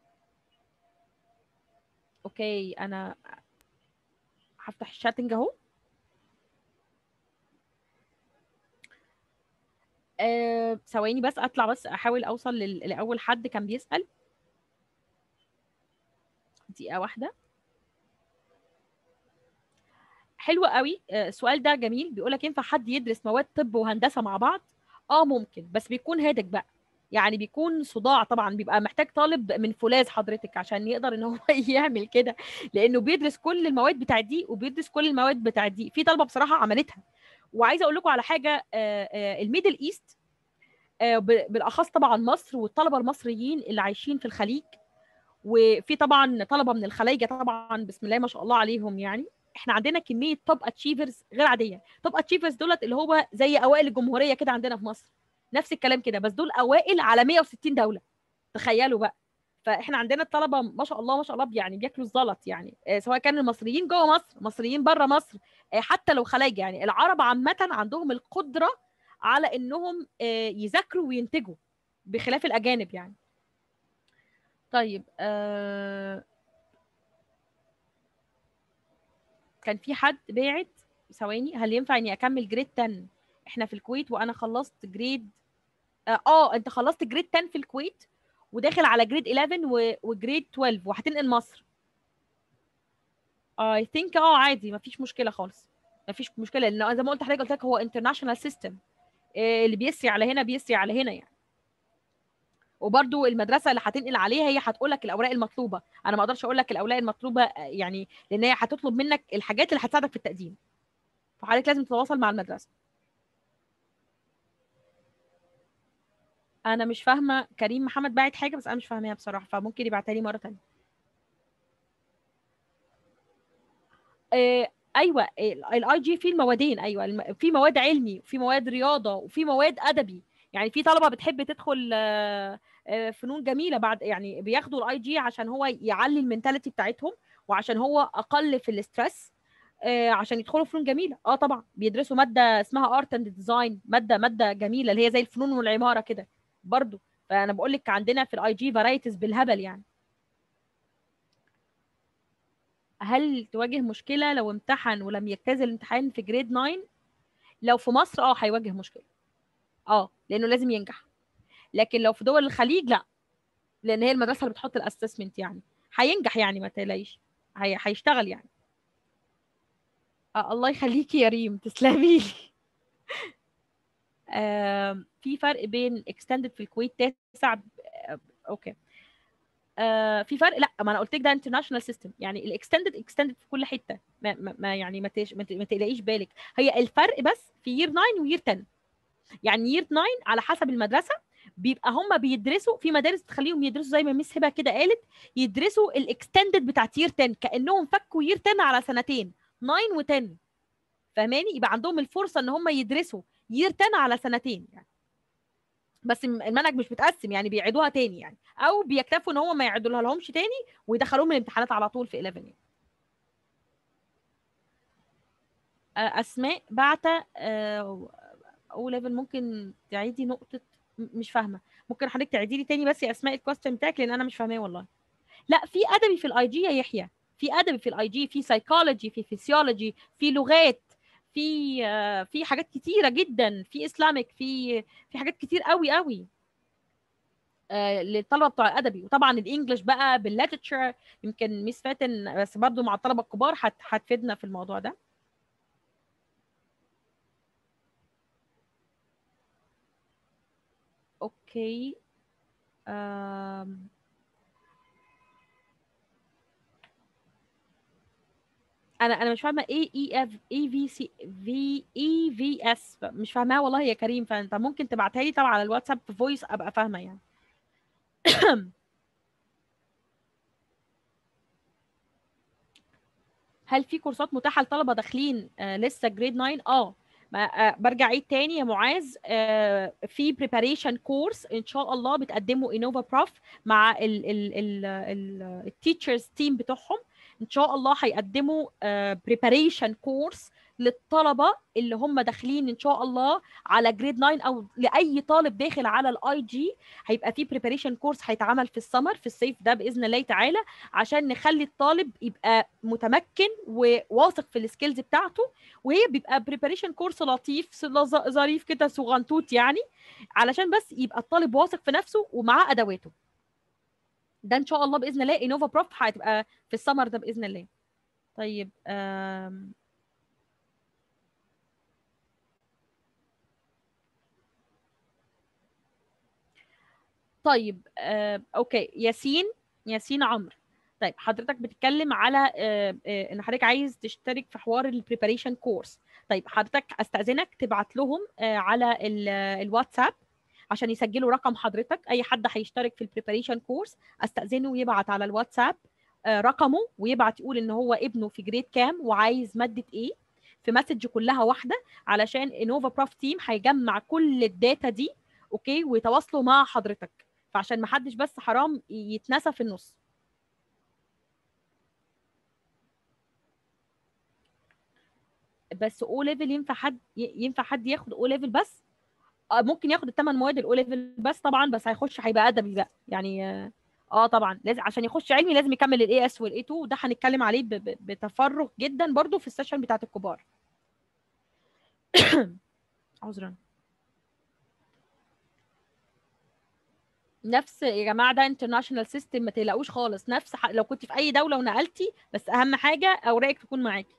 اوكي انا هفتح الشاتنج اهو آه، ثواني بس اطلع بس احاول اوصل لل- لاول حد كان بيسال دقيقه واحده حلو قوي آه، السؤال ده جميل بيقولك ينفع حد يدرس مواد طب وهندسه مع بعض اه ممكن بس بيكون هادك بقى يعني بيكون صداع طبعا بيبقى محتاج طالب من فولاذ حضرتك عشان يقدر ان هو يعمل كده لانه بيدرس كل المواد بتاعت دي وبيدرس كل المواد بتاعت دي في طلبه بصراحه عملتها وعايزه اقول لكم على حاجه آه، آه، الميدل ايست آه، ب- بالاخص طبعا مصر والطلبه المصريين اللي عايشين في الخليج وفي طبعا طلبه من الخلايجه طبعا بسم الله ما شاء الله عليهم يعني احنا عندنا كميه توب اتشيفرز غير عاديه توب اتشيفرز دولت اللي هو زي اوائل الجمهوريه كده عندنا في مصر نفس الكلام كده بس دول اوائل على 160 دوله تخيلوا بقى فاحنا عندنا الطلبه ما شاء الله ما شاء الله يعني بياكلوا الزلط يعني آه، سواء كان المصريين جوه مصر مصريين بره مصر آه، حتى لو خلايج يعني العرب عامه عندهم القدره على انهم آه، يذاكروا وينتجوا بخلاف الاجانب يعني طيب آه كان في حد باعت ثواني هل ينفع اني اكمل جريد 10 احنا في الكويت وانا خلصت جريد اه, آه انت خلصت جريد 10 في الكويت وداخل على جريد 11 و... وجريد 12 وهتنقل مصر اي ثينك اه عادي مفيش مشكله خالص مفيش مشكله لان زي ما قلت لحضرتك قلت لك هو انترناشونال سيستم اللي بيسري على هنا بيسري على هنا يعني وبرده المدرسه اللي هتنقل عليها هي هتقول لك الاوراق المطلوبه انا ما اقدرش اقول لك الاوراق المطلوبه آه، يعني لان هي هتطلب منك الحاجات اللي هتساعدك في التقديم فحضرتك لازم تتواصل مع المدرسه انا مش فاهمه كريم محمد باعت حاجه بس انا مش فاهماها بصراحه فممكن يبعتها لي مره تانية آه ايوه الاي جي فيه الموادين ايوه الم- في مواد علمي وفي مواد رياضه وفي مواد ادبي يعني في طلبه بتحب تدخل آه، آه، فنون جميله بعد يعني بياخدوا الاي جي عشان هو يعلي المينتاليتي بتاعتهم وعشان هو اقل في الاسترس آه، عشان يدخلوا فنون جميله اه طبعا بيدرسوا ماده اسمها ارت اند ديزاين ماده ماده جميله اللي هي زي الفنون والعماره كده برضو فانا بقول لك عندنا في الاي جي فرايتيز بالهبل يعني هل تواجه مشكله لو امتحن ولم يجتاز الامتحان في جريد 9 لو في مصر اه هيواجه مشكله اه لانه لازم ينجح لكن لو في دول الخليج لا لان هي المدرسه اللي بتحط الاسسمنت يعني هينجح يعني ما تقلقيش هي... هيشتغل يعني آه الله يخليكي يا ريم تسلمي لي آم، في فرق بين extended في الكويت تسع ب- آه، اوكي آه في فرق لا ما انا قلت لك ده انترناشونال سيستم يعني الاكستندد اكستندد في كل حته ما, ما, ما يعني ما, تش... ما, ت... ما تقلقيش بالك هي الفرق بس في يير 9 ويير 10 يعني يير 9 على حسب المدرسه بيبقى هم بيدرسوا في مدارس تخليهم يدرسوا زي ما ميس هبه كده قالت يدرسوا الاكستندد بتاعت يير 10 كانهم فكوا يير 10 على سنتين 9 و10 فاهماني يبقى عندهم الفرصه ان هم يدرسوا يير 10 على سنتين يعني بس المنهج مش متقسم يعني بيعيدوها تاني يعني او بيكتفوا ان هم ما يعيدوها لهمش تاني ويدخلوهم الامتحانات على طول في 11 يعني. اسماء بعتة او ليفل ممكن تعيدي نقطه مش فاهمه ممكن حضرتك تعيدي لي تاني بس يا اسماء الكويستشن بتاعك لان انا مش فاهماه والله لا في ادبي في الاي جي يا يحيى في ادبي في الاي جي في سايكولوجي في فيسيولوجي في لغات في في حاجات كتيره جدا في اسلامك في في حاجات كتير قوي قوي للطلبه بتوع الادبي وطبعا الانجليش بقى بالليترشر يمكن ميس فاتن بس برضو مع الطلبه الكبار هتفيدنا في الموضوع ده اوكي أم. انا انا مش فاهمه ايه اي اف اي في سي في اي في اس مش فاهماها والله يا كريم فانت ممكن تبعتها لي طبعا على الواتساب في فويس ابقى فاهمه يعني هل في كورسات متاحه لطلبه داخلين آه لسه جريد 9 اه ما برجع عيد تاني يا معاذ في بريباريشن كورس ان شاء الله بتقدمه انوفا بروف مع التيتشرز تيم بتوعهم ان شاء الله هيقدموا بريباريشن كورس للطلبه اللي هم داخلين ان شاء الله على جريد 9 او لاي طالب داخل على الاي جي هيبقى في بريباريشن كورس هيتعمل في السمر في الصيف ده باذن الله تعالى عشان نخلي الطالب يبقى متمكن وواثق في السكيلز بتاعته وهي بيبقى بريباريشن كورس لطيف ظريف كده صغنطوط يعني علشان بس يبقى الطالب واثق في نفسه ومعاه ادواته ده ان شاء الله باذن الله انوفا بروف هتبقى في السمر ده باذن الله طيب آم طيب آه، اوكي ياسين ياسين عمرو طيب حضرتك بتتكلم على آه، آه، ان حضرتك عايز تشترك في حوار البريباريشن كورس طيب حضرتك استاذنك تبعت لهم آه، على ال- الواتساب عشان يسجلوا رقم حضرتك اي حد هيشترك في البريباريشن كورس استاذنه يبعت على الواتساب آه، رقمه ويبعت يقول ان هو ابنه في جريد كام وعايز ماده ايه في مسج كلها واحده علشان انوفا بروف تيم هيجمع كل الداتا دي اوكي ويتواصلوا مع حضرتك فعشان ما حدش بس حرام يتنسى في النص بس او ليفل ينفع حد ينفع حد ياخد او ليفل بس آه، ممكن ياخد الثمان مواد الاو ليفل بس طبعا بس هيخش هيبقى ادبي بقى يعني اه آه طبعا لازم عشان يخش علمي لازم يكمل الاي اس والاي 2 وده هنتكلم عليه ب- ب- بتفرغ جدا برضو في السيشن بتاعت الكبار عذرا نفس يا جماعه ده انترناشونال سيستم ما تقلقوش خالص نفس ح... لو كنت في اي دوله ونقلتي بس اهم حاجه اوراقك تكون معاكي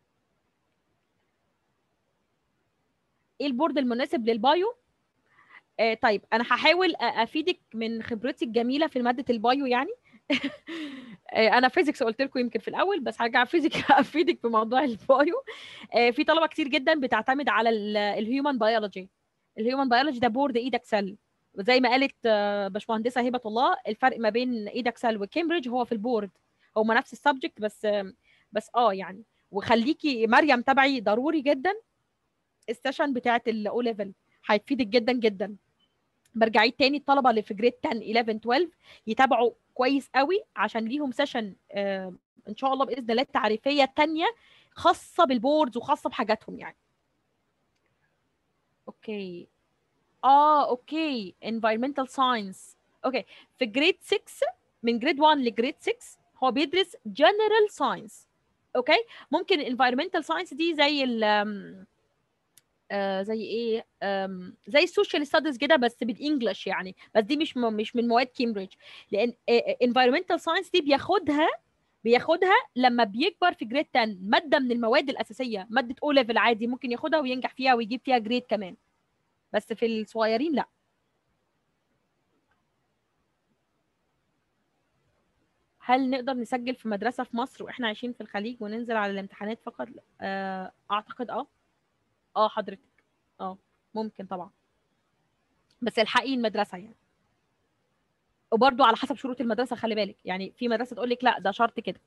ايه البورد المناسب للبايو آه طيب انا هحاول أ- افيدك من خبرتي الجميله في ماده البايو يعني آه، انا فيزيكس قلت لكم يمكن في الاول بس هرجع فيزيك افيدك في موضوع البايو آه، في طلبه كتير جدا بتعتمد على الهيومن بيولوجي الهيومن بيولوجي ده بورد ايد اكسل زي ما قالت آه، باشمهندسه هبه الله الفرق ما بين ايد اكسل وكامبريدج هو في البورد هما نفس السبجكت بس آه، بس اه يعني وخليكي مريم تبعي ضروري جدا السيشن بتاعت الاو ليفل هيفيدك جدا جدا برجع عيد تاني الطلبه اللي في جريد 10 11 12 يتابعوا كويس قوي عشان ليهم سيشن آه ان شاء الله باذن الله تعريفيه تانية خاصه بالبوردز وخاصه بحاجاتهم يعني اوكي اه اوكي environmental science اوكي في جريد 6 من جريد 1 لجريد 6 هو بيدرس general science اوكي ممكن environmental science دي زي ال آم، آه زي ايه آم، زي السوشيال ستاديز كده بس بالانجلش يعني بس دي مش م- مش من مواد كامبريدج لان environmental science دي بياخدها بياخدها لما بيكبر في جريد 10 ماده من المواد الاساسيه ماده او ليفل عادي ممكن ياخدها وينجح فيها ويجيب فيها جريد كمان بس في الصغيرين لا هل نقدر نسجل في مدرسة في مصر واحنا عايشين في الخليج وننزل على الامتحانات فقط آه، اعتقد اه اه حضرتك اه ممكن طبعا بس الحقي المدرسة يعني وبرضه على حسب شروط المدرسة خلي بالك يعني في مدرسة تقول لك لا ده شرط كده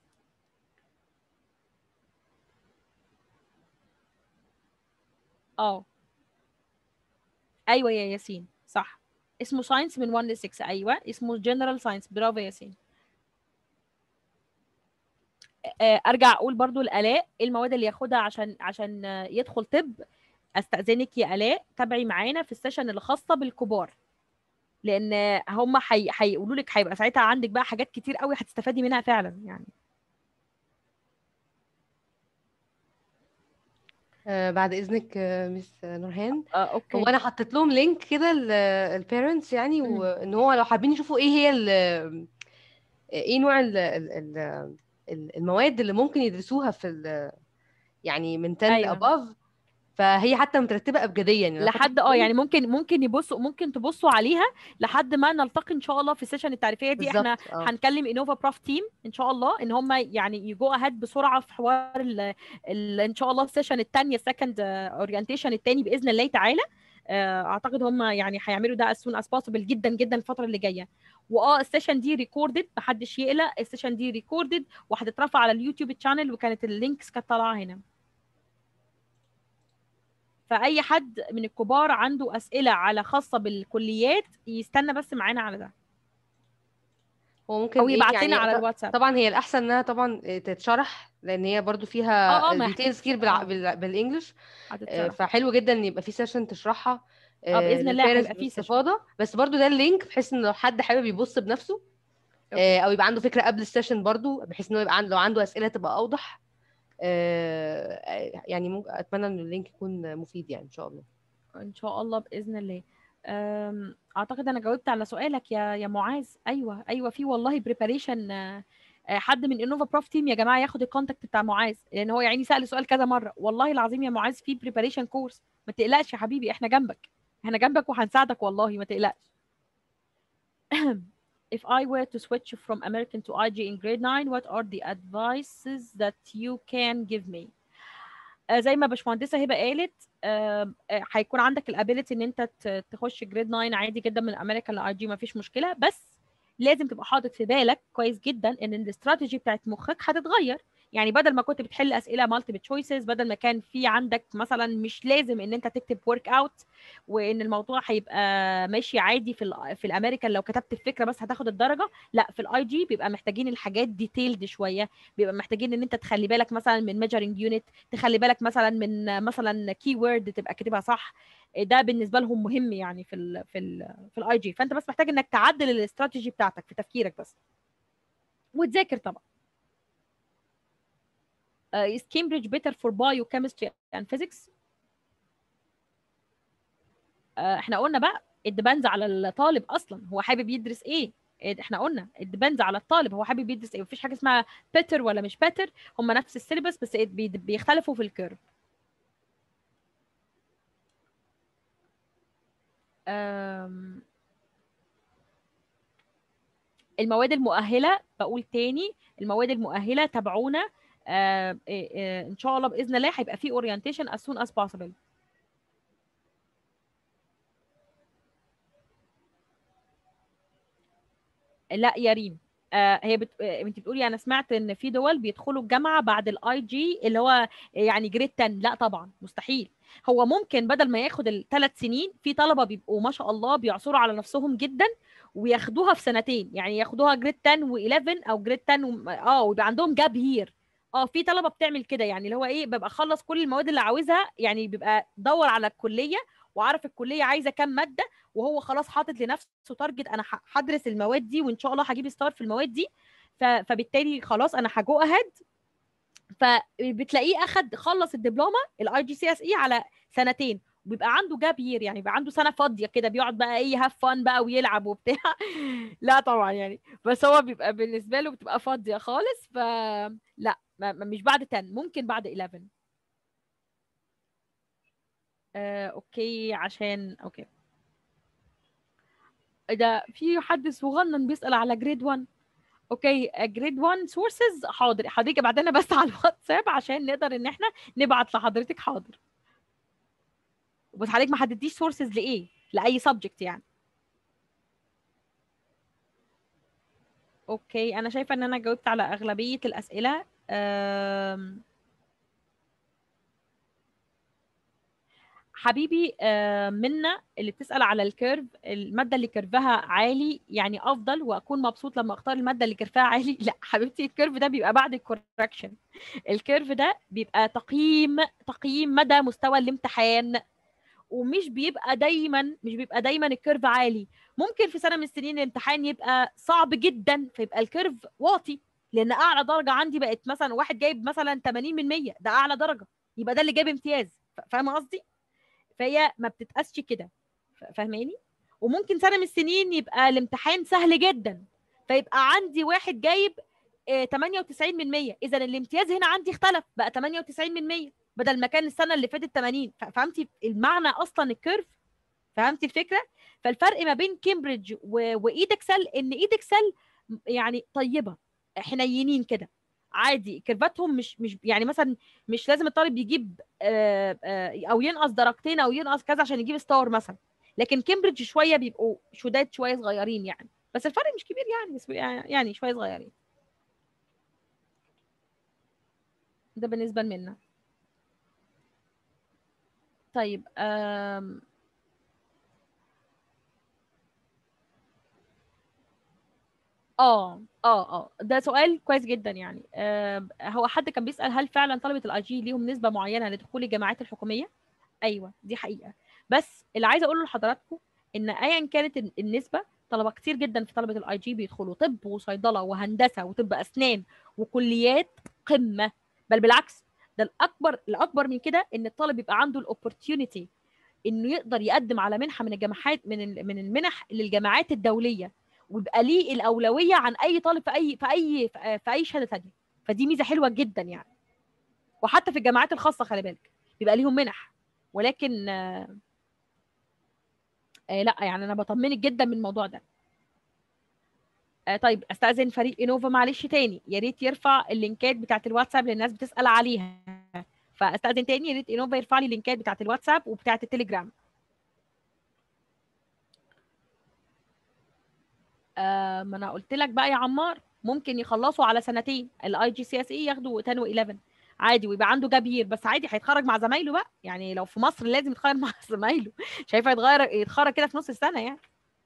اه ايوه يا ياسين صح اسمه ساينس من 1 ل 6 ايوه اسمه جنرال ساينس برافو يا ياسين آه، ارجع اقول برضو الالاء ايه المواد اللي ياخدها عشان عشان آه، يدخل طب استاذنك يا الاء تابعي معانا في السيشن اللي خاصه بالكبار لان هم حي... هيقولوا لك هيبقى ساعتها عندك بقى حاجات كتير قوي هتستفادي منها فعلا يعني آه، بعد اذنك آه، مس نورهان اه اوكي هو انا حطيت لهم لينك كده للبيرنتس يعني مم. وان هو لو حابين يشوفوا ايه هي ال ايه نوع ال ال ال المواد اللي ممكن يدرسوها في ال يعني من 10 أيوة. above فهي حتى مترتبه ابجديا يعني لو لحد فاكر اه يعني ممكن ممكن يبصوا ممكن تبصوا عليها لحد ما نلتقي ان شاء الله في السيشن التعريفيه دي احنا بالظبط اه هنكلم انوفا بروف تيم ان شاء الله ان هم يعني يجوا اهد بسرعه في حوار ال ال ان شاء الله السيشن الثانيه السكند اورينتيشن الثاني باذن الله تعالى آه، اعتقد هم يعني هيعملوا ده as soon as possible جدا جدا الفتره اللي جايه واه السيشن دي ريكوردد محدش يقلق السيشن دي ريكوردد وهتترفع على اليوتيوب تشانل وكانت اللينكس كانت طالعه هنا فاي حد من الكبار عنده اسئله على خاصه بالكليات يستنى بس معانا على ده هو ممكن او ايه يبعت يعني لنا على ط- الواتساب طبعا هي الاحسن انها طبعا تتشرح لان هي برضو فيها اه اه ما ديتيلز كتير بالع... اه بال... بالانجلش آه، هتتشرح فحلو جدا ان يبقى في سيشن تشرحها اه باذن الله للبيرنتس هيبقى في سيشن باستفاضه بس برضو ده اللينك بحيث ان لو حد حابب يبص بنفسه اوكي آه، او يبقى عنده فكره قبل السيشن برضو بحيث انه يبقى عنده لو عنده اسئله تبقى اوضح آه، آه، يعني ممكن اتمنى ان اللينك يكون مفيد يعني ان شاء الله ان شاء الله باذن الله أم، اعتقد انا جاوبت على سؤالك يا يا معاذ ايوه ايوه في والله بريباريشن حد من انوفا بروف تيم يا جماعه ياخد الكونتاكت بتاع معاذ لان هو يعني سال سؤال كذا مره والله العظيم يا معاذ في بريباريشن كورس ما تقلقش يا حبيبي احنا جنبك احنا جنبك وهنساعدك والله ما تقلقش If I were to switch from American to IG in grade 9 what are the advices that you can give me آه، زي ما باشمهندسه هبه قالت آه، آه، هيكون عندك الابيليتي ان انت ت- تخش جريد 9 عادي جدا من امريكان لاي جي ما فيش مشكله بس لازم تبقى حاطط في بالك كويس جدا ان الاستراتيجي بتاعت مخك هتتغير يعني بدل ما كنت بتحل اسئله مالتيبل تشويسز بدل ما كان في عندك مثلا مش لازم ان انت تكتب ورك اوت وان الموضوع هيبقى ماشي عادي في ال في الامريكان لو كتبت الفكره بس هتاخد الدرجه لا في الاي جي بيبقى محتاجين الحاجات ديتيلد شويه بيبقى محتاجين ان انت تخلي بالك مثلا من ميجرنج يونت تخلي بالك مثلا من مثلا كي وورد تبقى كاتبها صح ده بالنسبه لهم مهم يعني في ال في ال في الاي جي فانت بس محتاج انك تعدل الاستراتيجي بتاعتك في تفكيرك بس وتذاكر طبعا uh, is Cambridge better for biochemistry and physics uh, احنا قلنا بقى الديبندز على الطالب اصلا هو حابب يدرس ايه إيه، احنا قلنا الديبندز على الطالب هو حابب يدرس ايه مفيش حاجه اسمها بيتر ولا مش بيتر هم نفس السيلبس بس إيه، بي- بيختلفوا في الكيرف أم، المواد المؤهله بقول تاني المواد المؤهله تابعونا آه، إيه، إيه، ان شاء الله باذن الله هيبقى في اورينتيشن as soon as possible لا يا ريم آه هي بت... آه، انت بتقولي انا سمعت ان في دول بيدخلوا الجامعه بعد الاي جي اللي هو يعني جريد 10 لا طبعا مستحيل هو ممكن بدل ما ياخد الثلاث سنين في طلبه بيبقوا ما شاء الله بيعصروا على نفسهم جدا وياخدوها في سنتين يعني ياخدوها جريد 10 و11 او جريد 10 و... اه ويبقى عندهم جاب هير اه في طلبه بتعمل كده يعني اللي هو ايه ببقى خلص كل المواد اللي عاوزها يعني بيبقى دور على الكليه وعارف الكليه عايزه كام ماده وهو خلاص حاطط لنفسه تارجت انا ه- هدرس المواد دي وان شاء الله هجيب ستار في المواد دي ف- فبالتالي خلاص انا هجو اهيد فبتلاقيه اخد خلص الدبلومه الاي جي سي اس اي على سنتين وبيبقى عنده جاب يير يعني بيبقى عنده سنه فاضيه كده بيقعد بقى ايه هاف فان بقى ويلعب وبتاع لا طبعا يعني بس هو بيبقى بالنسبه له بتبقى فاضيه خالص ف لا ما ما- مش بعد 10 ممكن بعد 11 آه، اوكي عشان اوكي ده في حد صغنن بيسأل على جريد 1 اوكي جريد 1 سورسز حاضر حضرتك ابعت لنا بس على الواتساب عشان نقدر ان احنا نبعت لحضرتك حاضر بس حضرتك ما حددتيش سورسز لايه لاي سبجكت يعني اوكي انا شايفه ان انا جاوبت على اغلبيه الاسئله أم... حبيبي آه، منا اللي بتسأل على الكيرف المادة اللي كيرفها عالي يعني أفضل وأكون مبسوط لما أختار المادة اللي كيرفها عالي لا حبيبتي الكيرف ده بيبقى بعد الكوركشن الكيرف ده بيبقى تقييم تقييم مدى مستوى الامتحان ومش بيبقى دايما مش بيبقى دايما الكيرف عالي ممكن في سنة من السنين الامتحان يبقى صعب جدا فيبقى الكيرف واطي لأن أعلى درجة عندي بقت مثلا واحد جايب مثلا 80 من 100 ده أعلى درجة يبقى ده اللي جايب امتياز فاهمة قصدي؟ فهي ما بتتقاسش كده فاهماني وممكن سنه من السنين يبقى الامتحان سهل جدا فيبقى عندي واحد جايب 98 من 100 اذا الامتياز هنا عندي اختلف بقى 98 من 100 بدل ما كان السنه اللي فاتت 80 فهمتي المعنى اصلا الكيرف فهمتي الفكره فالفرق ما بين كامبريدج وايدكسل ان ايدكسل يعني طيبه حنينين كده عادي كيرفاتهم مش مش يعني مثلا مش لازم الطالب يجيب آآ آآ او ينقص درجتين او ينقص كذا عشان يجيب ستار مثلا لكن كامبريدج شويه بيبقوا شداد شويه صغيرين يعني بس الفرق مش كبير يعني بس يعني شويه صغيرين ده بالنسبه لمنا طيب اه اه اه ده سؤال كويس جدا يعني آه هو حد كان بيسأل هل فعلا طلبة الاي جي ليهم نسبة معينة لدخول الجامعات الحكومية؟ ايوه دي حقيقة بس اللي عايزة اقوله لحضراتكم ان ايا كانت النسبة طلبة كتير جدا في طلبة الاي جي بيدخلوا طب وصيدلة وهندسة وطب اسنان وكليات قمة بل بالعكس ده الاكبر الاكبر من كده ان الطالب يبقى عنده الاوبورتيونيتي انه يقدر يقدم على منحة من الجامعات من من المنح للجامعات الدولية ويبقى ليه الاولويه عن اي طالب في اي في اي في اي شهاده ثانيه فدي ميزه حلوه جدا يعني وحتى في الجامعات الخاصه خلي بالك بيبقى ليهم منح ولكن آه آه لا يعني انا بطمنك جدا من الموضوع ده آه طيب استاذن فريق انوفا معلش تاني يا ريت يرفع اللينكات بتاعت الواتساب للناس بتسال عليها فاستاذن تاني يا ريت انوفا يرفع لي اللينكات بتاعت الواتساب وبتاعت التليجرام آه ما انا قلت لك بقى يا عمار ممكن يخلصوا على سنتين الاي جي سي اس اي ياخدوا 10 و11 عادي ويبقى عنده جاب يير بس عادي هيتخرج مع زمايله بقى يعني لو في مصر لازم يتخرج مع زمايله شايفه يتغير يتخرج كده في نص السنه يعني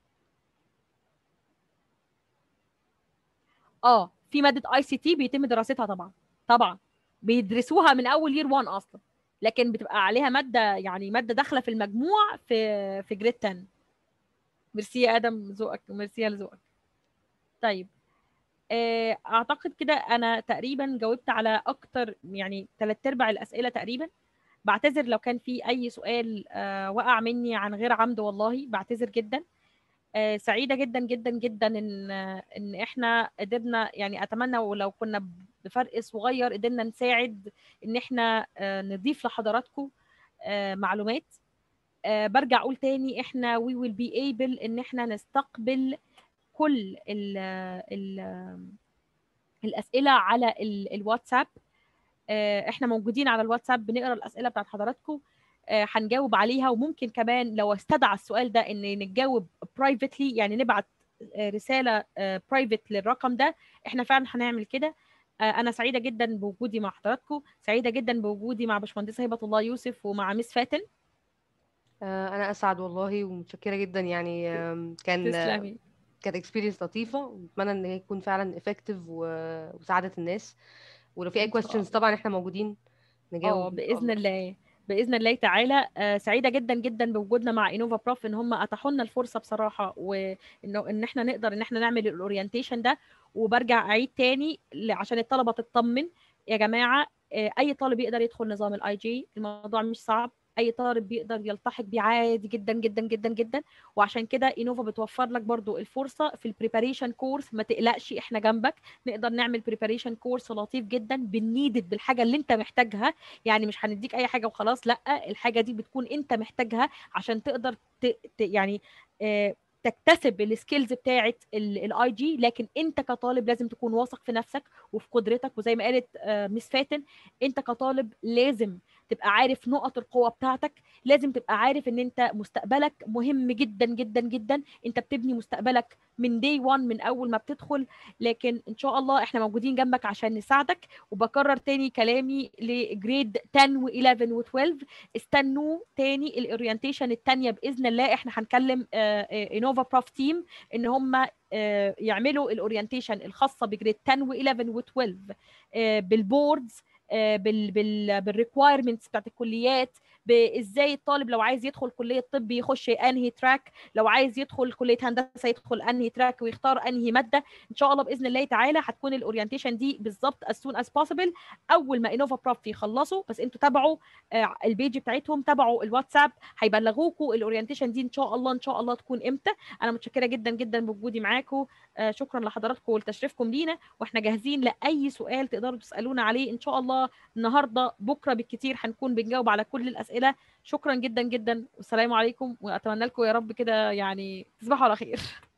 اه في ماده اي سي تي بيتم دراستها طبعا طبعا بيدرسوها من اول يير 1 اصلا لكن بتبقى عليها ماده يعني ماده داخله في المجموع في في جريد 10 ميرسي يا ادم ذوقك ميرسي لذوقك طيب اعتقد كده انا تقريبا جاوبت على اكتر يعني ثلاث ارباع الاسئله تقريبا بعتذر لو كان في اي سؤال وقع مني عن غير عمد والله بعتذر جدا سعيده جدا جدا جدا ان ان احنا قدرنا يعني اتمنى ولو كنا بفرق صغير قدرنا نساعد ان احنا نضيف لحضراتكم معلومات أه برجع اقول تاني احنا we will be able ان احنا نستقبل كل ال ال الاسئله على ال الواتساب أه احنا موجودين على الواتساب بنقرا الاسئله بتاعت حضراتكم هنجاوب أه عليها وممكن كمان لو استدعى السؤال ده ان نتجاوب برايفتلي يعني نبعت رساله برايفت للرقم ده احنا فعلا هنعمل كده انا سعيده جدا بوجودي مع حضراتكم سعيده جدا بوجودي مع باشمهندسه هبه الله يوسف ومع مس فاتن انا اسعد والله ومتشكره جدا يعني كان تسلمي كانت اكسبيرينس لطيفه واتمنى ان هي تكون فعلا افكتيف وساعدت الناس ولو في اي كويستشنز طبعا احنا موجودين نجاوب اه باذن الله باذن الله تعالى آه سعيده جدا جدا بوجودنا مع انوفا بروف ان هم اتاحوا لنا الفرصه بصراحه وانه ان احنا نقدر ان احنا نعمل الاورينتيشن ده وبرجع اعيد تاني عشان الطلبه تطمن يا جماعه آه اي طالب يقدر يدخل نظام الاي جي الموضوع مش صعب اي طالب بيقدر يلتحق بيه عادي جدا جدا جدا جدا وعشان كده انوفا بتوفر لك برضو الفرصه في البريباريشن كورس ما تقلقش احنا جنبك نقدر نعمل بريباريشن كورس لطيف جدا بالنيدد بالحاجه اللي انت محتاجها يعني مش هنديك اي حاجه وخلاص لا الحاجه دي بتكون انت محتاجها عشان تقدر ت... ت... يعني آه تكتسب السكيلز بتاعه الاي جي لكن انت كطالب لازم تكون واثق في نفسك وفي قدرتك وزي ما قالت آه، مس فاتن انت كطالب لازم تبقى عارف نقط القوه بتاعتك لازم تبقى عارف ان انت مستقبلك مهم جدا جدا جدا انت بتبني مستقبلك من دي 1 من اول ما بتدخل لكن ان شاء الله احنا موجودين جنبك عشان نساعدك وبكرر تاني كلامي لجريد 10 و11 و12 استنوا تاني الاورينتيشن التانية باذن الله احنا هنكلم انوفا بروف تيم ان هم آه، يعملوا الاورينتيشن الخاصه بجريد 10 و11 و12 بالبوردز آه، بال بال بالريكوايرمنتس بتاعت الكليات بازاي الطالب لو عايز يدخل كليه طب يخش انهي تراك لو عايز يدخل كليه هندسه يدخل انهي تراك ويختار انهي ماده ان شاء الله باذن الله تعالى هتكون الاورينتيشن دي بالظبط as soon as possible اول ما انوفا بروف يخلصوا بس انتوا تابعوا آه، البيج بتاعتهم تابعوا الواتساب هيبلغوكوا الاورينتيشن دي ان شاء الله ان شاء الله تكون امتى انا متشكره جدا جدا بوجودي معاكم آه، شكرا لحضراتكم ولتشريفكم لينا واحنا جاهزين لاي سؤال تقدروا تسالونا عليه ان شاء الله النهارده بكره بالكتير هنكون بنجاوب على كل الاسئله شكرا جدا جدا والسلام عليكم واتمنى لكم يا رب كده يعني تصبحوا على خير